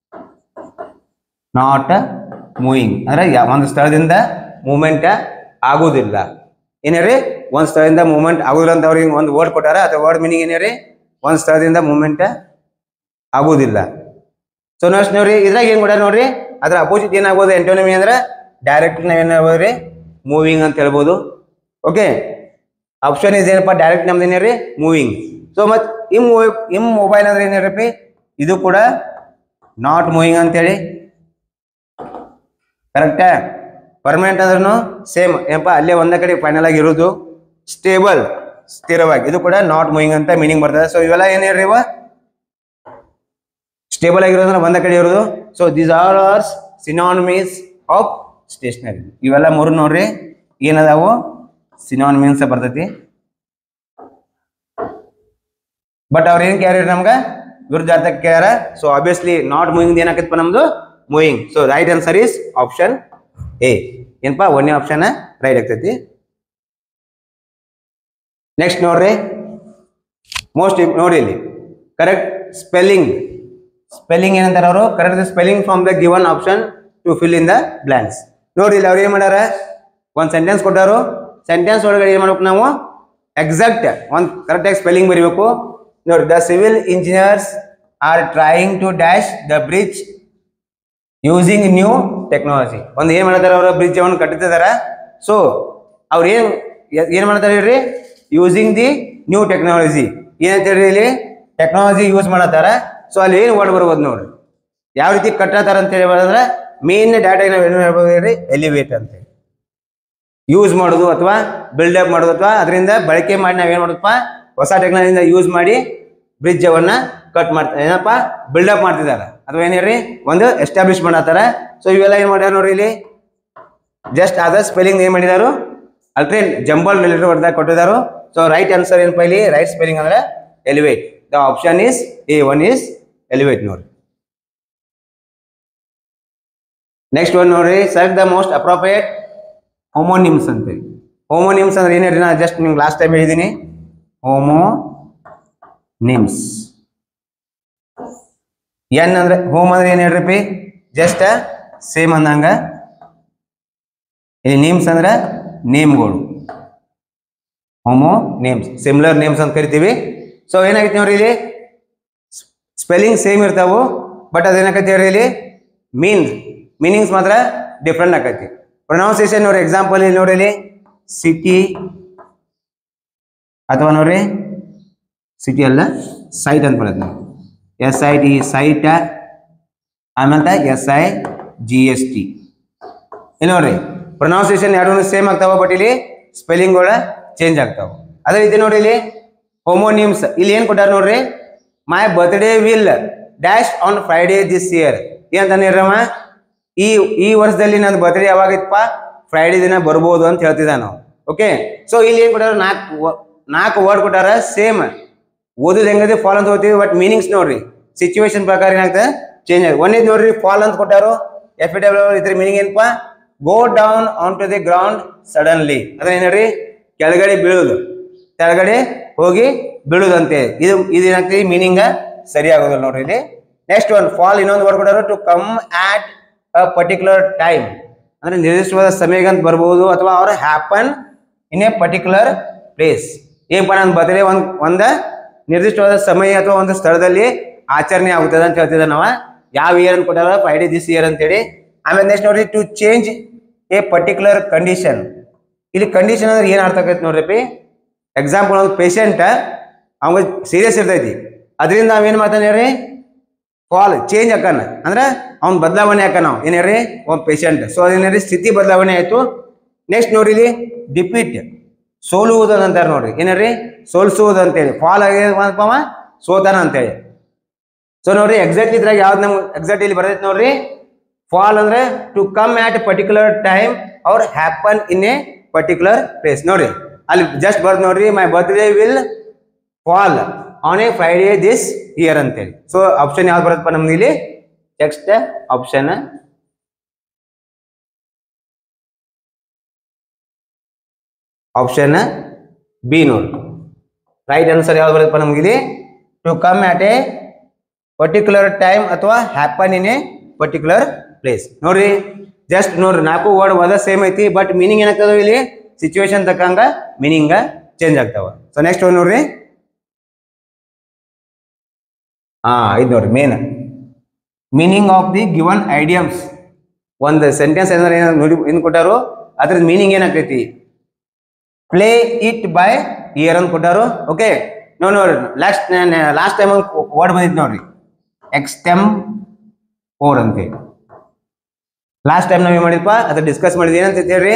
ನಾಟ್ ಮೂವಿಂಗ್ ಅಂದ್ರೆ ಯಾ- ಒಂದು ಸ್ಥಳದಿಂದ ಮೂವ್ಮೆಂಟ್ ಆಗುವುದಿಲ್ಲ ಏನೇರಿ ಒಂದ್ ಸ್ಥಳದಿಂದ ಮೂವ್ಮೆಂಟ್ ಆಗುದಿಲ್ಲ ಅಂತ ಅವ್ರಿಗೆ ಒಂದು ವರ್ಡ್ ಕೊಟ್ಟಾರ ಅಥವಾ ವರ್ಡ್ ಮೀನಿಂಗ್ ಏನೇರಿ ಒಂದ್ ಸ್ಥಳದಿಂದ ಮೂವ್ಮೆಂಟ್ ಆಗುವುದಿಲ್ಲ ಸೊ ನೆಕ್ಸ್ಟ್ ನೋಡ್ರಿ ಇದ್ರಾಗ ಏನ್ ಕೊಟ್ಟಾರ ನೋಡ್ರಿ ಅದ್ರ ಅಪೋಸಿಟ್ ಏನಾಗ್ಬೋದು ಎಂಟೋನಮಿ ಅಂದ್ರೆ ಡೈರೆಕ್ಟ್ ನಾವೇನ್ ಹೇಳ್ಬೋದ್ರಿ ಮೂವಿಂಗ್ ಅಂತ ಹೇಳ್ಬೋದು ಓಕೆ ಆಪ್ಷನ್ ಇಸ್ ಏನಪ್ಪ ಡೈರೆಕ್ಟ್ ನಮ್ದು ಏನೇರಿ ಮೂವಿಂಗ್ ಸೊ ಮತ್ ಇಮ್ ಇಮ್ ಮೊಬೈಲ್ ಅಂದ್ರೆ ಏನೇರಪ್ಪಿ ಇದು ಕೂಡ ನಾಟ್ ಮೂವಿಂಗ್ ಅಂತೇಳಿ ಕರೆಕ್ಟಾ ಪರ್ಮನೆಂಟ್ ಅಂದ್ರೂ ಸೇಮ್ ಏನಪ್ಪ ಅಲ್ಲೇ ಒಂದೇ ಕಡೆ ಫೈನಲ್ ಆಗಿ ಇರೋದು ಸ್ಟೇಬಲ್ ಸ್ಥಿರವಾಗಿ ಇದು ಕೂಡ ನಾಟ್ ಮೂವಿಂಗ್ ಅಂತ ಮೀನಿಂಗ್ ಬರ್ತದೆ ಸೊ ಇವೆಲ್ಲ ಏನ್ ಹೇಳ್ರಿ ಇವ ಸ್ಟೇಬಲ್ ಆಗಿರೋದ್ರೆ ಒಂದೇ ಕಡೆ ಇರೋದು so these are are synonyms of stationary ಇವೆಲ್ಲ ಮೂರು ನೋಡ್ರಿ ಏನದಾವು ಸಿನಾನಮೀನ್ಸ್ ಬರ್ತೈತಿ ಬಟ್ ಅವ್ರ ಏನ್ ಕೇಳ್ರಿ ನಮ್ಗ ವಿರುದ್ಧ ಅರ್ಥಕ್ಕೆ ಕೇಳ್ಯಾರ ಸೊ ಆಬ್ವಿಯಸ್ಲಿ ನಾಟ್ ಮೂವಿಂಗ್ ಏನಾಕೈತಪ್ಪ ನಮ್ದು moving so right answer is option A ಏನಪ್ಪಾ ಒಂದನೇ ಆಪ್ಷನ್ ರೈಟ್ ಆಗ್ತೈತಿ ನೆಕ್ಸ್ಟ್ ನೋಡ್ರಿ ಮೋಸ್ಟ್ ನೋಡಿ ಇಲ್ಲಿ ಕರೆಕ್ಟ್ ಸ್ಪೆಲ್ಲಿಂಗ್ ಸ್ಪೆಲ್ಲಿಂಗ್ ಏನಂತಾರ ಅವರು correct spelling from the given option to fill in the blanks ನೋಡಿ ಇಲ್ಲಿ ಅವ್ರು ಏನ್ ಮಾಡ್ಯಾರ ಒಂದ್ ಸೆಂಟೆನ್ಸ್ ಕೊಟ್ಟಾರು ಸೆಂಟೆನ್ಸ್ ಒಳಗಡೆ ಏನ್ ಮಾಡ್ಬೇಕು ನಾವು ಎಕ್ಸಾಕ್ಟ್ ಒಂದ್ ಕರೆಕ್ಟ್ ಆಗಿ ಸ್ಪೆಲ್ಲಿಂಗ್ ಬರೀಬೇಕು ನೋಡಿ the civil engineers are trying to dash the bridge using new technology ಒಂದು ಏನ್ ಮಾಡ್ತಾರೆ ಅವರು ಬ್ರಿಡ್ಜ್ ಅನ್ನು ಕಟ್ಟುತ್ತಿದಾರ ಸೊ ಅವ್ರು ಏನ್ ಏ- ಏನ್ ಮಾಡ್ತಾರೆ ಹೇಳ್ರಿ ಯೂಸಿಂಗ್ ದಿ ನ್ಯೂ ಟೆಕ್ನಾಲಜಿ ಏನಂತ ಹೇಳ್ರಿ ಇಲ್ಲಿ ಟೆಕ್ನಾಲಜಿ ಯೂಸ್ ಮಾಡತ್ತಾರ ಸೊ ಅಲ್ಲಿ ಏನು ವರ್ಡ್ ಬರ್ಬೋದು ನೋಡ್ರಿ ಯಾವ ರೀತಿ ಕಟ್ಟತಾರ ಅಂತ ಹೇಳಿ ಮೇನ್ ಡಾಟಾ ನಾವು ಏನು ಹೇಳ್ಬೋದು ಹೇಳ್ರಿ ಎಲಿವೇಟ್ ಅಂತ ಹೇಳಿ ಯೂಸ್ ಮಾಡೋದು ಅಥವಾ ಬಿಲ್ಡಪ್ ಮಾಡೋದು ಅಥವಾ ಅದರಿಂದ ಬಳಕೆ ಮಾಡಿ ನಾವೇನ್ ಮಾಡೋದಪ್ಪ ಹೊಸ ಟೆಕ್ನಾಲಜಿಯಿಂದ ಯೂಸ್ ಮಾಡಿ ಬ್ರಿಡ್ಜ್ ಅವನ್ನ ಕಟ್ ಮಾಡ್ತಾರೆ ಏನಪ್ಪ ಬಿಲ್ಡಪ್ ಮಾಡ್ತಿದ್ದಾರೆ ಅಥವಾ ಏನ್ ಹೇಳ್ರಿ ಒಂದು ಎಸ್ಟಾಬ್ಲಿಷ್ ಮಾಡತ್ತಾರ ಸೊ ಇವೆಲ್ಲ ಏನ್ ಮಾಡ್ಯಾರ ನೋಡ್ರಿ ಇಲ್ಲಿ ಜಸ್ಟ್ ಅದ ಸ್ಪೆಲ್ಲಿಂಗ್ ಏನ್ ಮಾಡಿದಾರು ಅಲ್ಟ್ರೇನ್ ಜಂಬಲ್ ರಿಲೇಟೆಡ್ ಹೊಡೆದಾಗ ಕೊಟ್ಟಿದಾರು ಸೊ ರೈಟ್ ಆನ್ಸರ್ ಏನಪ್ಪ ಇಲ್ಲಿ ರೈಟ್ ಸ್ಪೆಲ್ಲಿಂಗ್ ಅಂದ್ರೆ elevate the option is A one is elevate ನೋಡ್ರಿ ನೆಕ್ಸ್ಟ್ ಒನ್ ನೋಡ್ರಿ select the most appropriate homonyms ಅಂತೇಳಿ ಹೋಮೋನಿಮ್ಸ್ ಅಂದ್ರೆ ಏನು ಹೇಳ್ರಿ ನಾ ಜಸ್ಟ್ ನಿಮ್ಗೆ ಲಾಸ್ಟ್ ಟೈಮ್ ಹೇಳಿದ್ದೀನಿ ಹೋಮೋ ನಿಮ್ಸ್ ಎನ್ ಅಂದ್ರೆ ಹೋಮ್ ಅಂದ್ರೆ ಏನ್ ಹೇಳ್ರಿ ಜಸ್ಟ್ ಸೇಮ್ ಅಂದಂಗ ಇಲ್ಲಿ ನಿಮ್ಸ್ ಅಂದ್ರೆ ನೇಮ್ಗಳು ಹೋಮೋ ನೇಮ್ಸ್ ಸಿಮಿಲರ್ ನೇಮ್ಸ್ ಅಂತ ಕರಿತೀವಿ ಸೊ ಏನಾಗೈತಿ ನೋಡ್ರಿ ಇಲ್ಲಿ ಸ್ಪೆಲ್ಲಿಂಗ್ ಸೇಮ್ ಇರ್ತಾವು ಬಟ್ ಅದೇನಾಕೈತಿ ಹೇಳ್ರಿ ಇಲ್ಲಿ ಮೀನ್ಸ್ ಮೀನಿಂಗ್ಸ್ ಮಾತ್ರ ಡಿಫ್ರೆಂಟ್ ಆಕೈತಿ ಪ್ರೊನೌನ್ಸಿಯೇಷನ್ ನೋಡ್ರಿ ಎಕ್ಸಾಂಪಲ್ ಇಲ್ಲಿ ನೋಡ್ರಿ ಇಲ್ಲಿ ಸಿಟಿ ಅಥವಾ ನೋಡ್ರಿ ಸಿಟಿ ಅಲ್ಲ ಸೈಟ್ ಅಂತ ಬರುತ್ತೆ ನೋಡಿ ಎಸ್ ಐ ಟಿ ಸೈಟ್ ಆಮೇಲೆ S I G S T ಇಲ್ಲಿ ನೋಡ್ರಿ ಪ್ರೊನೌನ್ಸಿಯೇಷನ್ ಎರಡು ಸೇಮ್ ಆಗ್ತಾವ ಬಟ್ ಇಲ್ಲಿ ಸ್ಪೆಲ್ಲಿಂಗ್ಗಳ ಚೇಂಜ್ ಆಗ್ತಾವ ಅದೇ ರೀತಿ ನೋಡ್ರಿ ಇಲ್ಲಿ ಹೋಮೋನಿಮ್ಸ್ ಇಲ್ಲಿ ಏನ್ ಕೊಟ್ಟಾರ ನೋಡ್ರಿ my birthday will dash on Friday this year ಏನಂತಾನೆ ರಮ ಈ ಈ ವರ್ಷದಲ್ಲಿ ನನ್ನ ಬರ್ತ್ಡೇ ಯಾವಾಗಿತ್ತಪ್ಪ ಫ್ರೈಡೇ ದಿನ ಬರ್ಬೋದು ಅಂತ ಹೇಳ್ತಿದ್ದ ನಾವು ಓಕೆ ಸೊ ಇಲ್ಲಿ ಏನ್ ಕೊಟ್ಟಾರ ನಾಲ್ಕು ನಾಲ್ಕು ವರ್ಡ್ ಕೊಟ್ಟಾರ ಸೇಮ್ ಓದೋದು ಹೆಂಗದೆ ಫಾಲ್ ಅಂತ ಓದ್ತೀವಿ ಬಟ್ ಮೀನಿಂಗ್ಸ್ ನೋಡ್ರಿ ಸಿಚುವೇಶನ್ ಪ್ರಕಾರ ಏನಾಗ್ತದೆ ಚೇಂಜ್ ಆಗಿದೆ ಒಂದೇದು ನೋಡ್ರಿ ಫಾಲ್ ಅಂತ ಕೊಟ್ಟಾರು ಎಫ್ ಡಬ್ಲ್ಯೂ ಇದ್ರ ಮೀನಿಂಗ್ ಏನಪ್ಪಾ go down on to the ground suddenly ಅದ್ರ ಏನ್ರಿ ಕೆಳಗಡೆ ಬೀಳುದು ಕೆಳಗಡೆ ಹೋಗಿ ಬೀಳುದಂತೆ ಇದು ಇದು ಏನಾಗ್ತದೆ ಮೀನಿಂಗ್ ಸರಿ ಆಗೋದಿಲ್ಲ ನೋಡ್ರಿ ಇಲ್ಲಿ ನೆಕ್ಸ್ಟ್ ಒನ್ ಫಾಲ್ ಇನ್ನೊಂದು ವರ್ಡ್ ಕೊಟ್ಟಾರು to come at a particular time ಅಂದ್ರೆ ನಿರ್ದಿಷ್ಟವಾದ ಸಮಯಕ್ಕೆ ಅಂತ ಬರ್ಬೋದು ಅಥವಾ or happen in a particular place ಏನಪ್ಪ ನನ್ನ ಬರ್ತ್ಡೇ ಒಂದ್ ಒಂದ ನಿರ್ದಿಷ್ಟವಾದ ಸಮಯ ಅಥವಾ ಒಂದು ಸ್ಥಳದಲ್ಲಿ ಆಚರಣೆ ಆಗುತ್ತದೆ ಅಂತ ಹೇಳ್ತಿದ್ದ ನಾವ ಯಾವ ಇಯರ್ ಅಂತ ಕೊಟ್ಟಾರ ಫ್ರೈಡೆ ದಿಸ್ ಇಯರ್ ಅಂತೇಳಿ ಆಮೇಲೆ ನೆಕ್ಸ್ಟ್ ನೋಡ್ರಿ to change a particular condition ಇಲ್ಲಿ ಕಂಡೀಷನ್ ಅಂದ್ರೆ ಏನ್ ಅರ್ಥ ಆಕೈತಿ ನೋಡ್ರಿ ಎಕ್ಸಾಂಪಲ್ ಒಂದು ಪೇಷಂಟ್ ಅವಾಗ ಸೀರಿಯಸ್ ಇರ್ತೈತಿ ಅದರಿಂದ ನಾವೇನ್ ಮಾಡ್ತಾನೆ ಹೇಳ್ರಿ ಫಾಲ್ ಚೇಂಜ್ ಹಾಕನ ಅಂದ್ರೆ ಅವ್ನ ಬದಲಾವಣೆ ಹಾಕ ನಾವು ಏನ್ ಹೇಳ್ರಿ ಒಬ್ಬ ಪೇಷಂಟ್ ಸೊ ಅದೇನ್ರಿ ಸ್ಥಿತಿ ಬದಲಾವಣೆ ಆಯ್ತು ನೆಕ್ಸ್ಟ್ ನೋಡ್ರಿ ಇಲ್ಲಿ ಡಿಪೀಟ್ ಸೋಲುವುದು ಅಂತಾರೆ ನೋಡ್ರಿ ಏನ್ರಿ ಸೋಲ್ಸುವುದು ಅಂತೇಳಿ ಫಾಲ್ ಆಗ್ಯದಪ್ಪ ಸೋತಾನ ಅಂತೇಳಿ ಸೊ ನೋಡ್ರಿ ಎಕ್ಸಾಕ್ಟ್ ಇದ್ರಾಗ ಯಾವ್ದು ನಮ್ಗೆ ಎಕ್ಸಾಕ್ಟ್ ಇಲ್ಲಿ ಬರ್ತೈತೆ ನೋಡ್ರಿ ಫಾಲ್ ಅಂದ್ರೆ to come at particular time or happen in a particular place ನೋಡ್ರಿ ಅಲ್ಲಿ ಜಸ್ಟ್ ಬರ್ದ್ ನೋಡ್ರಿ my birthday will fall on a Friday this year ಅಂತೇಳಿ ಸೊ ಆಪ್ಷನ್ ಯಾವ್ದು ಬರುತ್ತಪ್ಪ ನಮ್ಗೆ ಇಲ್ಲಿ ನೆಕ್ಸ್ಟ್ ಆಪ್ಷನ್ ಆಪ್ಷನ್ ಬಿ ನೋಡಿ ರೈಟ್ ಆನ್ಸರ್ ಯಾವ್ದು ಬರುತ್ತಪ್ಪ ನಮ್ಗೆ ಇಲ್ಲಿ to come at a particular time ಅಥವಾ happen in a particular place ನೋಡ್ರಿ ಜಸ್ಟ್ ನೋಡ್ರಿ ನಾಲ್ಕು ವರ್ಡ್ ಒದ ಸೇಮ್ ಐತಿ ಬಟ್ ಮೀನಿಂಗ್ ಏನಾಗ್ತದ ಇಲ್ಲಿ ಸಿಚುವೇಶನ್ ತಕ್ಕಂಗ ಮೀನಿಂಗ್ ಚೇಂಜ್ ಆಗ್ತಾವ ಸೊ ನೆಕ್ಸ್ಟ್ ನೋಡ್ರಿ ಹಾ ಇದು ನೋಡ್ರಿ main meaning of the given idioms ಒಂದು ಸೆಂಟೆನ್ಸ್ ಏನಾರ ಏನಾರ ನೋಡಿ ಏನ್ ಕೊಟ್ಟಾರು ಅದ್ರದ್ದು ಮೀನಿಂಗ್ ಏನಾಗ್ತೈತಿ ಪ್ಲೇ ಇಟ್ ಬೈ ಇಯರ್ ಅಂತ ಕೊಟ್ಟಾರು ಓಕೆ ನೋಡಿ ನೋಡ್ರಿ ಲಾಸ್ಟ್ ಲಾಸ್ಟ್ ಟೈಮ್ ವರ್ಡ್ ಬಂದಿತ್ತು ನೋಡ್ರಿ ಎಕ್ಸ್ಟೆಮ್ ಫೋರ್ ಅಂತೇಳಿ ಲಾಸ್ಟ್ ಟೈಮ್ ನಾವ್ ಏನ್ ಮಾಡಿದ್ಪ ಅದ್ರ ಡಿಸ್ಕಸ್ ಮಾಡಿದ್ವಿ ಏನಂತ ಹೇಳ್ರಿ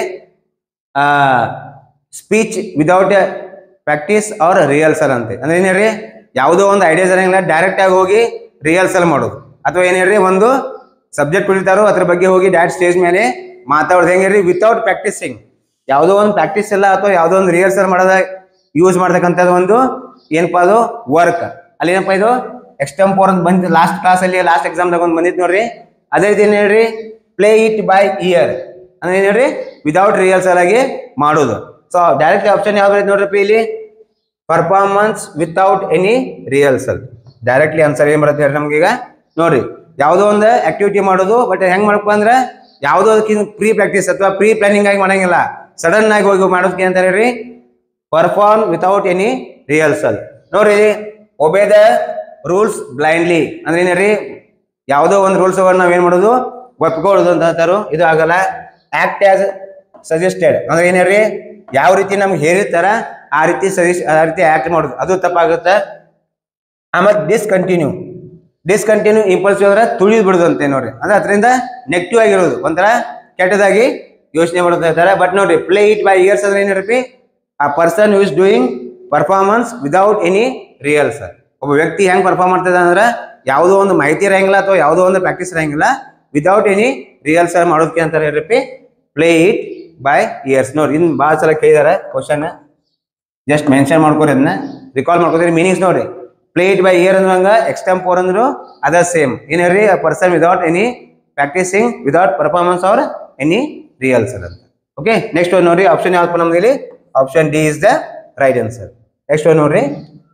speech without practice or rehearsal ಅಂತ ಅಂದ್ರೆ ಏನ್ ಹೇಳ್ರಿ ಯಾವುದೋ ಒಂದು ಐಡಿಯಾಸ್ ಇರಂಗಿಲ್ಲ ಡೈರೆಕ್ಟ್ ಆಗಿ ಹೋಗಿ ರಿಹರ್ಸಲ್ ಮಾಡೋದು ಅಥವಾ ಏನ್ ಹೇಳ್ರಿ ಒಂದು ಸಬ್ಜೆಕ್ಟ್ ಕುಳಿತಾರೋ ಅದ್ರ ಬಗ್ಗೆ ಹೋಗಿ ಡೈರೆಕ್ಟ್ ಸ್ಟೇಜ್ ಮೇಲೆ ಮಾತಾಡೋದು ಹೆಂಗೆ ಹೇಳ್ರಿ ವಿತೌಟ್ ಪ್ರಾಕ್ಟೀಸಿಂಗ್ ಯಾವುದೋ ಒಂದು ಪ್ರಾಕ್ಟೀಸ್ ಇಲ್ಲ ಅಥವಾ ಯಾವುದೋ ಒಂದು ರಿಹರ್ಸಲ್ ಮಾಡೋದ ಯೂಸ್ ಮಾಡ್ತಕ್ಕಂಥದ್ದು ಒಂದು ಏನಪ್ಪಾ ಅದು ವರ್ಕ್ ಅಲ್ಲಿ ಏನಪ್ಪಾ ಇದು ಎಕ್ಸ್ಟೆಂಪೋರ್ ಅಂತ ಬಂದ್ ಲಾಸ್ಟ್ ಕ್ಲಾಸ್ ಅಲ್ಲಿ ಲಾಸ್ಟ್ ಎಕ್ಸಾಮ್ದಾಗ ಒಂದು ಬಂದಿತ್ತು ನೋಡ್ರಿ ಅದೇ ರೀತಿ ಏನ್ ಹೇಳ್ರಿ ಪ್ಲೇ ಇಟ್ ಬೈ ಇಯರ್ ಅಂದ್ರೆ ಏನ್ ಹೇಳ್ರಿ ವಿದೌಟ್ ರಿಹರ್ಸಲ್ ಆಗಿ ಮಾಡೋದು ಸೊ ಡೈರೆಕ್ಟ್ ಆಪ್ಷನ್ ಯಾವ್ದು ಬರುತ್ತೆ ನೋಡ್ರಿ ಇಲ್ಲಿ performance without any rehearsal directly answer ಏನ್ ಬರುತ್ತೆ ಹೇಳ್ರಿ ನಮ್ಗೆ ಈಗ ನೋಡ್ರಿ ಯಾವುದೋ ಒಂದು ಆಕ್ಟಿವಿಟಿ ಮಾಡೋದು ಬಟ್ ಹೆಂಗ್ ಮಾಡಪ್ಪ ಅಂದ್ರೆ ಯಾವುದೋ ಅದಕ್ಕಿಂತ ಪ್ರೀ ಪ್ರಾಕ್ಟೀಸ್ ಅಥವಾ ಪ್ರೀ ಪ್ಲಾನಿಂಗ್ ಆಗಿ ಮಾಡಂಗಿಲ್ಲ ಸಡನ್ ಆಗಿ ಹೋಗಿ ಮಾಡೋದಕ್ಕೆ ಅಂತ ಹೇಳ್ರಿ ಪರ್ಫಾರ್ಮ್ ವಿತೌಟ್ ಎನಿ ರಿಹರ್ಸಲ್ ನೋಡ್ರಿ ಒಬೇ ದ ರೂಲ್ಸ್ ಬ್ಲೈಂಡ್ಲಿ ಅಂದ್ರೆ ಏನ್ರಿ ಯಾವುದೋ ಒಂದು ರೂಲ್ಸ್ ನಾವ್ ಏನ್ ಮಾಡೋದು ಒಪ್ಕೊಳ್ಳೋದು ಅಂತ ಹೇಳ್ತಾರೋ ಇದು ಆಗಲ್ಲ ಆಕ್ಟ್ ಆಸ್ ಸಜೆಸ್ಟೆಡ್ ಅಂದ್ರೆ ಏನ್ ಹೇಳ್ರಿ ಯಾವ ರೀತಿ ನಮ್ಗೆ ಹೇಳಿರ್ತಾರ ಆ ರೀತಿ ಸಜೆಸ್ಟ್ ಆ ರೀತಿ ಆಕ್ಟ್ ಮಾಡೋದು ಅದು ತಪ್ಪಾಗುತ್ತೆ ಆಮೇಲೆ ಡಿಸ್ಕಂಟಿನ್ಯೂ ಡಿಸ್ಕಂಟಿನ್ಯೂ ಇಂಪಲ್ಸಿವ್ ಅಂದ್ರೆ ತುಳಿದು ಬಿಡುದು ಅಂತ ನೋಡ್ರಿ ಅಂದ್ರೆ ಅದರಿಂದ ನೆಗೆಟಿವ್ ಆಗಿರೋದು ಒಂಥರ ಕೆಟ್ಟದಾಗಿ ಯೋಚನೆ ಮಾಡೋದು ಹೇಳ್ತಾರೆ ಬಟ್ ನೋಡ್ರಿ ಪ್ಲೇ ಇಟ್ ಬೈ ಇಯರ್ಸ್ ಅಂದ್ರೆ ಏನ್ ಹೇಳ್ರಿ ಆ person is doing performance without any rehearsal ಒಬ್ಬ ವ್ಯಕ್ತಿ ಹೆಂಗ್ ಪರ್ಫಾರ್ಮ್ ಮಾಡ್ತದ ಅಂದ್ರೆ ಯಾವುದೋ ಒಂದು ಮಾಹಿತಿ ಇರಂಗಿಲ್ಲ ಅಥವಾ ಯಾವುದೋ ಒಂದು ಪ್ರಾಕ್ಟೀಸ್ ಇರಂಗಿಲ್ಲ ವಿದೌಟ್ ಎನಿ ರಿಹರ್ಸಲ್ ಮಾಡೋದಕ್ಕೆ ಅಂತಾರೆ ಹೇಳ್ರಿ ಪ್ಲೇ ಇಟ್ ಬೈ ಇಯರ್ಸ್ ನೋಡ್ರಿ ಇನ್ ಭಾಳ ಸಲ ಕೇಳಿದಾರೆ ಕ್ವಶನ್ ಜಸ್ಟ್ ಮೆನ್ಷನ್ ಮಾಡ್ಕೊರಿ ಅದನ್ನ ರಿಕಾಲ್ ಮಾಡ್ಕೋತೀರಿ ಮೀನಿಂಗ್ಸ್ ನೋಡ್ರಿ ಪ್ಲೇ ಇಟ್ ಬೈ ಇಯರ್ ಅಂದ್ರಂಗ ಎಕ್ಸ್ಟೆಂಪೋರ್ ಅಂದ್ರು ಅದ ಸೇಮ್ ಏನ್ ಹೇಳ್ರಿ person without any practicing without performance or any rehearsal ಅಂತ ಓಕೆ ನೆಕ್ಸ್ಟ್ ಒಂದು ನೋಡ್ರಿ ಆಪ್ಷನ್ ಯಾವ್ದು ನಮ್ಗೆ ಇಲ್ಲಿ option D is the right answer next ಒಂದು ನೋಡ್ರಿ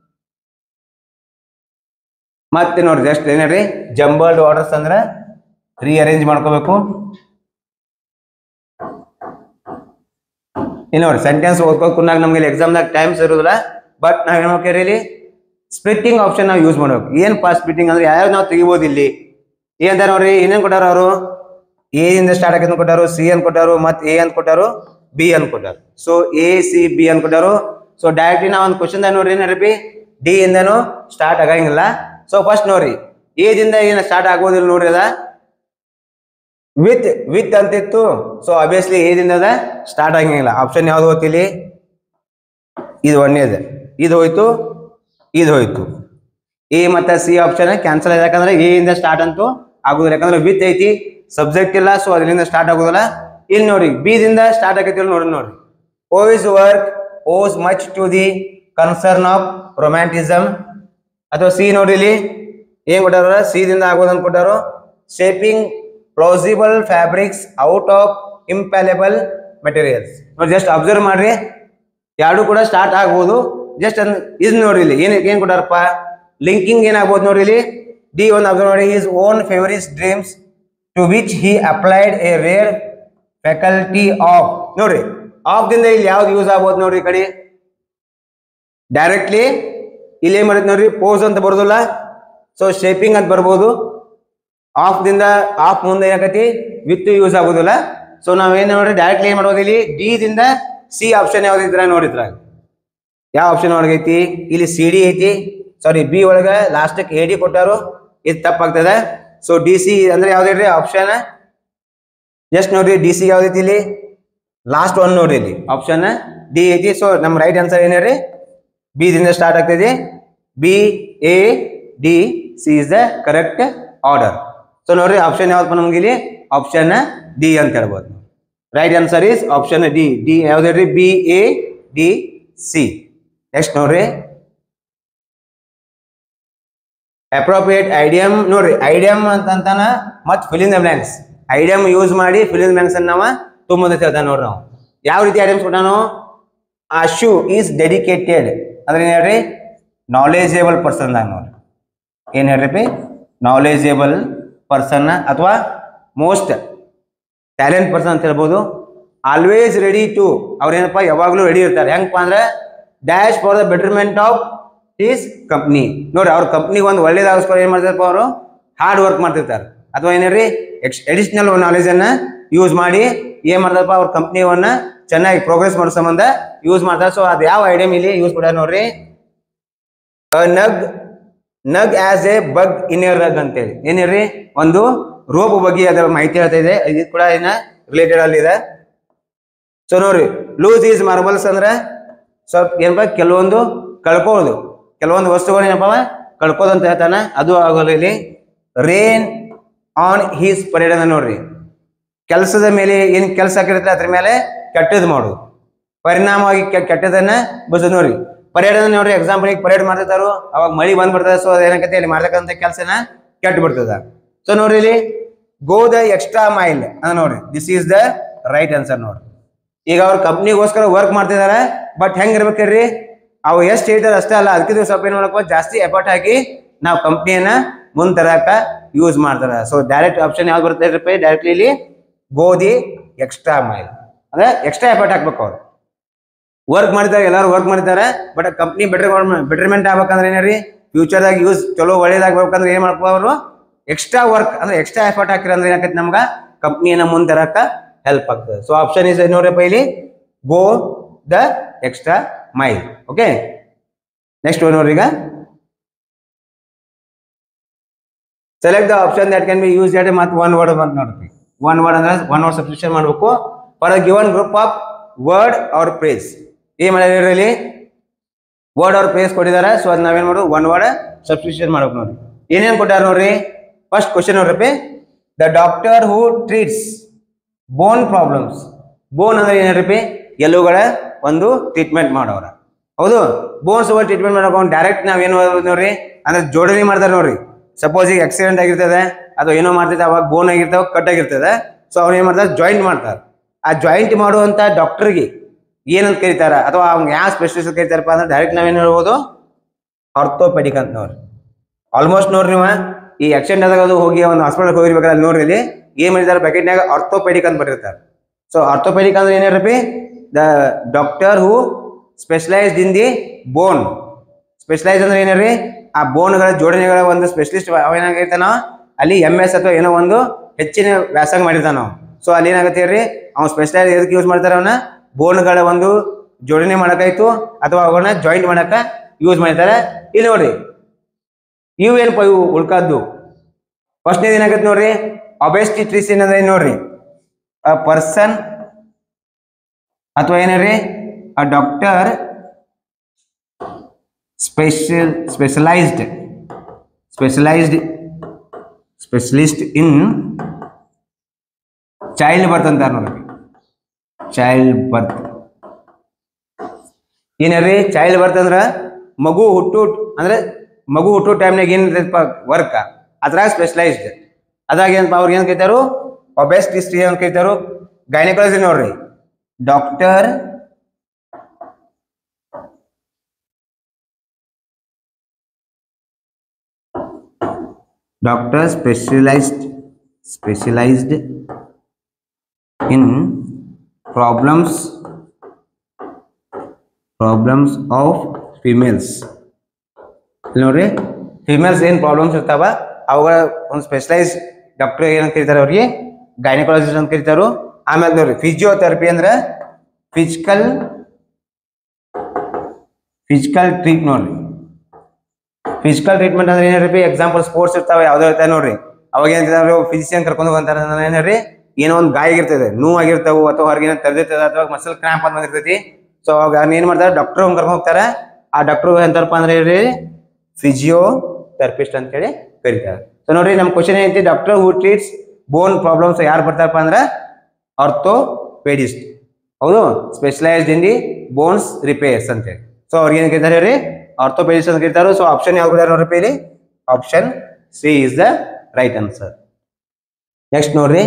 ಮತ್ತೆ ನೋಡ್ರಿ ಜಸ್ಟ್ ಏನ್ ಹೇಳ್ರಿ ಜಂಬಲ್ಡ್ ಆರ್ಡರ್ಸ್ ಅಂದ್ರೆ ರೀಅರೇಂಜ್ ಮಾಡ್ಕೋಬೇಕು ಇಲ್ಲಿ ನೋಡಿ ಸೆಂಟೆನ್ಸ್ ಓದ್ಕೋಕ್ ಕುನ್ನಾಗ ನಮ್ಗೆ ಎಕ್ಸಾಮ್ದಾಗ ಟೈಮ್ಸ್ ಇರೋದಿಲ್ಲ ಬಟ್ ನಾವ್ ಏನ್ ಮಾಡ್ತೀವಿ ಇಲ್ಲಿ ಸ್ಪ್ಲಿಟ್ಟಿಂಗ್ ಆಪ್ಷನ್ ನಾವು ಯೂಸ್ ಮಾಡ್ಬೇಕು ಏನ್ ಪಾಸ್ ಸ್ಪ್ಲಿಟ್ಟಿಂಗ್ ಅಂದ್ರೆ ಯಾವ್ಯಾವ ನಾವು ತೆಗಿಬೋದು ಇಲ್ಲಿ ಏನಂತ ನೋಡ್ರಿ ಏನೇನ್ ಕೊಟ್ಟಾರ ಅವರು ಎ ಇಂದ ಸ್ಟಾರ್ಟ್ ಆಗೈತೆ ಕೊಟ್ಟಾರು ಸಿ ಅಂತ ಕೊಟ್ಟಾರು ಮತ್ತೆ ಎ ಅಂತ ಕೊಟ್ಟಾರು ಬಿ ಅಂತ ಕೊಟ್ಟಾರು ಸೊ ಎ ಸಿ ಬಿ ಅಂತ ಕೊಟ್ಟಾರು ಸೊ ಡೈರೆಕ್ಟ್ಲಿ ನಾವು ಒಂದು ಕ್ವಶನ್ ನೋಡ್ರಿ ಏನಾರಪಿ ಡಿ ಇಂದನು ಸ್ಟಾರ್ಟ್ ಆಗಂಗಿಲ್ಲ ಸೊ ಫಸ್ಟ್ ನೋಡ್ರಿ ಎ ದಿಂದ ಏನು ಸ್ಟಾರ್ಟ್ ಆಗೋದಿಲ್ಲ ನೋಡ್ರಿ ಅದ ವಿತ್ ವಿತ್ ಅಂತಿತ್ತು ಸೊ ಅಬ್ವಿಯಸ್ಲಿ ಏದಿಂದ ಅದ ಸ್ಟಾರ್ಟ್ ಆಗಂಗಿಲ್ಲ ಆಪ್ಷನ್ ಯಾವ್ದು ಹೋಗ್ತಿಲ್ಲಿ ಇದು ಒಂದೇದು ಇದು ಹೋಯ್ತು ಇದು ಹೋಯ್ತು ಎ ಮತ್ತೆ ಸಿ ಆಪ್ಷನ್ ಕ್ಯಾನ್ಸಲ್ ಆಯ್ತು ಯಾಕಂದ್ರೆ ಎ ಇಂದ ಸ್ಟಾರ್ಟ್ ಅಂತೂ ಆಗುದಿಲ್ಲ ಯಾಕಂದ್ರೆ ವಿತ್ ಐತಿ ಸಬ್ಜೆಕ್ಟ್ ಇಲ್ಲ ಸೊ ಅದರಿಂದ ಸ್ಟಾರ್ಟ್ ಆಗುದಿಲ್ಲ ಇಲ್ಲಿ ನೋಡಿ ಬಿ ದಿಂದ ಸ್ಟಾರ್ಟ್ ಆಗೈತಿ ನೋಡಿ ನೋಡ್ರಿ oh is work owes much to the concern of romanticism ಅಥವಾ ಸಿ ನೋಡ್ರಿ ಇಲ್ಲಿ ಏನ್ ಕೊಟ್ಟಾರ ಸಿ ದಿಂದ ಆಗೋದನ್ನ ಕೊಟ್ಟಾರು shaping plausible fabrics out of impalpable materials ನೋಡಿ ಜಸ್ಟ್ ಅಬ್ಸರ್ವ್ ಮಾಡ್ರಿ ಎರಡು ಕೂಡ ಸ್ಟಾರ್ಟ್ ಆಗ್ಬೋದು ಜಸ್ಟ್ ಇದು ನೋಡ್ರಿ ಇಲ್ಲಿ ಏನ್ ಏನ್ ಕೊಟ್ಟಾರಪ್ಪ ಲಿಂಕಿಂಗ್ ಏನಾಗ್ಬೋದು ನೋಡ್ರಿ ಇಲ್ಲಿ ಡಿ ಒಂದು ಅಬ್ಸರ್ವ್ ಮಾಡಿ his own favourites dreams to which he applied a rare faculty of ನೋಡ್ರಿ ಆಫ್ ದಿಂದ ಇಲ್ಲಿ ಯಾವ್ದು ಯೂಸ್ ಆಗ್ಬೋದು ನೋಡ್ರಿ ಈ ಕಡೆ ಡೈರೆಕ್ಟ್ಲಿ ಇಲ್ಲಿ ಏನ್ ಮಾಡಿದ್ ನೋಡ್ರಿ ಪೋಸ್ ಅಂತ ಬರೋದಿಲ್ಲ ಸೊ ಶೇಪಿಂಗ್ ಅಂತ ಬರ್ಬೋದು ಆಫ್ ದಿಂದ ಆಫ್ ಮುಂದೆ ಏನಾಗತಿ ವಿತ್ ಯೂಸ್ ಆಗೋದಿಲ್ಲ ಸೊ ನಾವೇನ್ ನೋಡ್ರಿ ಡೈರೆಕ್ಟ್ಲಿ ಏನ್ ಮಾಡ್ಬೋದು ಇಲ್ಲಿ ಡಿ ದಿಂದ ಸಿ ಆಪ್ಷನ್ ಯಾವ್ದಿದ್ರ ನೋಡಿದ್ರ ಯಾವ ಆಪ್ಷನ್ ಒಳಗೈತಿ ಇಲ್ಲಿ ಸಿ ಡಿ ಐತಿ ಸಾರಿ ಬಿ ಒಳಗ ಲಾಸ್ಟಕ್ ಎ ಡಿ ಕೊಟ್ಟಾರು ಇದು ತಪ್ಪಾಗ್ತದೆ ಸೊ ಡಿ ಸಿ ಅಂದ್ರೆ ಯಾವ್ದಿಡ್ರಿ ಆಪ್ಷನ್ ಜಸ್ಟ್ ನೋಡ್ರಿ ಡಿ ಸಿ ಯಾವ್ದೈತಿ ಇಲ್ಲಿ ಲಾಸ್ಟ್ ಒನ್ ನೋಡ್ರಿ ಇಲ್ಲಿ ಆಪ್ಷನ್ ಡಿ ಐತಿ ಸೊ ನಮ್ಮ ರೈಟ್ ಆನ್ಸರ್ ಏನೇರಿ ಬಿ ದಿಂದ ಸ್ಟಾರ್ಟ್ ಆಗ್ತದೆ B A D C is the correct order so ನೋಡ್ರಿ ಆಪ್ಷನ್ ಯಾವ್ದಪ್ಪ ನಮ್ಗೆ ಇಲ್ಲಿ ಆಪ್ಷನ್ ಡಿ ಅಂತ ಹೇಳ್ಬೋದು right answer is option D D ಯಾವ್ದು ಹೇಳ್ರಿ B A D C next ನೋಡ್ರಿ ಅಪ್ರೋಪ್ರಿಯೇಟ್ ಐಡಿಯಮ್ ನೋಡ್ರಿ ಐಡಿಯಮ್ ಅಂತಂತಾನ ಮತ್ ಫಿಲಿಂಗ್ ಬ್ಲಾಂಕ್ಸ್ ಐಡಿಯಮ್ ಯೂಸ್ ಮಾಡಿ ಫಿಲಿಂಗ್ ಬ್ಲಾಂಕ್ಸ್ ಅನ್ನ ನಾವ ತುಂಬದ ಹೇಳ್ತಾನೆ ನೋಡ್ರಿ ನಾವು ಯಾವ ರೀತಿ ಐಡಿಯಮ್ಸ್ ಕೊಟ್ಟಾನು ಆ ಶೂ ಈಸ್ ಡೆಡಿಕೇಟೆಡ್ ಅಂದ್ರೆ ಏನ್ ಹೇಳ್ರಿ ನಾಲೆಜೇಬಲ್ ಪರ್ಸನ್ ದಾಗ ನೋಡ್ರಿ ಏನ್ ಹೇಳ್ರಿ ನಾಲೆಜೇಬಲ್ ಪರ್ಸನ್ ಅಥವಾ ಮೋಸ್ಟ್ ಟ್ಯಾಲೆಂಟ್ ಪರ್ಸನ್ ಅಂತ ಹೇಳ್ಬೋದು ಆಲ್ವೇಸ್ ರೆಡಿ ಟು ಅವ್ರೇನಪ್ಪ ಯಾವಾಗಲೂ ರೆಡಿ ಇರ್ತಾರೆ ಹೆಂಗಪ್ಪ ಅಂದ್ರೆ dash for the betterment of his company ನೋಡ್ರಿ ಅವ್ರ ಕಂಪ್ನಿಗೆ ಒಂದು ಒಳ್ಳೇದಾಗೋಸ್ಕರ ಏನ್ ಮಾಡ್ತಾರಪ್ಪ ಅವರು ಹಾರ್ಡ್ ವರ್ಕ್ ಮಾಡ್ತಿರ್ತಾರೆ ಅಥವಾ ಏನೇನ್ರಿ ಎಕ್ಸ್ ಎಡಿಷನಲ್ ನಾಲೆಜ್ ಅನ್ನ ಯೂಸ್ ಮಾಡಿ ಏನ್ ಮಾಡ್ತಾರಪ್ಪ ಅವ್ರ ಕಂಪ್ನಿವನ್ನ ಚೆನ್ನಾಗಿ ಪ್ರೋಗ್ರೆಸ್ ಮಾಡೋ ಸಂಬಂಧ ಯೂಸ್ ಮಾಡ್ತಾರೆ ಸೊ ಅದು ಯಾವ ಐಡಿಯಮ್ ಇಲ್ಲಿ ಯೂಸ್ ಮಾಡ್ಯಾರ ನೋಡ್ರಿ snug snug as a bug in a rug ಅಂತೇಳಿ ಏನಿರ್ರಿ ಒಂದು ರೋಗ ಬಗ್ಗೆ ಅದರ ಮಾಹಿತಿ ಹೇಳ್ತಾ ಇದೆ ಇದು ಕೂಡ ಏನ ರಿಲೇಟೆಡ್ ಅಲ್ಲಿ ಇದೆ ಸೊ ನೋಡ್ರಿ ಲೂಸ್ ಈಸ್ ಮಾರ್ಬಲ್ಸ್ ಅಂದ್ರೆ ಸ್ವಲ್ಪ ಏನಪ್ಪ ಕೆಲವೊಂದು ಕಳ್ಕೊಳ್ಳೋದು ಕೆಲವೊಂದು ವಸ್ತುಗಳು ಏನಪ್ಪ ಕಳ್ಕೋದು ಅಂತ ಹೇಳ್ತಾನೆ ಅದು ಆಗೋಲ್ಲ ಇಲ್ಲಿ ರೇನ್ ಆನ್ ಹೀಸ್ ಪರೇಡ್ ಅನ್ನ ನೋಡ್ರಿ ಕೆಲಸದ ಮೇಲೆ ಏನ್ ಕೆಲಸ ಹಾಕಿರುತ್ತೆ ಅದ್ರ ಮೇಲೆ ಕೆಟ್ಟದ್ದು ಮಾಡೋದು ಪರಿಣಾಮವಾಗಿ ಕೆ- ಕೆಟ್ಟದನ್ನ ಬಸೋದು ನೋಡ್ರಿ ಪರೇಡ್ ಅನ್ನ ನೋಡ್ರಿ ಎಕ್ಸಾಂಪಲ್ ಈಗ ಪರೇಡ್ ಮಾಡ್ತಿರ್ತಾರು ಅವಾಗ ಮಳಿ ಬಂದ್ಬಿಡ್ತದೆ ಸೊ ಅದೇನಕತ್ತೆ ಇಲ್ಲಿ ಮಾಡ್ತಕ್ಕಂಥ ಕೆಲಸನ ಕೆಟ್ಟ ಬಿಡ್ತದ ಸೊ ನೋಡ್ರಿ ಇಲ್ಲಿ ಗೋ ದ ಎಕ್ಸ್ಟ್ರಾ ಮೈಲ್ ಅದ ನೋಡ್ರಿ this is the right answer ನೋಡ್ರಿ ಈಗ ಅವ್ರ ಕಂಪ್ನಿಗೋಸ್ಕರ ವರ್ಕ್ ಮಾಡ್ತಿದಾರೆ ಬಟ್ ಹೆಂಗ್ ಇರ್ಬೇಕ್ರಿ ಅವು ಎಷ್ಟು ಹೇಳ್ತಾರೆ ಅಷ್ಟೇ ಅಲ್ಲ ಅದಕ್ಕಿಂತ ಸ್ವಲ್ಪ ಏನ್ ಮಾಡಬೇಕು ಜಾಸ್ತಿ ಎಫರ್ಟ್ ಹಾಕಿ ನಾವು ಕಂಪ್ನಿಯನ್ನ ಮುಂದ್ ತರಕ ಯೂಸ್ ಮಾಡ್ತಾರೆ ಸೊ ಡೈರೆಕ್ಟ್ ಆಪ್ಷನ್ ಯಾವ್ದು ಬರುತ್ತೆ ಡೈರೆಕ್ಟ್ಲಿ ಇಲ್ಲಿ ಗೋಧಿ ಎಕ್ಸ್ಟ್ರಾ ಮೈಲ್ ಅಂದ್ರೆ ಎಕ್ಸ್ಟ್ರಾ ಎಫರ್ಟ್ ಹಾಕ್ಬೇಕು ಅವ್ರು ವರ್ಕ್ ಮಾಡಿದ್ದಾರೆ ಎಲ್ಲರೂ ವರ್ಕ್ ಮಾಡಿದ್ದಾರೆ ಬಟ್ ಕಂಪ್ನಿ ಬೆಟರ್ ಬೆಟರ್ಮೆಂಟ್ ಆಗ್ಬೇಕಂದ್ರೆ ಏನ್ರಿ ಫ್ಯೂಚರ್ದಾಗ ಯೂಸ್ ಚಲೋ ಒಳ್ಳೇದಾಗ್ಬೇಕಂದ್ರೆ ಏನ್ ಮಾಡ್ಕೋ ಅವರು ಎಕ್ಸ್ಟ್ರಾ ವರ್ಕ್ ಅಂದ್ರೆ ಎಕ್ಸ್ಟ್ರಾ ಎಫರ್ಟ್ ಹಾಕಿರ ಅಂದ್ರೆ ಏನಾಕೈತಿ ನಮ್ಗ ಕಂಪ್ನಿಯನ್ನ ಮುಂದೆ ತರಕ ಹೆಲ್ಪ್ ಆಗ್ತದೆ ಸೊ ಆಪ್ಷನ್ ಇಸ್ ನೋಡ್ರಪ್ಪ ಇಲ್ಲಿ go the extra mile okay next ನೋಡ್ರಿ ಈಗ select the option that can be use at ಮತ್ತೆ ಒನ್ ವರ್ಡ್ ಅಂತ ನೋಡ್ರಿ ಒನ್ ವರ್ಡ್ ಅಂದ್ರೆ ಒನ್ ವರ್ಡ್ ಸಬ್ಸ್ಟಿಟ್ಯೂಷನ್ ಮಾಡಬೇಕು for a given group of word or phrase ಏನ್ ಮಾಡಿದ್ರೆ ಇಲ್ಲಿ ವರ್ಡ್ ಆರ್ ಪ್ರೇಸ್ ಕೊಟ್ಟಿದ್ದಾರೆ ಸೊ ಅದ್ ನಾವೇನ್ ಮಾಡೋದು ಒನ್ ವರ್ಡ್ ಸಬ್ಸ್ಟಿಟ್ಯೂಷನ್ ಮಾಡ್ಬೇಕು ನೋಡ್ರಿ ಏನೇನ್ ಕೊಟ್ಟಾರ ನೋಡ್ರಿ ಫಸ್ಟ್ ಕ್ವಶನ್ ನೋಡ್ರಿ the doctor who treats bone problems bone ಅಂದ್ರೆ ಏನ್ರಿ ಎಲುಗಳ ಒಂದು ಟ್ರೀಟ್ಮೆಂಟ್ ಮಾಡೋರ ಹೌದು ಬೋನ್ಸ್ ಟ್ರೀಟ್ಮೆಂಟ್ ಮಾಡಬೇಕು ಡೈರೆಕ್ಟ್ ನಾವ್ ಏನು ನೋಡ್ರಿ ಅಂದ್ರೆ ಜೋಡಣೆ ಮಾಡ್ತಾರೆ ನೋಡ್ರಿ ಸಪೋಸ್ ಈಗ ಆಕ್ಸಿಡೆಂಟ್ ಆಗಿರ್ತದೆ ಅಥವಾ ಏನೋ ಮಾಡ್ತಿದ್ದೆ ಅವಾಗ ಬೋನ್ ಆಗಿರ್ತಾವ ಕಟ್ ಆಗಿರ್ತದೆ ಸೊ ಅವ್ರು ಏನ್ ಮಾಡ್ತಾರೆ ಜಾಯಿಂಟ್ ಮಾಡ್ತಾರೆ ಆ ಜಾಯಿಂಟ್ ಮಾಡುವಂತ ಡಾಕ್ಟರ್ಗೆ ಏನಂತ ಕರೀತಾರ ಅಥವಾ ಅವ್ನ ಯಾವ ಸ್ಪೆಷಲಿಸ್ಟ್ ಕರೀತಾರಪ್ಪ ಅಂದ್ರೆ ಡೈರೆಕ್ಟ್ ನಾವೇನ್ ಹೇಳ್ಬೋದು ಆರ್ಥೋಪೆಡಿಕ್ ಅಂತ ನೋಡ್ರಿ ಆಲ್ಮೋಸ್ಟ್ ನೋಡ್ರಿ ನೀವು ಈ ಆಕ್ಸಿಡೆಂಟ್ ಆದಾಗ ಅದು ಹೋಗಿ ಒಂದು ಹಾಸ್ಪಿಟಲ್ ಹೋಗಿರ್ಬೇಕಾದ್ರೆ ಅಲ್ಲಿ ನೋಡ್ರಿ ಇಲ್ಲಿ ಏನ್ ಮಾಡಿದಾರೆ ಬ್ಯಾಕೆಟ್ನಾಗ ಆರ್ಥೋಪೆಡಿಕ್ ಅಂತ ಬರೆದಿರ್ತಾರೆ ಸೊ ಆರ್ಥೋಪೆಡಿಕ್ ಅಂದ್ರೆ ಏನಿರಪಿ the doctor who specialised in the bone specialise ಅಂದ್ರೆ ಏನ್ರಿ ಆ ಬೋನ್ಗಳ ಜೋಡಣೆಗಳ ಒಂದು ಸ್ಪೆಷಲಿಸ್ಟ್ ಅವೇನಾಗಿರ್ತಾನೋ ಅಲ್ಲಿ ಎಮ್ ಎಸ್ ಅಥವಾ ಏನೋ ಒಂದು ಹೆಚ್ಚಿನ ವ್ಯಾಸಂಗ ಮಾಡಿರ್ತಾನ ನಾವು ಸೊ ಅಲ್ಲಿ ಏನಾಗುತ್ತೆ ಹೇಳ್ರಿ ಅವ್ನು ಸ್ಪೆಷಲೈಸ್ ಎದಕ್ಕೆ ಯೂಸ್ ಮಾಡ್ತಾರ ಅವನ ಬೋನ್ಗಳ ಒಂದು ಜೋಡಣೆ ಮಾಡಕ್ಕಾಯ್ತು ಅಥವಾ ಅವುಗಳನ್ನ ಜಾಯಿಂಟ್ ಮಾಡಕ ಯೂಸ್ ಮಾಡ್ತಾರೆ ಇಲ್ಲಿ ನೋಡ್ರಿ ಇವು ಏನಪ್ಪ ಇವು ಉಳ್ಕಾದ್ದು ಫಸ್ಟ್ನೇದು ಏನಾಗತ್ತೆ ನೋಡ್ರಿ ಒಬೆಸ್ಟಿಟ್ರಿಸ್ ಏನಂದ್ರೆ ಏನ್ ನೋಡ್ರಿ ಅ ಪರ್ಸನ್ ಅಥವಾ ಏನ್ರಿ a doctor special specialised specialised specialist in child birth ಅಂತಾರ ನೋಡ್ರಿ ಚೈಲ್ಡ್ ಬರ್ತ್ ಏನ್ರಿ ಚೈಲ್ಡ್ ಬರ್ತ್ ಅಂದ್ರ ಮಗು ಹುಟ್ಟು ಅಂದ್ರೆ ಮಗು ಹುಟ್ಟೋ ಟೈಮ್ನಾಗ ಏನಿರ್ತೈತಪ್ಪ ವರ್ಕ್ ಅದ್ರಾಗ ಸ್ಪೆಷಲೈಸ್ಡ್ ಅದ್ರಾಗ ಏನಪ್ಪ ಅವ್ರಿಗೆ ಏನ್ ಕೈತಾರು ಒಬೆಸ್ಟ್ ಹಿಸ್ಟ್ರಿ ಅಂತ ಕೈತಾರು ಗೈನಕಾಲಜಿ ನೋಡ್ರಿ doctor doctor specialised specialised in problems problems of females ಇಲ್ಲಿ ನೋಡ್ರಿ ಫಿಮೇಲ್ಸ್ ಏನು ಪ್ರಾಬ್ಲಮ್ಸ್ ಇರ್ತಾವ ಅವುಗಳ ಒಂದು ಸ್ಪೆಷಲೈಸ್ ಡಾಕ್ಟರ್ ಏನಂತ ಕರೀತಾರೆ ಅವ್ರಿಗೆ ಗೈನಕಾಲಜಿಸ್ಟ್ ಅಂತ ಕರೀತಾರೋ ಆಮೇಲೆ ನೋಡ್ರಿ ಫಿಸಿಯೋಥೆರಪಿ ಅಂದ್ರೆ ಫಿಸಿಕಲ್ ಫಿಸಿಕಲ್ ಟ್ರೀಟ್ ನೋಡ್ರಿ ಫಿಸಿಕಲ್ ಟ್ರೀಟ್ಮೆಂಟ್ ಅಂದ್ರೆ ಏನ್ರಿ ಎಕ್ಸಾಂಪಲ್ ಸ್ಪೋರ್ಟ್ಸ್ ಇರ್ತಾವ ಯಾವ್ದೋ ಇರ್ತಾವೆ ನೋಡ್ರಿ ಅವಾಗ ಏನಿರ್ತಾರೆ ಫಿಸಿಷಿಯನ್ ಕರ್ಕೊಂಡು ಹೋಗ್ತಾರ ಅಂದ್ರೆ ಏನ್ರಿ ಏನೋ ಒಂದು ಗಾಯ ಆಗಿರ್ತದೆ ನೋವು ಆಗಿರ್ತಾವು ಅಥವಾ ಹೊರಗೆ ಏನೋ ತೆರೆದಿರ್ತದೆ ಅಥವಾ ಮಸಲ್ ಕ್ರಾಂಪ್ ಅಂತ ಬಂದಿರ್ತೈತಿ ಸೊ ಅವಾಗ ಅವ್ರನ್ನ ಏನ್ ಮಾಡ್ತಾರೆ ಡಾಕ್ಟರ್ ಕರ್ಕೊಂಡು ಹೋಗ್ತಾರೆ ಆ ಡಾಕ್ಟರ್ ಎಂತಾರಪ್ಪ ಅಂದ್ರೆ ಹೇಳ್ರಿ ಫಿಸಿಯೋ ಥೆರಪಿಸ್ಟ್ ಅಂತ ಹೇಳಿ ಕರೀತಾರೆ ಸೊ ನೋಡ್ರಿ ನಮ್ಮ ಕ್ವಶನ್ ಏನೈತಿ doctor who treats bone problems ಯಾರು ಬರ್ತಾರಪ್ಪ ಅಂದ್ರೆ ಆರ್ಥೋಪೆಡಿಸ್ಟ್ ಹೌದು specialised in the bones repairs ಅಂತ ಹೇಳಿ ಸೊ ಅವ್ರಿಗೆ ಏನ್ ಕರೀತಾರೆ ಹೇಳ್ರಿ ಆರ್ಥೋಪೆಡಿಸ್ಟ್ ಅಂತ ಕರೀತಾರೆ ಸೊ ಆಪ್ಷನ್ ಯಾವ್ದು ಕೊಡ್ಯಾರ ನೋಡ್ರಿ ಇಲ್ಲಿ option C is the right answer next ನೋಡ್ರಿ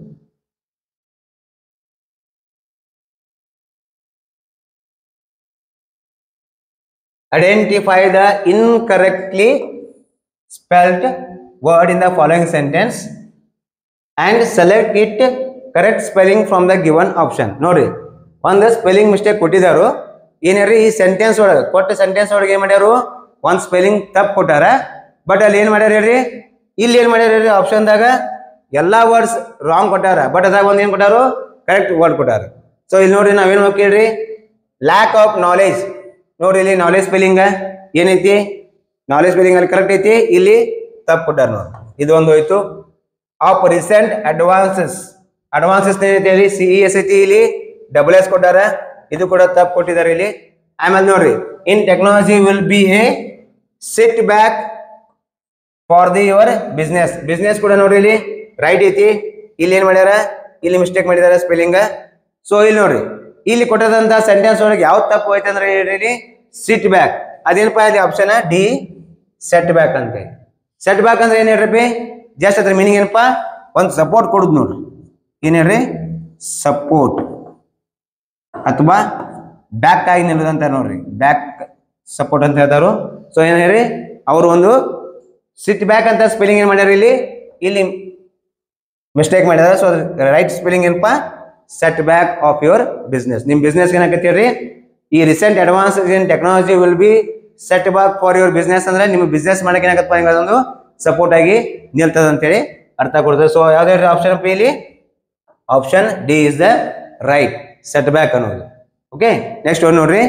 identify the incorrectly spelled word in the following sentence and select it correct spelling from the given option ನೋಡ್ರಿ ಒಂದು ಸ್ಪೆಲ್ಲಿಂಗ್ ಮಿಸ್ಟೇಕ್ ಕೊಟ್ಟಿದ್ದಾರು ಏನ್ರಿ ಈ ಸೆಂಟೆನ್ಸ್ ಒಳಗೆ ಕೊಟ್ಟ ಸೆಂಟೆನ್ಸ್ ಒಳಗೆ ಏನ್ ಮಾಡ್ಯಾರು ಒಂದು ಸ್ಪೆಲ್ಲಿಂಗ್ ತಪ್ಪು ಕೊಟ್ಟಾರ ಬಟ್ ಅಲ್ಲಿ ಏನ್ ಮಾಡ್ಯಾರ ಹೇಳ್ರಿ ಇಲ್ಲಿ ಏನ್ ಮಾಡ್ಯಾರ ಹೇಳ್ರಿ ಆಪ್ಷನ್ದಾಗ ಎಲ್ಲಾ ವರ್ಡ್ಸ್ ರಾಂಗ್ ಕೊಟ್ಟಾರ ಬಟ್ ಅದಾಗ ಒಂದ್ ಏನ್ ಕೊಟ್ಟಾರು ಕರೆಕ್ಟ್ ವರ್ಡ್ ಕೊಟ್ಟಾರ ಸೊ ಇಲ್ಲಿ ನೋಡ್ರಿ ನಾವೇನ್ ಹೋಗ್ಕೇಳ್ರಿ ಲ್ಯಾಕ್ ಆಫ್ ನಾಲೆಜ್ ನೋಡ್ರಿ ಇಲ್ಲಿ ನಾಲೆಜ್ ಸ್ಪೆಲ್ಲಿಂಗ್ ಏನೈತಿ ನಾಲೆಜ್ ಸ್ಪೆಲ್ಲಿಂಗ್ ಅಲ್ಲಿ ಕರೆಕ್ಟ್ ಐತಿ ಇಲ್ಲಿ ತಪ್ಪು ಕೊಟ್ಟಾರ ನೋಡಿ ಇದು ಒಂದು ಹೋಯ್ತು ಆಫ್ ರೀಸೆಂಟ್ ಅಡ್ವಾನ್ಸಸ್ ಅಡ್ವಾನ್ಸಸ್ ಏನೈತಿ ಹೇಳಿ ಸಿ ಇ ಎಸ್ ಐತಿ ಇಲ್ಲಿ ಡಬಲ್ ಎಸ್ ಕೊಟ್ಟಾರ ಇದು ಕೂಡ ತಪ್ಪು ಕೊಟ್ಟಿದ್ದಾರೆ ಇಲ್ಲಿ ಆಮೇಲೆ ನೋಡ್ರಿ in technology will be a sit back for the your business business ಕೂಡ ನೋಡ್ರಿ ಇಲ್ಲಿ ರೈಟ್ ಐತಿ ಇಲ್ಲಿ ಏನ್ ಮಾಡ್ಯಾರ ಇಲ್ಲಿ ಮಿಸ್ಟೇಕ್ ಮಾಡಿದಾರೆ ಸ್ಪೆಲ್ಲಿಂಗ್ ಸೊ ಇಲ್ಲಿ ನೋಡ್ರಿ ಇಲ್ಲಿ ಕೊಟ್ಟದಂತ ಸೆಂಟೆನ್ಸ್ ಒಳಗೆ ಯಾವ್ದು ತಪ್ಪು ಐತೆ ಅಂದ್ರೆ ಹೇಳ್ರಿ ಸಿಟ್ ಬ್ಯಾಕ್ ಅದೇನಪ್ಪ ಇಲ್ಲಿ ಆಪ್ಷನ್ ಡಿ ಸೆಟ್ ಬ್ಯಾಕ್ ಅಂತ ಸೆಟ್ ಬ್ಯಾಕ್ ಅಂದ್ರೆ ಏನ್ ಹೇಳ್ರಿ ಜಸ್ಟ್ ಅದ್ರ ಮೀನಿಂಗ್ ಏನಪ್ಪ ಒಂದು ಸಪೋರ್ಟ್ ಕೊಡುದು ನೋಡ್ರಿ ಏನ್ ಹೇಳ್ರಿ ಸಪೋರ್ಟ್ ಅಥವಾ ಬ್ಯಾಕ್ ಆಗಿ ನಿಲ್ಲೋದಂತ ನೋಡ್ರಿ ಬ್ಯಾಕ್ ಸಪೋರ್ಟ್ ಅಂತ ಹೇಳ್ತಾರು ಸೊ ಏನ್ ಹೇಳ್ರಿ ಅವರು ಒಂದು ಸಿಟ್ ಬ್ಯಾಕ್ ಅಂತ ಸ್ಪೆಲ್ಲಿಂಗ್ ಏನ್ ಮಾಡ್ಯಾರ ಇಲ್ಲಿ ಇಲ್ಲಿ ಮಿಸ್ಟೇಕ್ ಮಾಡಿದಾರೆ ಸೊ ರೈಟ್ ಸ್ಪೆಲ್ಲಿಂಗ್ ಏನಪ್ಪ set back of your business ನಿಮ್ ಬಿಸ್ನೆಸ್ ಏನಾಗತ್ತೀರಿ ಈ recent advance in technology will be set back for your business ಅಂದ್ರೆ ನಿಮ್ಮ ಬಿಸ್ನೆಸ್ ಮಾಡಕ್ಕೆ ಏನಾಗತ್ತಪ್ಪ ಹಿಂಗ ಅದೊಂದು ಸಪೋರ್ಟ್ ಆಗಿ ನಿಲ್ತದ ಅಂತೇಳಿ ಅರ್ಥ ಕೊಡ್ತದೆ ಸೊ ಯಾವ್ದೇ ಆಪ್ಷನ್ ಇಲ್ಲಿ option D is the right set back ಅನ್ನೋದು ಓಕೆ ನೆಕ್ಸ್ಟ್ ಒಂದು ನೋಡ್ರಿ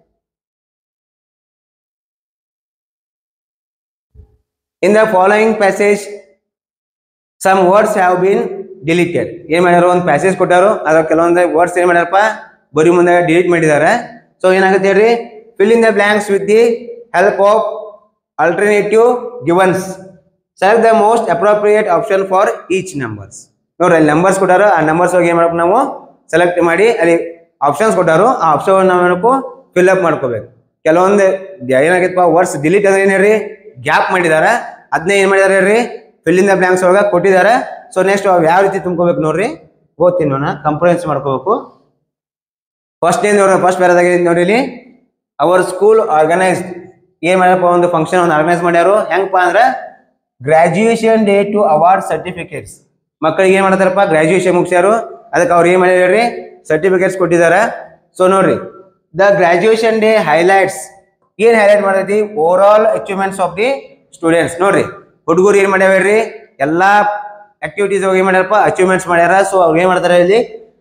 in the following passage some words have been deleted ಏನ್ ಮಾಡ್ಯಾರ ಒಂದು ಪ್ಯಾಸೇಜ್ ಕೊಟ್ಟಾರು ಅದ್ರ ಕೆಲವೊಂದು ವರ್ಡ್ಸ್ ಏನ್ ಮಾಡ್ಯಾರಪ್ಪ ಬರೀ ಮುಂದೆ ಡಿಲೀಟ್ ಮಾಡಿದ್ದಾರೆ ಸೊ ಏನಾಗುತ್ತೆ ಹೇಳ್ರಿ fill in the blanks with the help of alternative givens select the most appropriate option for each numbers ನೋಡ್ರಿ ಅಲ್ಲಿ ನಂಬರ್ಸ್ ಕೊಟ್ಟಾರು ಆ ನಂಬರ್ಸ್ ಹೋಗಿ ಏನ್ ಮಾಡ್ಬೇಕು ನಾವು ಸೆಲೆಕ್ಟ್ ಮಾಡಿ ಅಲ್ಲಿ ಆಪ್ಷನ್ಸ್ ಕೊಟ್ಟಾರು ಆ ಆಪ್ಷನ್ ನಾವು ಏನಕ್ಕೂ ಫಿಲ್ ಅಪ್ ಮಾಡ್ಕೋಬೇಕು ಕೆಲವೊಂದು ಏನಾಗಿತ್ತಪ್ಪ ವರ್ಡ್ಸ್ ಡಿಲೀಟ್ ಅಂದ್ರೆ ಏನ್ ಹೇಳ್ರಿ ಗ್ಯಾಪ್ ಮಾಡಿದಾರ ಅದನ್ನೇ ಏನ್ ಮಾಡಿದಾರೆ ಹೇಳ್ರಿ ಫಿಲ್ ಇನ್ ದ ಬ್ಲಾಂಕ್ಸ್ ಒಳಗ ಕೊಟ್ಟಿದ್ದಾರೆ ಸೊ ನೆಕ್ಸ್ಟ್ ಯಾವ ರೀತಿ ತುಂಬ್ಕೋಬೇಕು ನೋಡ್ರಿ ಓದ್ತೀನಿ ನೋಡ ಕಂಪ್ರಮೈಸ್ ಮಾಡ್ಕೋಬೇಕು ಫಸ್ಟ್ ಏನ್ ನೋಡ್ರಿ ಫಸ್ಟ್ ಬೇರೆದಾಗ ನೋಡಿ ಇಲ್ಲಿ ಅವರ್ ಸ್ಕೂಲ್ ಆರ್ಗನೈಸ್ಡ್ ಏನ್ ಮಾಡ್ಯಪ್ಪ ಒಂದು ಫಂಕ್ಷನ್ ಒಂದು ಆರ್ಗನೈಸ್ ಮಾಡ್ಯಾರು ಹೆಂಗಪ್ಪ ಅಂದ್ರ graduation day to award certificates ಮಕ್ಕಳಿಗೆ ಏನ್ ಮಾಡ್ತಾರಪ್ಪ ಗ್ರಾಜುಯೇಷನ್ ಮುಗಿಸ್ಯಾರು ಅದಕ್ಕೆ ಅವ್ರು ಏನ್ ಮಾಡ್ಯಾರ ಹೇಳ್ರಿ ಸರ್ಟಿಫಿಕೇಟ್ಸ್ ಕೊಟ್ಟಿದ್ದಾರೆ ಸೊ ನೋಡ್ರಿ ದ ಗ್ರಾಜುಯೇಷನ್ ಡೇ ಹೈಲೈಟ್ಸ್ ಏನ್ ಹೈಲೈಟ್ ಮಾಡೈತಿ overall achievements of the students ನೋಡ್ರಿ ಹುಡುಗರು ಏನ್ ಮಾಡ್ಯಾವ್ರಿ ಎಲ್ಲಾ ಆಕ್ಟಿವಿಟೀಸ್ ಏನ್ ಮಾಡ್ಯಾರಪ್ಪ ಅಚೀವ್ಮೆಂಟ್ಸ್ ಮಾಡ್ಯಾರ ಸೊ ಅವ್ರು ಏನ್ ಮಾಡ್ತಾರೆ ಇಲ್ಲಿ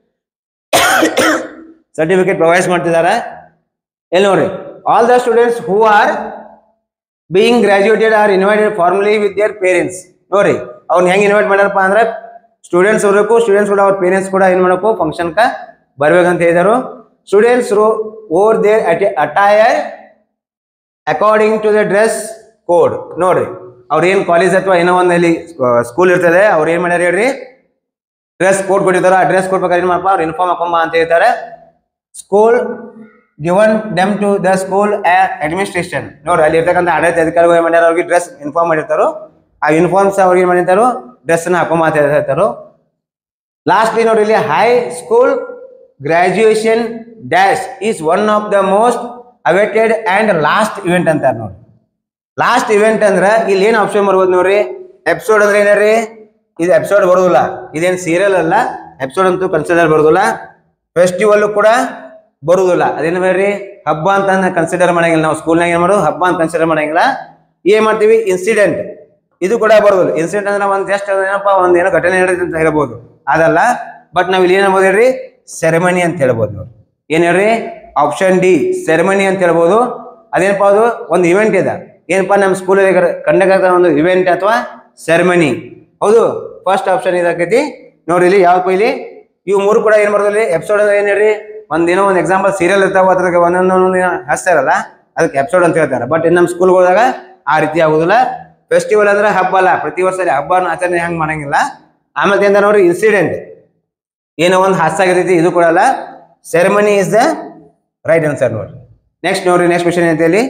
ಸರ್ಟಿಫಿಕೇಟ್ ಪ್ರೊವೈಡ್ ಮಾಡ್ತಿದಾರೆ ಎಲ್ಲಿ ನೋಡ್ರಿ all the students who are being graduated are invited formally with their parents ನೋಡ್ರಿ ಅವ್ನ ಹೆಂಗ್ ಇನ್ವೈಟ್ ಮಾಡ್ಯಾರಪ್ಪ ಅಂದ್ರೆ ಸ್ಟೂಡೆಂಟ್ಸ್ ಬರಬೇಕು ಸ್ಟೂಡೆಂಟ್ಸ್ ಕೂಡ ಅವ್ರ ಪೇರೆಂಟ್ಸ್ ಕೂಡ ಏನ್ ಮಾಡಬೇಕು ಫಂಕ್ಷನ್ ಕ ಬರ್ಬೇಕಂತ ಹೇಳಿದಾರು students over their attire according to the dress code ನೋಡ್ರಿ ಅವ್ರ ಏನ್ ಕಾಲೇಜ್ ಅಥವಾ ಏನೋ ಒಂದು ಇಲ್ಲಿ ಸ್ಕೂಲ್ ಇರ್ತದೆ ಅವ್ರು ಏನ್ ಮಾಡ್ಯಾರ ಹೇಳ್ರಿ ಡ್ರೆಸ್ ಕೋಡ್ ಕೊಟ್ಟಿರ್ತಾರ ಆ ಡ್ರೆಸ್ ಕೋಡ್ ಪ್ರಕಾರ ಏನ್ ಮಾಡಪ್ಪ ಅವ್ರು ಇನ್ಫಾರ್ಮ್ ಹಾಕೊಂಬ ಅಂತ ಹೇಳ್ತಾರೆ school given them to the school administration ನೋಡ್ರಿ ಅಲ್ಲಿ ಇರ್ತಕ್ಕಂಥ ಆಡಳಿತ ಅಧಿಕಾರಿಗಳು ಏನ್ ಮಾಡ್ಯಾರ ಅವ್ರಿಗೆ ಡ್ರೆಸ್ ಇನ್ಫಾರ್ಮ್ ಮಾಡಿರ್ತಾರೋ ಆ ಯೂನಿಫಾರ್ಮ್ಸ್ ಅವ್ರಿಗೆ ಏನ್ ಮಾಡಿರ್ತಾರೋ ಡ್ರೆಸ್ ನ ಹಾಕೊಂಬ ಅಂತ ಹೇಳ್ತಾರೋ ಲಾಸ್ಟ್ಲಿ ನೋಡ್ರಿ ಇಲ್ಲಿ high school graduation dash is one of the most awaited and last event ಅಂತಾರೆ ನೋಡಿ ಲಾಸ್ಟ್ ಇವೆಂಟ್ ಅಂದ್ರ ಇಲ್ಲಿ ಏನ್ ಆಪ್ಷನ್ ಬರ್ಬೋದು ನೋಡ್ರಿ ಎಪಿಸೋಡ್ ಅಂದ್ರೆ ಏನಾರಿ ಇದು ಎಪಿಸೋಡ್ ಬರೋದಿಲ್ಲ ಇದೇನ್ ಸೀರಿಯಲ್ ಅಲ್ಲ ಎಪಿಸೋಡ್ ಅಂತೂ ಕನ್ಸಿಡರ್ ಬರೋದಿಲ್ಲ ಫೆಸ್ಟಿವಲ್ ಕೂಡ ಬರುದಿಲ್ಲ ಅದೇನು ಬೇಡ್ರಿ ಹಬ್ಬ ಅಂತ ಕನ್ಸಿಡರ್ ಮಾಡಂಗಿಲ್ಲ ನಾವು ಸ್ಕೂಲ್ನಾಗ ಏನ್ ಮಾಡೋದು ಹಬ್ಬ ಅಂತ ಕನ್ಸಿಡರ್ ಮಾಡಂಗಿಲ್ಲ ಏನ್ ಮಾಡ್ತೀವಿ ಇನ್ಸಿಡೆಂಟ್ ಇದು ಕೂಡ ಬರೋದಿಲ್ಲ ಇನ್ಸಿಡೆಂಟ್ ಅಂದ್ರೆ ಒಂದ್ ಜಸ್ಟ್ ಏನಪ್ಪ ಒಂದ್ ಏನೋ ಘಟನೆ ನಡೆದಿದೆ ಅಂತ ಹೇಳ್ಬೋದು ಅದಲ್ಲ ಬಟ್ ನಾವ್ ಇಲ್ಲಿ ಏನ್ ಹೇಳ್ಬೋದು ಹೇಳ್ರಿ ಸೆರೆಮನಿ ಅಂತ ಹೇಳ್ಬೋದು ನೋಡಿ ಏನ್ ಹೇಳ್ರಿ ಆಪ್ಷನ್ ಡಿ ಸೆರೆಮನಿ ಅಂತ ಹೇಳ್ಬೋದು ಅದೇನಪ್ಪ ಅದು ಒಂದು ಇವೆಂಟ್ ಇದೆ ಏನಪ್ಪಾ ನಮ್ಮ ಸ್ಕೂಲಲ್ಲಿ ಕಂಡಕ್ಟ್ ಆಗ್ತಾ ಒಂದು ಇವೆಂಟ್ ಅಥವಾ ಸೆರೆಮನಿ ಹೌದು ಫಸ್ಟ್ ಆಪ್ಷನ್ ಇದಾಕೈತಿ ನೋಡ್ರಿ ಇಲ್ಲಿ ಯಾವ ಇಲ್ಲಿ ಇವು ಮೂರು ಕೂಡ ಏನ್ ಮಾಡೋದ್ರಿ ಎಪಿಸೋಡ್ ಅಂದ್ರೆ ಏನ್ ಹೇಳ್ರಿ ಒಂದ್ ಏನೋ ಒಂದು ಎಕ್ಸಾಂಪಲ್ ಸೀರಿಯಲ್ ಇರ್ತಾವ ಅದ್ರಾಗ ಒಂದೊಂದೊಂದು ಹಚ್ತಾರಲ್ಲ ಅದಕ್ಕೆ ಎಪಿಸೋಡ್ ಅಂತ ಹೇಳ್ತಾರೆ ಬಟ್ ಇನ್ನು ನಮ್ಮ ಸ್ಕೂಲ್ಗಳಾಗ ಆ ರೀತಿ ಆಗುದಿಲ್ಲ ಫೆಸ್ಟಿವಲ್ ಅಂದ್ರೆ ಹಬ್ಬ ಅಲ್ಲ ಪ್ರತಿ ವರ್ಷ ಹಬ್ಬನ ಆಚರಣೆ ಹೆಂಗ್ ಮಾಡಂಗಿಲ್ಲ ಆಮೇಲೆ ಎಂತ ನೋಡ್ರಿ ಇನ್ಸಿಡೆಂಟ್ ಏನೋ ಒಂದು ಹಾಸ್ಯ ಆಗತೈತಿ ಇದು ಕೂಡ ಅಲ್ಲ ceremony is the right answer ನೋಡ್ರಿ ನೆಕ್ಸ್ಟ್ ನೋಡ್ರಿ ನೆಕ್ಸ್ಟ್ ಕ್ವಶನ್ ಅಂತ ಹೇಳಿ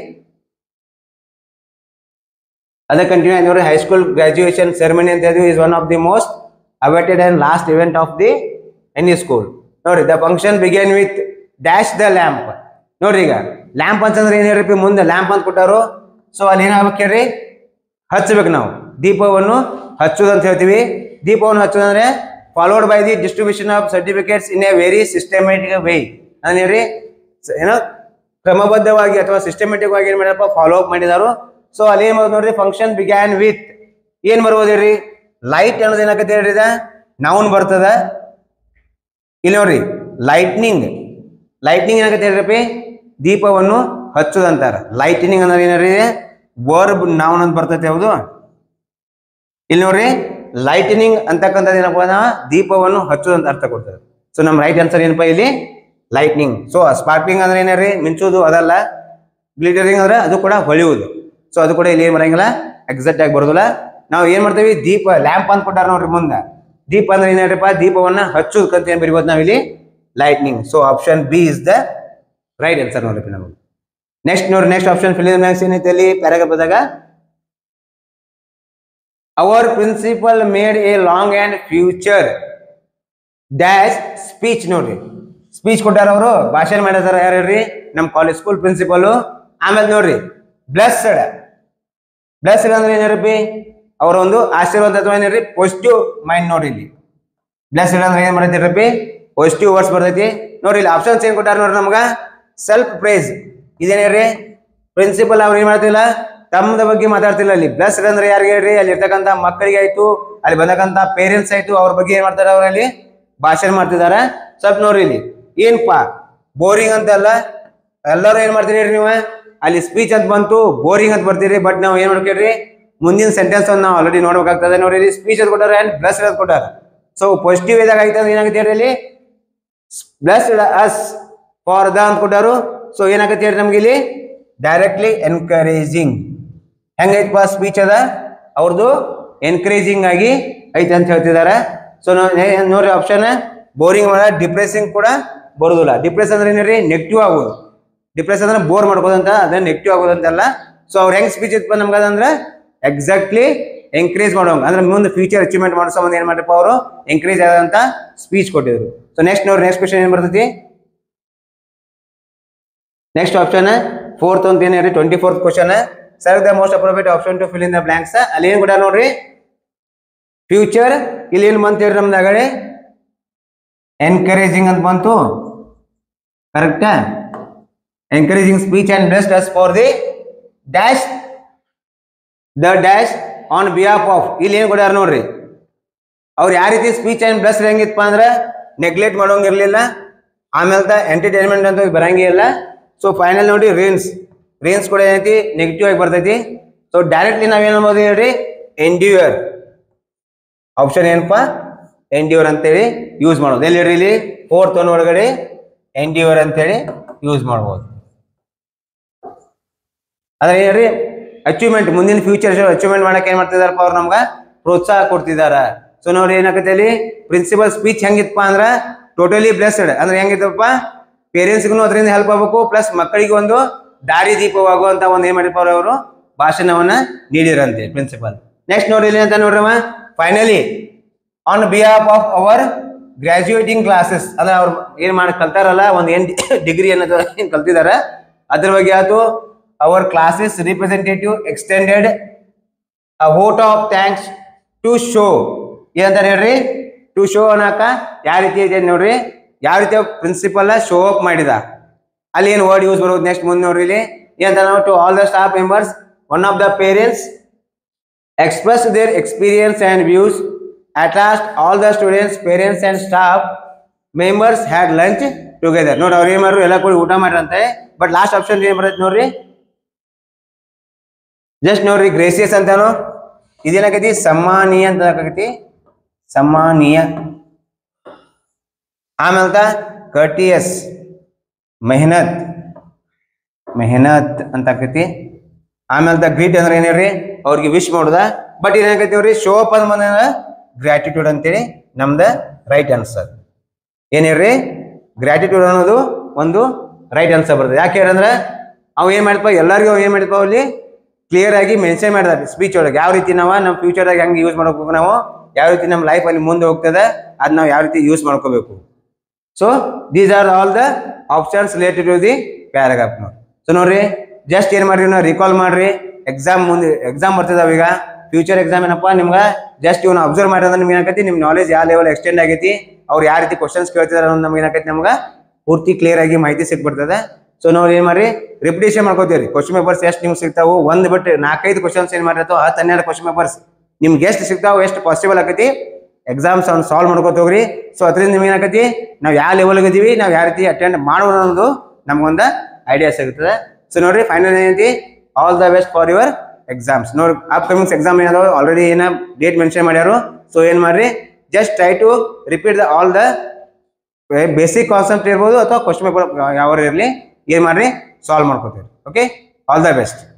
ಅದೇ ಕಂಟಿನ್ಯೂ ಆಗಿ ನೋಡ್ರಿ ಹೈಸ್ಕೂಲ್ ಗ್ರಾಜುಯೇಷನ್ ಸೆರೆಮನಿ ಅಂತ ಹೇಳಿದ್ವಿ is one of the most awaited and last event of the any school ನೋಡ್ರಿ the function began with dash the lamp ನೋಡ್ರಿ ಈಗ ಲ್ಯಾಂಪ್ ಅಂತಂದ್ರೆ ಏನ್ ಹೇಳ್ರಿ ಮುಂದೆ ಲ್ಯಾಂಪ್ ಅಂತ ಕೊಟ್ಟಾರು ಸೊ ಅಲ್ಲಿ ಏನಾಗ್ಬೇಕು ಹೇಳ್ರಿ ಹಚ್ಚಬೇಕು ನಾವು ದೀಪವನ್ನು ಹಚ್ಚುದು ಅಂತ ಹೇಳ್ತೀವಿ ದೀಪವನ್ನು ಹಚ್ಚುದಂದ್ರೆ followed by the distribution of certificates in a very systematic way ಅಂದ್ರೆ ಹೇಳ್ರಿ ಸ- ಏನೋ ಕ್ರಮಬದ್ಧವಾಗಿ ಅಥವಾ ಸಿಸ್ಟಮೆಟಿಕ್ ಆಗಿ ಏನ್ ಮಾಡ್ಯಾರಪ್ಪ ಫಾಲೋ ಅಪ್ ಮಾಡಿದಾರು ಸೊ ಅಲ್ಲಿ ಏನ್ ಮಾಡೋದು ನೋಡ್ರಿ ಫಂಕ್ಷನ್ ಬಿಗ್ಯಾನ್ ವಿತ್ ಏನ್ ಬರ್ಬೋದು ಹೇಳ್ರಿ ಲೈಟ್ ಅನ್ನೋದು ಏನಾಗತ್ತೆ ಹೇಳ್ರಿ ಇದ ನೌನ್ ಬರ್ತದ ಇಲ್ಲಿ ನೋಡ್ರಿ ಲೈಟ್ನಿಂಗ್ ಲೈಟ್ನಿಂಗ್ ಏನಾಗತ್ತೆ ಹೇಳ್ರಪ್ಪಿ ದೀಪವನ್ನು ಹಚ್ಚುದಂತಾರ ಲೈಟ್ನಿಂಗ್ ಅಂದ್ರೆ ಏನ್ರಿ ವರ್ಬ್ ನೌನ್ ಅಂತ ಬರ್ತೈತೆ ಹೌದು ಇಲ್ಲಿ ನೋಡ್ರಿ ಲೈಟನಿಂಗ್ ಅಂತಕ್ಕಂಥದ್ದು ಏನಪ್ಪ ಅಂದ್ರೆ ದೀಪವನ್ನು ಹಚ್ಚುದಂತ ಅರ್ಥ ಕೊಡ್ತದೆ ಸೊ ನಮ್ಮ ರೈಟ್ ಆನ್ಸರ್ ಏನಪ್ಪ ಇಲ್ಲಿ ಲೈಟ್ನಿಂಗ್ ಸೊ ಸ್ಪಾರ್ಕ್ಲಿಂಗ್ ಅಂದ್ರೆ ಏನ್ರಿ ಮಿಂಚುವುದು ಅದಲ್ಲ ಗ್ಲಿಟರಿಂಗ್ ಅಂದ್ರೆ ಅದು ಕೂಡ ಹೊಳೆಯುವುದು ಸೊ ಅದು ಕೂಡ ಇಲ್ಲಿ ಏನ್ ಬರಂಗಿಲ್ಲ ಎಕ್ಸಾಕ್ಟ್ ಆಗಿ ಬರೋದಿಲ್ಲ ನಾವು ಏನ್ ಮಾಡ್ತೀವಿ ದೀಪ ಲ್ಯಾಂಪ್ ಅಂತ ಕೊಟ್ಟಾರ ನೋಡ್ರಿ ಮುಂದೆ ದೀಪ ಅಂದ್ರೆ ಏನೇಳ್ರಿಪ್ಪ ದೀಪವನ್ನ ಹಚ್ಚೋದಕ್ಕಂತ ಏನ್ ಬರಿಬೋದು ನಾವಿಲ್ಲಿ lightning so option B is the right answer ನೋಡ್ರಿ ನಮಗೆ ನೆಕ್ಸ್ಟ್ ನೋಡ್ರಿ ನೆಕ್ಸ್ಟ್ ಆಪ್ಷನ್ ಫಿಲಿಮ್ ಮ್ಯಾಕ್ಸ್ ಏನೈತೆ ಅಲ್ಲಿ ಪ್ಯಾರಾಗ್ರಾಫ್ ಆದಾಗ our principal made a long and future dash speech ನೋಡ್ರಿ ಸ್ಪೀಚ್ ಕೊಟ್ಟಾರ ಅವರು ಭಾಷಣ ಮಾಡಿದಾರ ಯಾರು ಹೇಳ್ರಿ ನಮ್ಮ ಕಾಲೇಜ್ ಸ್ಕೂಲ್ ಪ್ರಿನ್ಸಿಪಲ್ ಆಮೇಲೆ ನೋಡ್ರಿ ಬ್ಲೆಸ್ಡ್ ಬ್ಲೆಸ್ಡ್ ಅಂದ್ರೆ ಏನಿರಪ್ಪಿ ಅವರ ಒಂದು ಆಶೀರ್ವಾದ ಅಥವಾ ಏನಿರಿ ಪಾಸಿಟಿವ್ ಮೈಂಡ್ ನೋಡ್ರಿ ಇಲ್ಲಿ ಬ್ಲೆಸ್ಡ್ ಅಂದ್ರೆ ಏನ್ ಮಾಡೈತಿರಪ್ಪಿ ಪಾಸಿಟಿವ್ ವರ್ಡ್ಸ್ ಬರ್ತೈತಿ ನೋಡ್ರಿ ಇಲ್ಲಿ ಆಪ್ಷನ್ಸ್ ಏನ್ ಕೊಟ್ಟಾರ ನೋಡ್ರಿ ನಮ್ಗ ಸೆಲ್ಫ್ ಪ್ರೈಸ್ ಇದೇನೇನ್ರಿ ಪ್ರಿನ್ಸಿಪಲ್ ಅವ್ರು ಏನ್ ಮಾಡ್ತಿಲ್ಲ ತಮ್ಮದ ಬಗ್ಗೆ ಮಾತಾಡ್ತಿಲ್ಲ ಅಲ್ಲಿ ಬ್ಲೆಸ್ಡ್ ಅಂದ್ರೆ ಯಾರಿಗೆ ಹೇಳ್ರಿ ಅಲ್ಲಿ ಇರ್ತಕ್ಕಂಥ ಮಕ್ಕಳಿಗೆ ಆಯ್ತು ಅಲ್ಲಿ ಬಂದಕ್ಕಂತ ಪೇರೆಂಟ್ಸ್ ಆಯ್ತು ಅವ್ರ ಬಗ್ಗೆ ಏನ್ ಮಾಡ್ತಾರೆ ಅವರಲ್ಲಿ ಭಾಷಣ ಮಾಡ್ತಿದಾರ ಸ್ವಲ್ಪ ನೋಡ್ರಿ ಇಲ್ಲಿ ಏನ್ಪಾ ಬೋರಿಂಗ್ ಅಂತ ಅಲ್ಲ ಎಲ್ಲರೂ ಏನ್ ಮಾಡ್ತೀರಿ ಹೇಳ್ರಿ ನೀವು ಅಲ್ಲಿ ಸ್ಪೀಚ್ ಅಂತ ಬಂತು ಬೋರಿಂಗ್ ಅಂತ ಬರ್ತೀರಿ ಬಟ್ ನಾವು ಏನ್ ಮಾಡ್ಕೇಳ್ರಿ ಮುಂದಿನ ಸೆಂಟೆನ್ಸ್ ಅನ್ನು ನಾವು ಆಲ್ರೆಡಿ ನೋಡ್ಬೇಕಾಗ್ತದೆ ನೋಡ್ರಿ ಇಲ್ಲಿ ಸ್ಪೀಚ್ ಅಂತ ಕೊಟ್ಟಾರ ಅಂಡ್ ಬ್ಲಸ್ ಅಂತ ಕೊಟ್ಟಾರ ಸೊ ಪಾಸಿಟಿವ್ ಇದಾಗ ಆಯ್ತಂದ್ರೆ ಏನಾಗುತ್ತೆ ಹೇಳ್ರಿ ಇಲ್ಲಿ ಬ್ಲೆಸ್ಡ್ ಅಸ್ ಫಾರ್ ದ ಅಂತ ಕೊಟ್ಟಾರು ಸೊ ಏನಾಗತ್ತೆ ಹೇಳ್ರಿ ನಮ್ಗೆ ಇಲ್ಲಿ ಡೈರೆಕ್ಟ್ಲಿ ಎನ್ಕರೇಜಿಂಗ್ ಹೆಂಗೈತಪ್ಪ ಸ್ಪೀಚ್ ಅದ ಅವ್ರದ್ದು ಎನ್ಕರೇಜಿಂಗ್ ಆಗಿ ಐತೆ ಅಂತ ಹೇಳ್ತಿದ್ದಾರೆ ಸೊ ನೋಡ್ರಿ ಆಪ್ಷನ್ ಬೋರಿಂಗ್ ಮಾಡ ಡಿಪ್ರೆಸಿಂಗ್ ಕೂಡ ಬರುದಿಲ್ಲ ಡಿಪ್ರೆಸ್ ಅಂದ್ರೆ ಏನ್ರಿ ನೆಗೆಟಿವ್ ಆಗೋದು ಡಿಪ್ರೆಸ್ ಅಂದ್ರೆ ಬೋರ್ ಮಾಡ್ಕೋದಂತ ಅದೇ ನೆಗೆಟಿವ್ ಆಗೋದಂತಲ್ಲ ಸೊ ಅವ್ರ ಹೆಂಗ್ ಸ್ಪೀಚ್ ಇತ್ತು ನಮ್ಗೆ ಅದಂದ್ರೆ ಎಕ್ಸಾಕ್ಟ್ಲಿ ಎಂಕರೇಜ್ ಮಾಡೋಂಗ ಅಂದ್ರೆ ಮುಂದೆ ಫ್ಯೂಚರ್ ಅಚೀವ್ಮೆಂಟ್ ಮಾಡೋ ಸಂಬಂಧ ಏನ್ ಮಾಡ್ರಪ್ಪ ಅವರು ಎಂಕರೇಜ್ ಆದಂತ ಸ್ಪೀಚ್ ಕೊಟ್ಟಿದ್ರು ಸೊ ನೆಕ್ಸ್ಟ್ ನೋಡ್ರಿ ನೆಕ್ಸ್ಟ್ ಕ್ವಶನ್ ಏನ್ ಬರ್ತೈತಿ ನೆಕ್ಸ್ಟ್ ಆಪ್ಷನ್ ಫೋರ್ತ್ ಅಂತ ಏನ್ ಹೇಳ್ರಿ twenty fourth question sir the most appropriate option to fill in the blanks ಅಲ್ಲಿ ಏನ್ ಕೂಡ ನೋಡ್ರಿ ಫ್ಯೂಚರ್ ಇಲ್ಲಿ ಏನ್ ಬಂತ ಹೇಳ್ರಿ ನಮ್ದು ಆಗಡೆ ಎನ್ಕರೇಜಿಂಗ್ ಅಂತ ಬಂತು ಕರೆಕ್ಟಾ encouraging speech and blessed us for the dash the dash on behalf of ಇಲ್ಲಿ ಏನು ಕೊಡ್ಯಾರ ನೋಡ್ರಿ ಅವ್ರು ಯಾವ ರೀತಿ ಸ್ಪೀಚ್ ಅಂಡ್ ಬ್ಲಸ್ ಹೆಂಗಿತ್ತಪ್ಪ ಅಂದ್ರೆ ನೆಗ್ಲೆಕ್ಟ್ ಮಾಡೋಂಗಿರ್ಲಿಲ್ಲ ಆಮೇಲೆ ಎಂಟರ್ಟೈನ್ಮೆಂಟ್ ಅಂತ ಬರಂಗೇ ಇಲ್ಲ ಸೊ ಫೈನಲ್ ನೋಡಿ ರೇನ್ಸ್ ರೇನ್ಸ್ ಕೂಡ ಏನೈತಿ ನೆಗೆಟಿವ್ ಆಗಿ ಬರ್ತೈತಿ ಸೊ ಡೈರೆಕ್ಟ್ಲಿ ನಾವೇನು ಅನ್ಬೋದು ಹೇಳ್ರಿ ಎಂಡ್ಯೂಯರ್ ಆಪ್ಷನ್ ಏನಪ್ಪ ಎಂಡ್ಯೂರ್ ಅಂತೇಳಿ ಯೂಸ್ ಮಾಡೋದು ಎಲ್ಲಿ ಹೇಳ್ರಿ ಇಲ್ಲಿ ಫೋರ್ತ್ ಒನ್ ಒಳಗಡೆ ಎಂಡ್ಯೂರ್ ಅಂತೇಳಿ ಯೂಸ್ ಮಾಡ್ಬೋದು ಅದ್ರ ಏನ್ರಿ ಅಚೀವ್ಮೆಂಟ್ ಮುಂದಿನ ಫ್ಯೂಚರ್ ಅಚೀವ್ಮೆಂಟ್ ಮಾಡಕ್ಕೆ ಏನ್ ಮಾಡ್ತಿದಾರಪ್ಪ ಅವ್ರು ನಮ್ಗ ಪ್ರೋತ್ಸಾಹ ಕೊಡ್ತಿದಾರ ಸೊ ನೋಡ್ರಿ ಏನಾಗತ್ತೆ ಅಲ್ಲಿ ಪ್ರಿನ್ಸಿಪಲ್ ಸ್ಪೀಚ್ ಹೆಂಗಿತ್ತಪ್ಪ ಅಂದ್ರ ಟೋಟಲಿ ಬ್ಲೆಸ್ಡ್ ಅಂದ್ರೆ ಹೆಂಗಿತ್ತಪ್ಪ ಪೇರೆಂಟ್ಸ್ಗೂ ಅದರಿಂದ ಹೆಲ್ಪ್ ಆಗ್ಬೇಕು ಪ್ಲಸ್ ಮಕ್ಕಳಿಗೆ ಒಂದು ದಾರಿ ದೀಪವಾಗುವಂತ ಒಂದು ಏನ್ ಮಾಡಿರ್ಪ ಅವರು ಭಾಷಣವನ್ನ ನೀಡಿರಂತೆ ಪ್ರಿನ್ಸಿಪಲ್ ನೆಕ್ಸ್ಟ್ ನೋಡ್ರಿ ಇಲ್ಲಿ ಅಂತ ನೋಡ್ರಮ್ಮ finally on behalf of our graduating classes ಅಂದ್ರೆ ಅವ್ರು ಏನ್ ಮಾಡಿ ಕಲ್ತಾರಲ್ಲ ಒಂದು ಏನ್ ಡಿಗ್ರಿ ಅನ್ನೋದು ಏನ್ ಕಲ್ತಿದಾರ ಅದ್ರ ಬಗ್ಗೆ ಆಯ್ತು our classes representative extended a vote of thanks to show ಏನಂತಾರೆ ಹೇಳ್ರಿ ಟು ಶೋ ಅನ್ನಕ ಯಾವ ರೀತಿ ಇದೆ ನೋಡ್ರಿ ಯಾವ ರೀತಿ ಪ್ರಿನ್ಸಿಪಲ್ ಶೋ ಅಪ್ ಮಾಡಿದ ಅಲ್ಲಿ ಏನು ವರ್ಡ್ ಯೂಸ್ ಬರೋದು ನೆಕ್ಸ್ಟ್ ಮುಂದೆ ನೋಡ್ರಿ ಇಲ್ಲಿ ಏನಂತ ನಾವು to all the staff members one of the parents expressed their experience and views. At last, all the students, parents, and staff members had lunch together. ನೋಡಿ ಅವ್ರು ಏನ್ ಮಾಡ್ರು ಎಲ್ಲ ಕೂಡಿ ಊಟ ಮಾಡ್ರಂತೆ ಬಟ್ ಲಾಸ್ಟ್ ಆಪ್ಷನ್ ಏನ್ ಬರ್ತೈತೆ ನೋಡ್ರಿ ಜಸ್ಟ್ ನೋಡ್ರಿ ಗ್ರೇಸಿಯಸ್ ಅಂತಾನು ಇದೇನಾಗೈತಿ ಸಮ್ಮಾನೀಯ ಅಂತ ಆಕೈತಿ ಸಮ್ಮಾನೀಯ ಆಮೇಲೆ ಕರ್ಟಿಯಸ್ ಮೆಹನತ್ ಮೆಹನತ್ ಅಂತ ಆಕೈತಿ ಆಮೇಲೆ ದ ಗ್ರೀಟ್ ಅಂದ್ರೆ ಏನ್ ಹೇಳ್ರಿ ಅವ್ರಿಗೆ ವಿಶ್ ಮಾಡುದ ಬಟ್ ಏನಾಗೈತಿ ಅವ್ರಿ ಶೋ ಅಪ್ ಅಂದ್ ಬಂದ ಗ್ರಾಟಿಟ್ಯೂಡ್ ಅಂತೇಳಿ ನಮ್ದ ರೈಟ್ ಆನ್ಸರ್ ಏನ್ ಹೇಳ್ರಿ ಗ್ರಾಟಿಟ್ಯೂಡ್ ಅನ್ನೋದು ಒಂದು ರೈಟ್ ಆನ್ಸರ್ ಬರ್ತದೆ ಯಾಕೆ ಹೇಳ್ರಂದ್ರೆ ಅವ್ ಏನ್ ಮಾಡ್ಪ ಎಲ್ಲರಿಗೂ ಅವ್ ಏನ್ ಮಾಡ್ಪ ಅಲ್ಲಿ ಕ್ಲಿಯರ್ ಆಗಿ ಮೆನ್ಷನ್ ಮಾಡಿದ ಸ್ಪೀಚ್ ಒಳಗೆ ಯಾವ ರೀತಿ ನಾವು ನಮ್ಮ ಫ್ಯೂಚರ್ದಾಗ ಹೆಂಗೆ ಯೂಸ್ ಮಾಡ್ಕೋಬೇಕು ನಾವು ಯಾವ ರೀತಿ ನಮ್ಮ ಲೈಫ್ ಅಲ್ಲಿ ಮುಂದೆ ಹೋಗ್ತದೆ ಅದ್ ನಾವು ಯಾವ ರೀತಿ ಯೂಸ್ ಮಾಡ್ಕೋಬೇಕು so these are all the options related to the paragraph ನೋಡಿ ಸೊ ನೋಡ್ರಿ ಜಸ್ಟ್ ಏನ್ ಮಾಡ್ರಿ ನಾವು ರಿಕಾಲ್ ಮಾಡ್ರಿ ಎಕ್ಸಾಮ್ ಮುಂದೆ ಎಕ್ಸಾಮ್ ಬರ್ತಿದಾವ ಈಗ ಫ್ಯೂಚರ್ ಎಕ್ಸಾಮ್ ಏನಪ್ಪ ನಿಮ್ಗೆ ಜಸ್ಟ್ ಇವನ್ನ ಅಬ್ಸರ್ವ್ ಮಾಡಿದ್ರೆ ನಿಮ್ಗೆ ಏನಾಕೈತಿ ನಿಮ್ ನಾಲೆಜ್ ಯಾವ ಲೆವೆಲ್ ಎಕ್ಸ್ಟೆಂಡ್ ಆಗೈತಿ ಅವ್ರು ಯಾವ ರೀತಿ ಕ್ವಶನ್ಸ್ ಕೇಳ್ತಿದಾರೆ ಅನ್ನೋದು ನಮ್ಗೆ ಏನಾಕೈತಿ ನಮ್ಗೆ ಪೂರ್ತಿ ಕ್ಲಿಯರ್ ಆಗಿ ಮಾಹಿತಿ ಸಿಕ್ಬಿಡ್ತದೆ ಸೊ ನಾವು ಏನ್ ಮಾಡ್ರಿ ರಿಪಿಟೇಷನ್ ಮಾಡ್ಕೋತೀವಿ ಕ್ವಶನ್ ಪೇಪರ್ಸ್ ಎಷ್ಟು ನಿಮ್ಗೆ ಸಿಗ್ತಾವು ಒಂದ್ ಬಿಟ್ಟು ನಾಲ್ಕೈದು ಕ್ವಶನ್ಸ್ ಏನ್ ಮಾಡಿರ್ತಾವ ಹತ್ತು ಹನ್ನೆರಡು ಕ್ವಶನ್ ಪೇಪರ್ಸ್ ನಿಮ್ಗೆ ಎಷ್ಟು ಸಿಗ್ತಾವ ಎಷ್ಟು ಪಾಸಿಬಲ್ ಆಕೈತಿ ಎಕ್ಸಾಮ್ಸ್ ಅವ್ನು ಸಾಲ್ವ್ ಮಾಡ್ಕೋತ ಹೋಗ್ರಿ ಸೊ ಅದರಿಂದ ನಿಮ್ಗೆ ಏನಾಕತಿ ನಾವು ಯಾವ ಲೆವೆಲ್ಗೆ ಇದೀವಿ ನಾವು ಯಾವ ರೀತಿ ಅಟೆಂಡ್ ಮಾಡೋದು ಅನ್ನೋದು ನಮ್ಗೊಂದು ಐಡಿಯಾ ಸಿಗುತ್ತದೆ ಸೊ ನೋಡ್ರಿ ಫೈನಲ್ ಏನೈತಿ all the best for your exams ನೋಡಿ ಅಪ್ಕಮಿಂಗ್ಸ್ ಎಕ್ಸಾಮ್ ಏನಾದ್ರು ಆಲ್ರೆಡಿ ಏನ ಡೇಟ್ ಮೆನ್ಷನ್ ಮಾಡ್ಯಾರು ಸೊ ಏನ್ ಮಾಡ್ರಿ just try to repeat the all the basic concept ಇರ್ಬೋದು ಅಥವಾ ಕ್ವಶನ್ ಪೇಪರ್ ಯಾವ ಇರಲಿ ಏನ್ ಮಾಡ್ರಿ ಸಾಲ್ವ್ ಮಾಡ್ಕೋತೀರಿ ಓಕೆ ಆಲ್ ದ ಬೆಸ್ಟ್